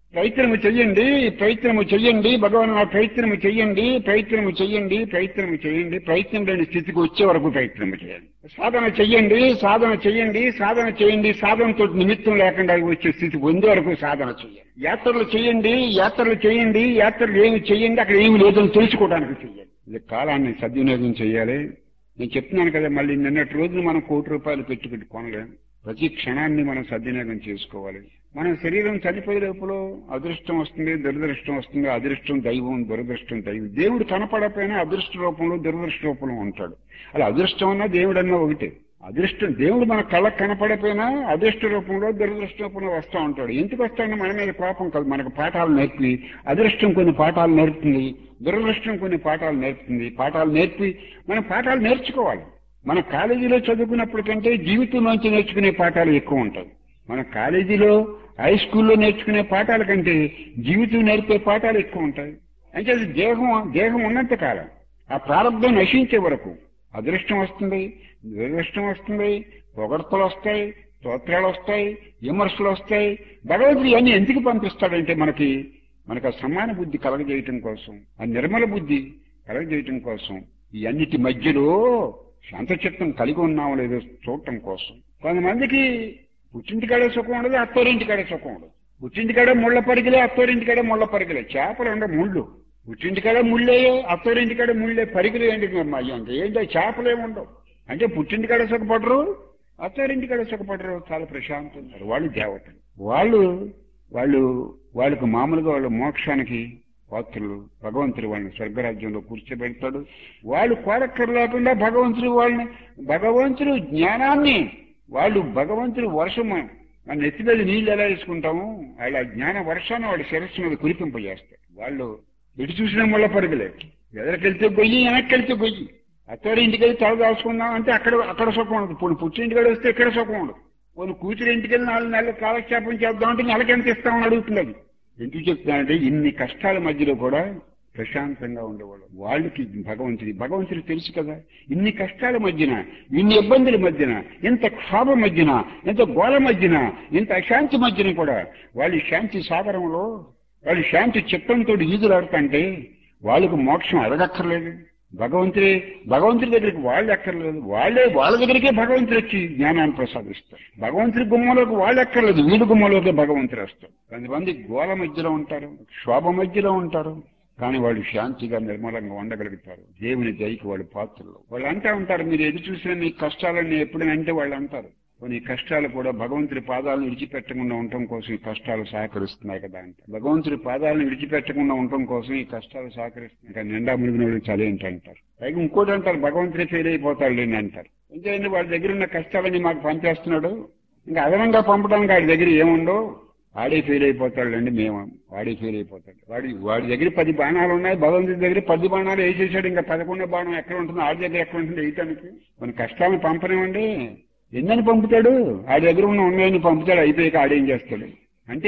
ప్రయత్నము చెయ్యండి ప్రయత్నము చెయ్యండి భగవాన్ ఆ ప్రయత్నము చెయ్యండి ప్రయత్నము చెయ్యండి ప్రయత్నము చేయండి ప్రయత్నం లేని స్థితికి వచ్చే వరకు ప్రయత్నము చేయండి సాధన చెయ్యండి సాధన చెయ్యండి సాధన చేయండి సాధనతో నిమిత్తం లేకుండా వచ్చే స్థితి పొందే వరకు సాధన చేయండి యాత్రలు చేయండి యాత్రలు చేయండి యాత్రలు ఏమి చేయండి అక్కడ ఏమి లేదని తెలుసుకోవడానికి చెయ్యండి ఇది కాలాన్ని సద్వినియోగం చేయాలి నేను చెప్తున్నాను కదా మళ్ళీ నిన్నటి రోజున మనం కోటి రూపాయలు పెట్టుకుని కొనలేం ప్రతి క్షణాన్ని మనం సద్వినియోగం చేసుకోవాలి మన శరీరం చనిపోయే లోపల అదృష్టం వస్తుంది దురదృష్టం వస్తుంది అదృష్టం దైవం దురదృష్టం దైవం దేవుడు కనపడకపోయినా అదృష్ట రూపంలో దురదృష్ట రూపంలో ఉంటాడు అలా అదృష్టం అన్నా దేవుడు అన్నా ఒకటే అదృష్టం దేవుడు మన కళ్ళకు కనపడకపోయినా అదృష్ట రూపంలో దురదృష్ట రూపంలో వస్తూ ఉంటాడు ఎందుకు వస్తాడని మన మీద కోపం కాదు మనకు పాఠాలు నేర్పి అదృష్టం కొన్ని పాఠాలు నేర్పుతుంది దురదృష్టం కొన్ని పాఠాలు నేర్పుతుంది పాఠాలు నేర్పి మనం పాఠాలు నేర్చుకోవాలి మన కాలేజీలో చదువుకున్నప్పుడు కంటే జీవితంలోంచి నేర్చుకునే పాఠాలు ఎక్కువ ఉంటాయి మన కాలేజీలో హై స్కూల్లో నేర్చుకునే పాఠాల కంటే జీవితం నేర్పే పాఠాలు ఎక్కువ ఉంటాయి అంటే అది దేహం దేహం ఉన్నంత కాలం ఆ ప్రారంభం నశించే వరకు అదృష్టం వస్తుంది దురదృష్టం వస్తుంది పొగడ్తలు వస్తాయి స్తోత్రాలు వస్తాయి విమర్శలు వస్తాయి భగవంతుడు ఇవన్నీ ఎందుకు పంపిస్తాడంటే మనకి మనకు ఆ సమాన బుద్ధి కలగజేయటం కోసం ఆ నిర్మల బుద్ధి కలగజేయటం కోసం ఈ అన్నిటి మధ్యలో శాంతచిత్తం కలిగి ఉన్నామో లేదో చూడటం కోసం కొంతమందికి పుట్టింటికాడే సుఖం ఉండదు అత్తోరింటికాడే సుఖం ఉండదు పుట్టింటికాడే ముళ్ళ పరిగిలే అత్తోరింటికాడే ముళ్ళ పరిగిలే చేపలు ఉండే ముళ్ళు పుట్టింటికాడే ముళ్ళేయే అత్తోరింటికాడే ముళ్ళే పరిగిలు ఏంటి అంటే ఏంటో చేపలే ఉండవు అంటే పుట్టింటికాడ సుఖపడరు అత్తారింటికాడ సుఖపడరు చాలా ప్రశాంతం ఉన్నారు వాళ్ళు దేవతలు వాళ్ళు వాళ్ళు వాళ్ళకు మామూలుగా వాళ్ళ మోక్షానికి పాత్రులు భగవంతుడు వాళ్ళని స్వర్గరాజ్యంలో కూర్చోబెడతాడు వాళ్ళు కోరక్కర్ లేకుండా భగవంతుడు వాళ్ళని భగవంతుడు జ్ఞానాన్ని వాళ్ళు భగవంతుడు వర్షం మన నెత్తి మీద నీళ్ళు ఎలా వేసుకుంటాము వాళ్ళ జ్ఞాన వర్షాన్ని వాళ్ళ శిరస్సు మీద కురిపింపజేస్తారు వాళ్ళు ఎటు చూసిన ముళ్ళ పరుగులే ఎదరికెళ్తే గొయ్యి వెనక్కెళ్తే గొయ్యి అత్తవారి ఇంటికి వెళ్ళి తల దాచుకుందాం అంటే అక్కడ అక్కడ సుఖం ఉండదు పోనీ పుట్టింటికి వెళ్ళి వస్తే ఇక్కడ సుఖం ఉండదు పోనీ కూతురు ఇంటికి వెళ్ళి నాలుగు నెలలు కాలక్షేపం చేద్దాం అంటే నెలకి ఎంత ఇస్తామని అడుగుతున్నది ఎందుకు చెప్తున్నానంటే ఇన్ని కష్టాల మధ్యలో కూడా ప్రశాంతంగా ఉండేవాళ్ళు వాళ్ళకి భగవంతుడి భగవంతుడి తెలుసు కదా ఇన్ని కష్టాల మధ్యన ఇన్ని ఇబ్బందుల మధ్యన ఇంత క్షోభ మధ్యన ఇంత గోళ మధ్యన ఇంత అశాంతి మధ్యన కూడా వాళ్ళు శాంతి సాగరంలో వాళ్ళు శాంతి చిత్తంతో ఈదులాడుతుంటే వాళ్ళకు మోక్షం అడగక్కర్లేదు భగవంతుడే భగవంతుడి దగ్గరికి వాళ్ళు ఎక్కర్లేదు వాళ్ళే వాళ్ళ దగ్గరికే భగవంతుడు వచ్చి జ్ఞానాన్ని ప్రసాదిస్తారు భగవంతుడి గుమ్మలోకి వాళ్ళు ఎక్కర్లేదు వీడి గుమ్మలోకి భగవంతుడు వస్తారు కొంతమంది గోల మధ్యలో ఉంటారు శోభ మధ్యలో ఉంటారు కానీ వాళ్ళు శాంతిగా నిర్మలంగా ఉండగలుగుతారు దేవుని దయకి వాళ్ళు పాత్రలు వాళ్ళు అంటా ఉంటారు మీరు ఎదు చూసినా మీ కష్టాలన్నీ ఎప్పుడైనా అంటే వాళ్ళు అంటారు కొన్ని కష్టాలు కూడా భగవంతుడి పాదాలను విడిచిపెట్టకుండా ఉండటం కోసం ఈ కష్టాలు సహకరిస్తున్నాయి కదా అంటే భగవంతుడి పాదాలను విడిచిపెట్టకుండా ఉండటం కోసం ఈ కష్టాలు సహకరిస్తున్నాయి ఇంకా నిండా మునిగిన వాళ్ళు చలి ఏంటి అంటారు పైగా ఇంకోటి అంటారు భగవంతుడే ఫెయిల్ అయిపోతాడు లేని అంటారు ఎందుకంటే వాళ్ళ దగ్గర ఉన్న కష్టాలన్నీ మాకు పంపేస్తున్నాడు ఇంకా అదనంగా పంపడానికి వాడి దగ్గర ఏముండో వాడే ఫెయిల్ అయిపోతాడండి మేము వాడే ఫెయిల్ అయిపోతాడు వాడి వాడి దగ్గర పది బాణాలు ఉన్నాయి భగవంతుడి దగ్గర పది బాణాలు వేసేసాడు ఇంకా పదకొండో బాణం ఎక్కడ ఉంటుంది ఆడి దగ్గర ఎక్కడ ఉంటుంది వేయటానికి మన కష్టాలను పంపనివ్వండి ఎన్నని పంపుతాడు ఆడి దగ్గర ఉన్న ఉన్నాయని పంపుతాడు అయిపోయాక ఆడేం చేస్తాడు అంటే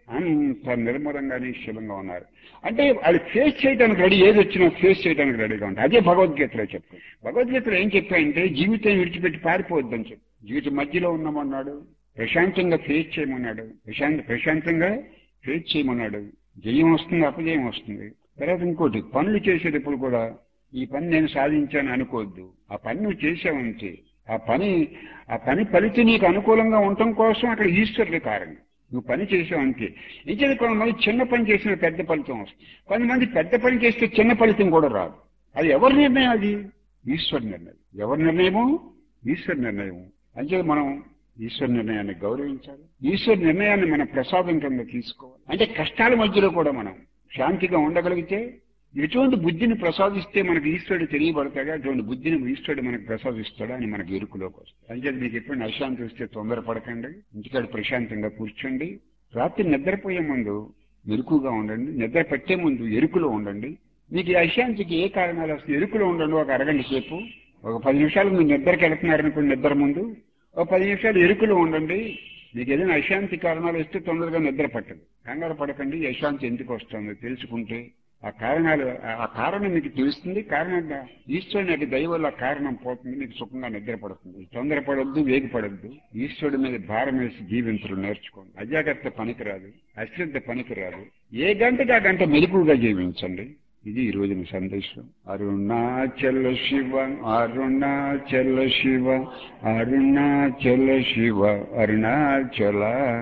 అంత నిర్మలంగా నిశ్చలంగా ఉన్నారు అంటే వాళ్ళు ఫేస్ చేయడానికి రెడీ ఏది వచ్చినా ఫేస్ చేయడానికి రెడీగా ఉంటారు అదే భగవద్గీతలో చెప్తాను భగవద్గీతలో ఏం చెప్పాయంటే జీవితం విడిచిపెట్టి పారిపోవద్దని చెప్పి జీవితం మధ్యలో ఉన్నామన్నాడు ప్రశాంతంగా ఫేస్ చేయమన్నాడు ప్రశాంత ప్రశాంతంగా ఫేస్ చేయమన్నాడు జయం వస్తుంది అపజయం వస్తుంది తర్వాత ఇంకోటి పనులు చేసేటప్పుడు కూడా ఈ పని నేను సాధించాను అనుకోవద్దు ఆ పని నువ్వు చేసావంటే ఆ పని ఆ పని ఫలితం నీకు అనుకూలంగా ఉండటం కోసం అక్కడ ఈశ్వరుడు కారణం నువ్వు పని చేసావు అంతే ఇంకేది కొంతమంది చిన్న పని చేసిన పెద్ద ఫలితం వస్తుంది కొంతమంది పెద్ద పని చేస్తే చిన్న ఫలితం కూడా రాదు అది ఎవరి నిర్ణయం అది ఈశ్వర్ నిర్ణయం ఎవరి నిర్ణయము ఈశ్వర్ నిర్ణయం అంటే మనం ఈశ్వర నిర్ణయాన్ని గౌరవించాలి ఈశ్వర నిర్ణయాన్ని మన ప్రసాదం కింద తీసుకోవాలి అంటే కష్టాల మధ్యలో కూడా మనం శాంతిగా ఉండగలిగితే ఎటువంటి బుద్ధిని ప్రసాదిస్తే మనకు ఈశ్వరుడు తెలియబడతాడా అటువంటి బుద్ధిని ఈశ్వరుడు మనకు ప్రసాదిస్తాడా అని మనకు ఎరుకులోకి వస్తుంది అంటే మీకు ఎప్పుడైనా అశాంతి వస్తే తొందరపడకండి ఇంటికాడ ప్రశాంతంగా కూర్చోండి రాత్రి నిద్రపోయే ముందు ఎరుకుగా ఉండండి నిద్ర పెట్టే ముందు ఎరుకులో ఉండండి మీకు ఈ అశాంతికి ఏ కారణాలు వస్తాయి ఎరుకులో ఉండండి ఒక అరగంట సేపు ఒక పది నిమిషాలు మీరు నిద్రకి వెళ్తున్నారనుకోండి నిద్ర ముందు ఒక పది నిమిషాలు ఎరుకులో ఉండండి మీకు ఏదైనా అశాంతి కారణాలు వస్తే తొందరగా నిద్ర పట్టదు కంగారు పడకండి ఈ అశాంతి ఎందుకు వస్తుంది తెలుసుకుంటే ఆ కారణాలు ఆ- ఆ కారణం మీకు తెలుస్తుంది కారణంగా ఈశ్వరుని యొక్క దయ వల్ల ఆ కారణం పోతుంది మీకు సుఖంగా నిద్రపడుతుంది తొందరపడొద్దు వేగిపడొద్దు ఈశ్వరుడి మీద భారం వేసి జీవించడం నేర్చుకోండి అజాగ్రత్త పనికిరాదు అశ్రద్ధ పనికిరాదు ఏ గంటకి ఆ గంట మెలకుగా జీవించండి ఇది ఈ రోజున సందేశం అరుణాచల శివ అరుణాచల శివ అరుణాచల శివ అరుణాచల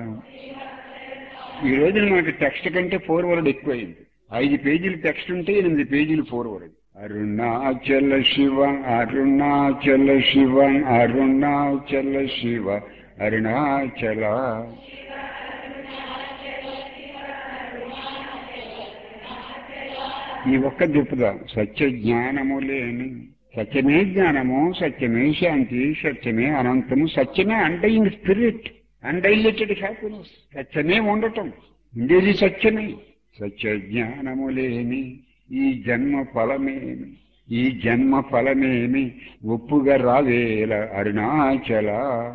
ఈ రోజున మనకి టెక్స్ట్ కంటే ఫోర్వర్డ్ ఎక్కువైంది ఐదు పేజీలు టెక్స్ట్ ఉంటే ఎనిమిది పేజీలు ఫోర్వర్డ్ అరుణాచల శివ అరుణాచల శివ అరుణాచల శివ అరుణాచల ఈ ఒక్క దిప్పుదా సత్య జ్ఞానము లేని సత్యమే జ్ఞానము సత్యమే శాంతి సత్యమే అనంతము సత్యమే అండయింగ్ స్పిరిట్ అన్డైలేటెడ్ హ్యాపీనెస్ సత్యమే ఉండటం ఉండేది సత్యమే సత్య జ్ఞానము లేని ఈ జన్మ ఫలమేమి ఈ జన్మ ఫలమేమి ఒప్పుగా రావేల అరుణాచల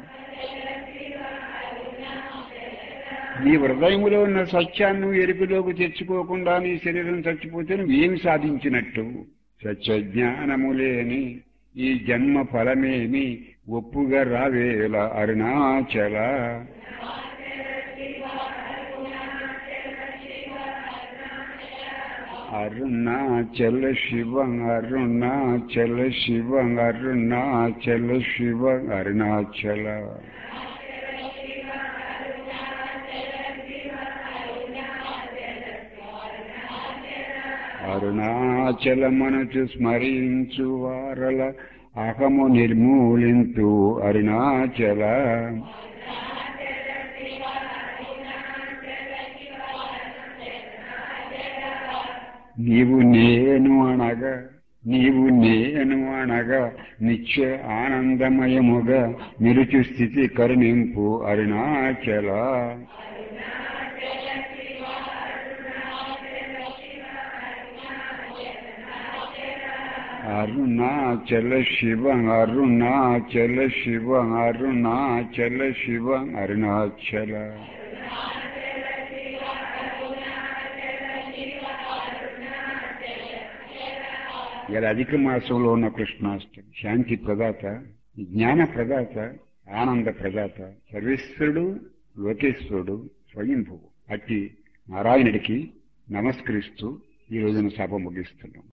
నీ హృదయములో ఉన్న సత్యాన్ని నువ్వు ఎరుపులోకి తెచ్చుకోకుండా నీ శరీరం చచ్చిపోతే నువ్వేమి సాధించినట్టు సత్య జ్ఞానము లేని ఈ జన్మ ఫలమేమి ఒప్పుగా రావేల అరుణాచల అరుణాచల శివ అరుణాచల శివ అరుణాచల శివ అరుణాచల అరుణాచలమనుచు స్మరించు వారల అహము నిర్మూలింతు అరుణాచల నీవు నేను అనగా నీవు నేను అనగా నిత్య ఆనందమయముగా నిరుచు స్థితి కరుణింపు అరుణాచల అరుణాచల శివ అరుణాచల శివ అరుణాచల శివ అరుణాచల ఇలా అధిక మాసంలో ఉన్న కృష్ణాష్టమి శాంతి ప్రదాత జ్ఞాన ప్రదాత ఆనంద ప్రదాత సర్వేశ్వరుడు లోకేశ్వరుడు స్వయంభువు అట్టి నారాయణుడికి నమస్కరిస్తూ ఈ రోజున సభ ముగిస్తున్నాం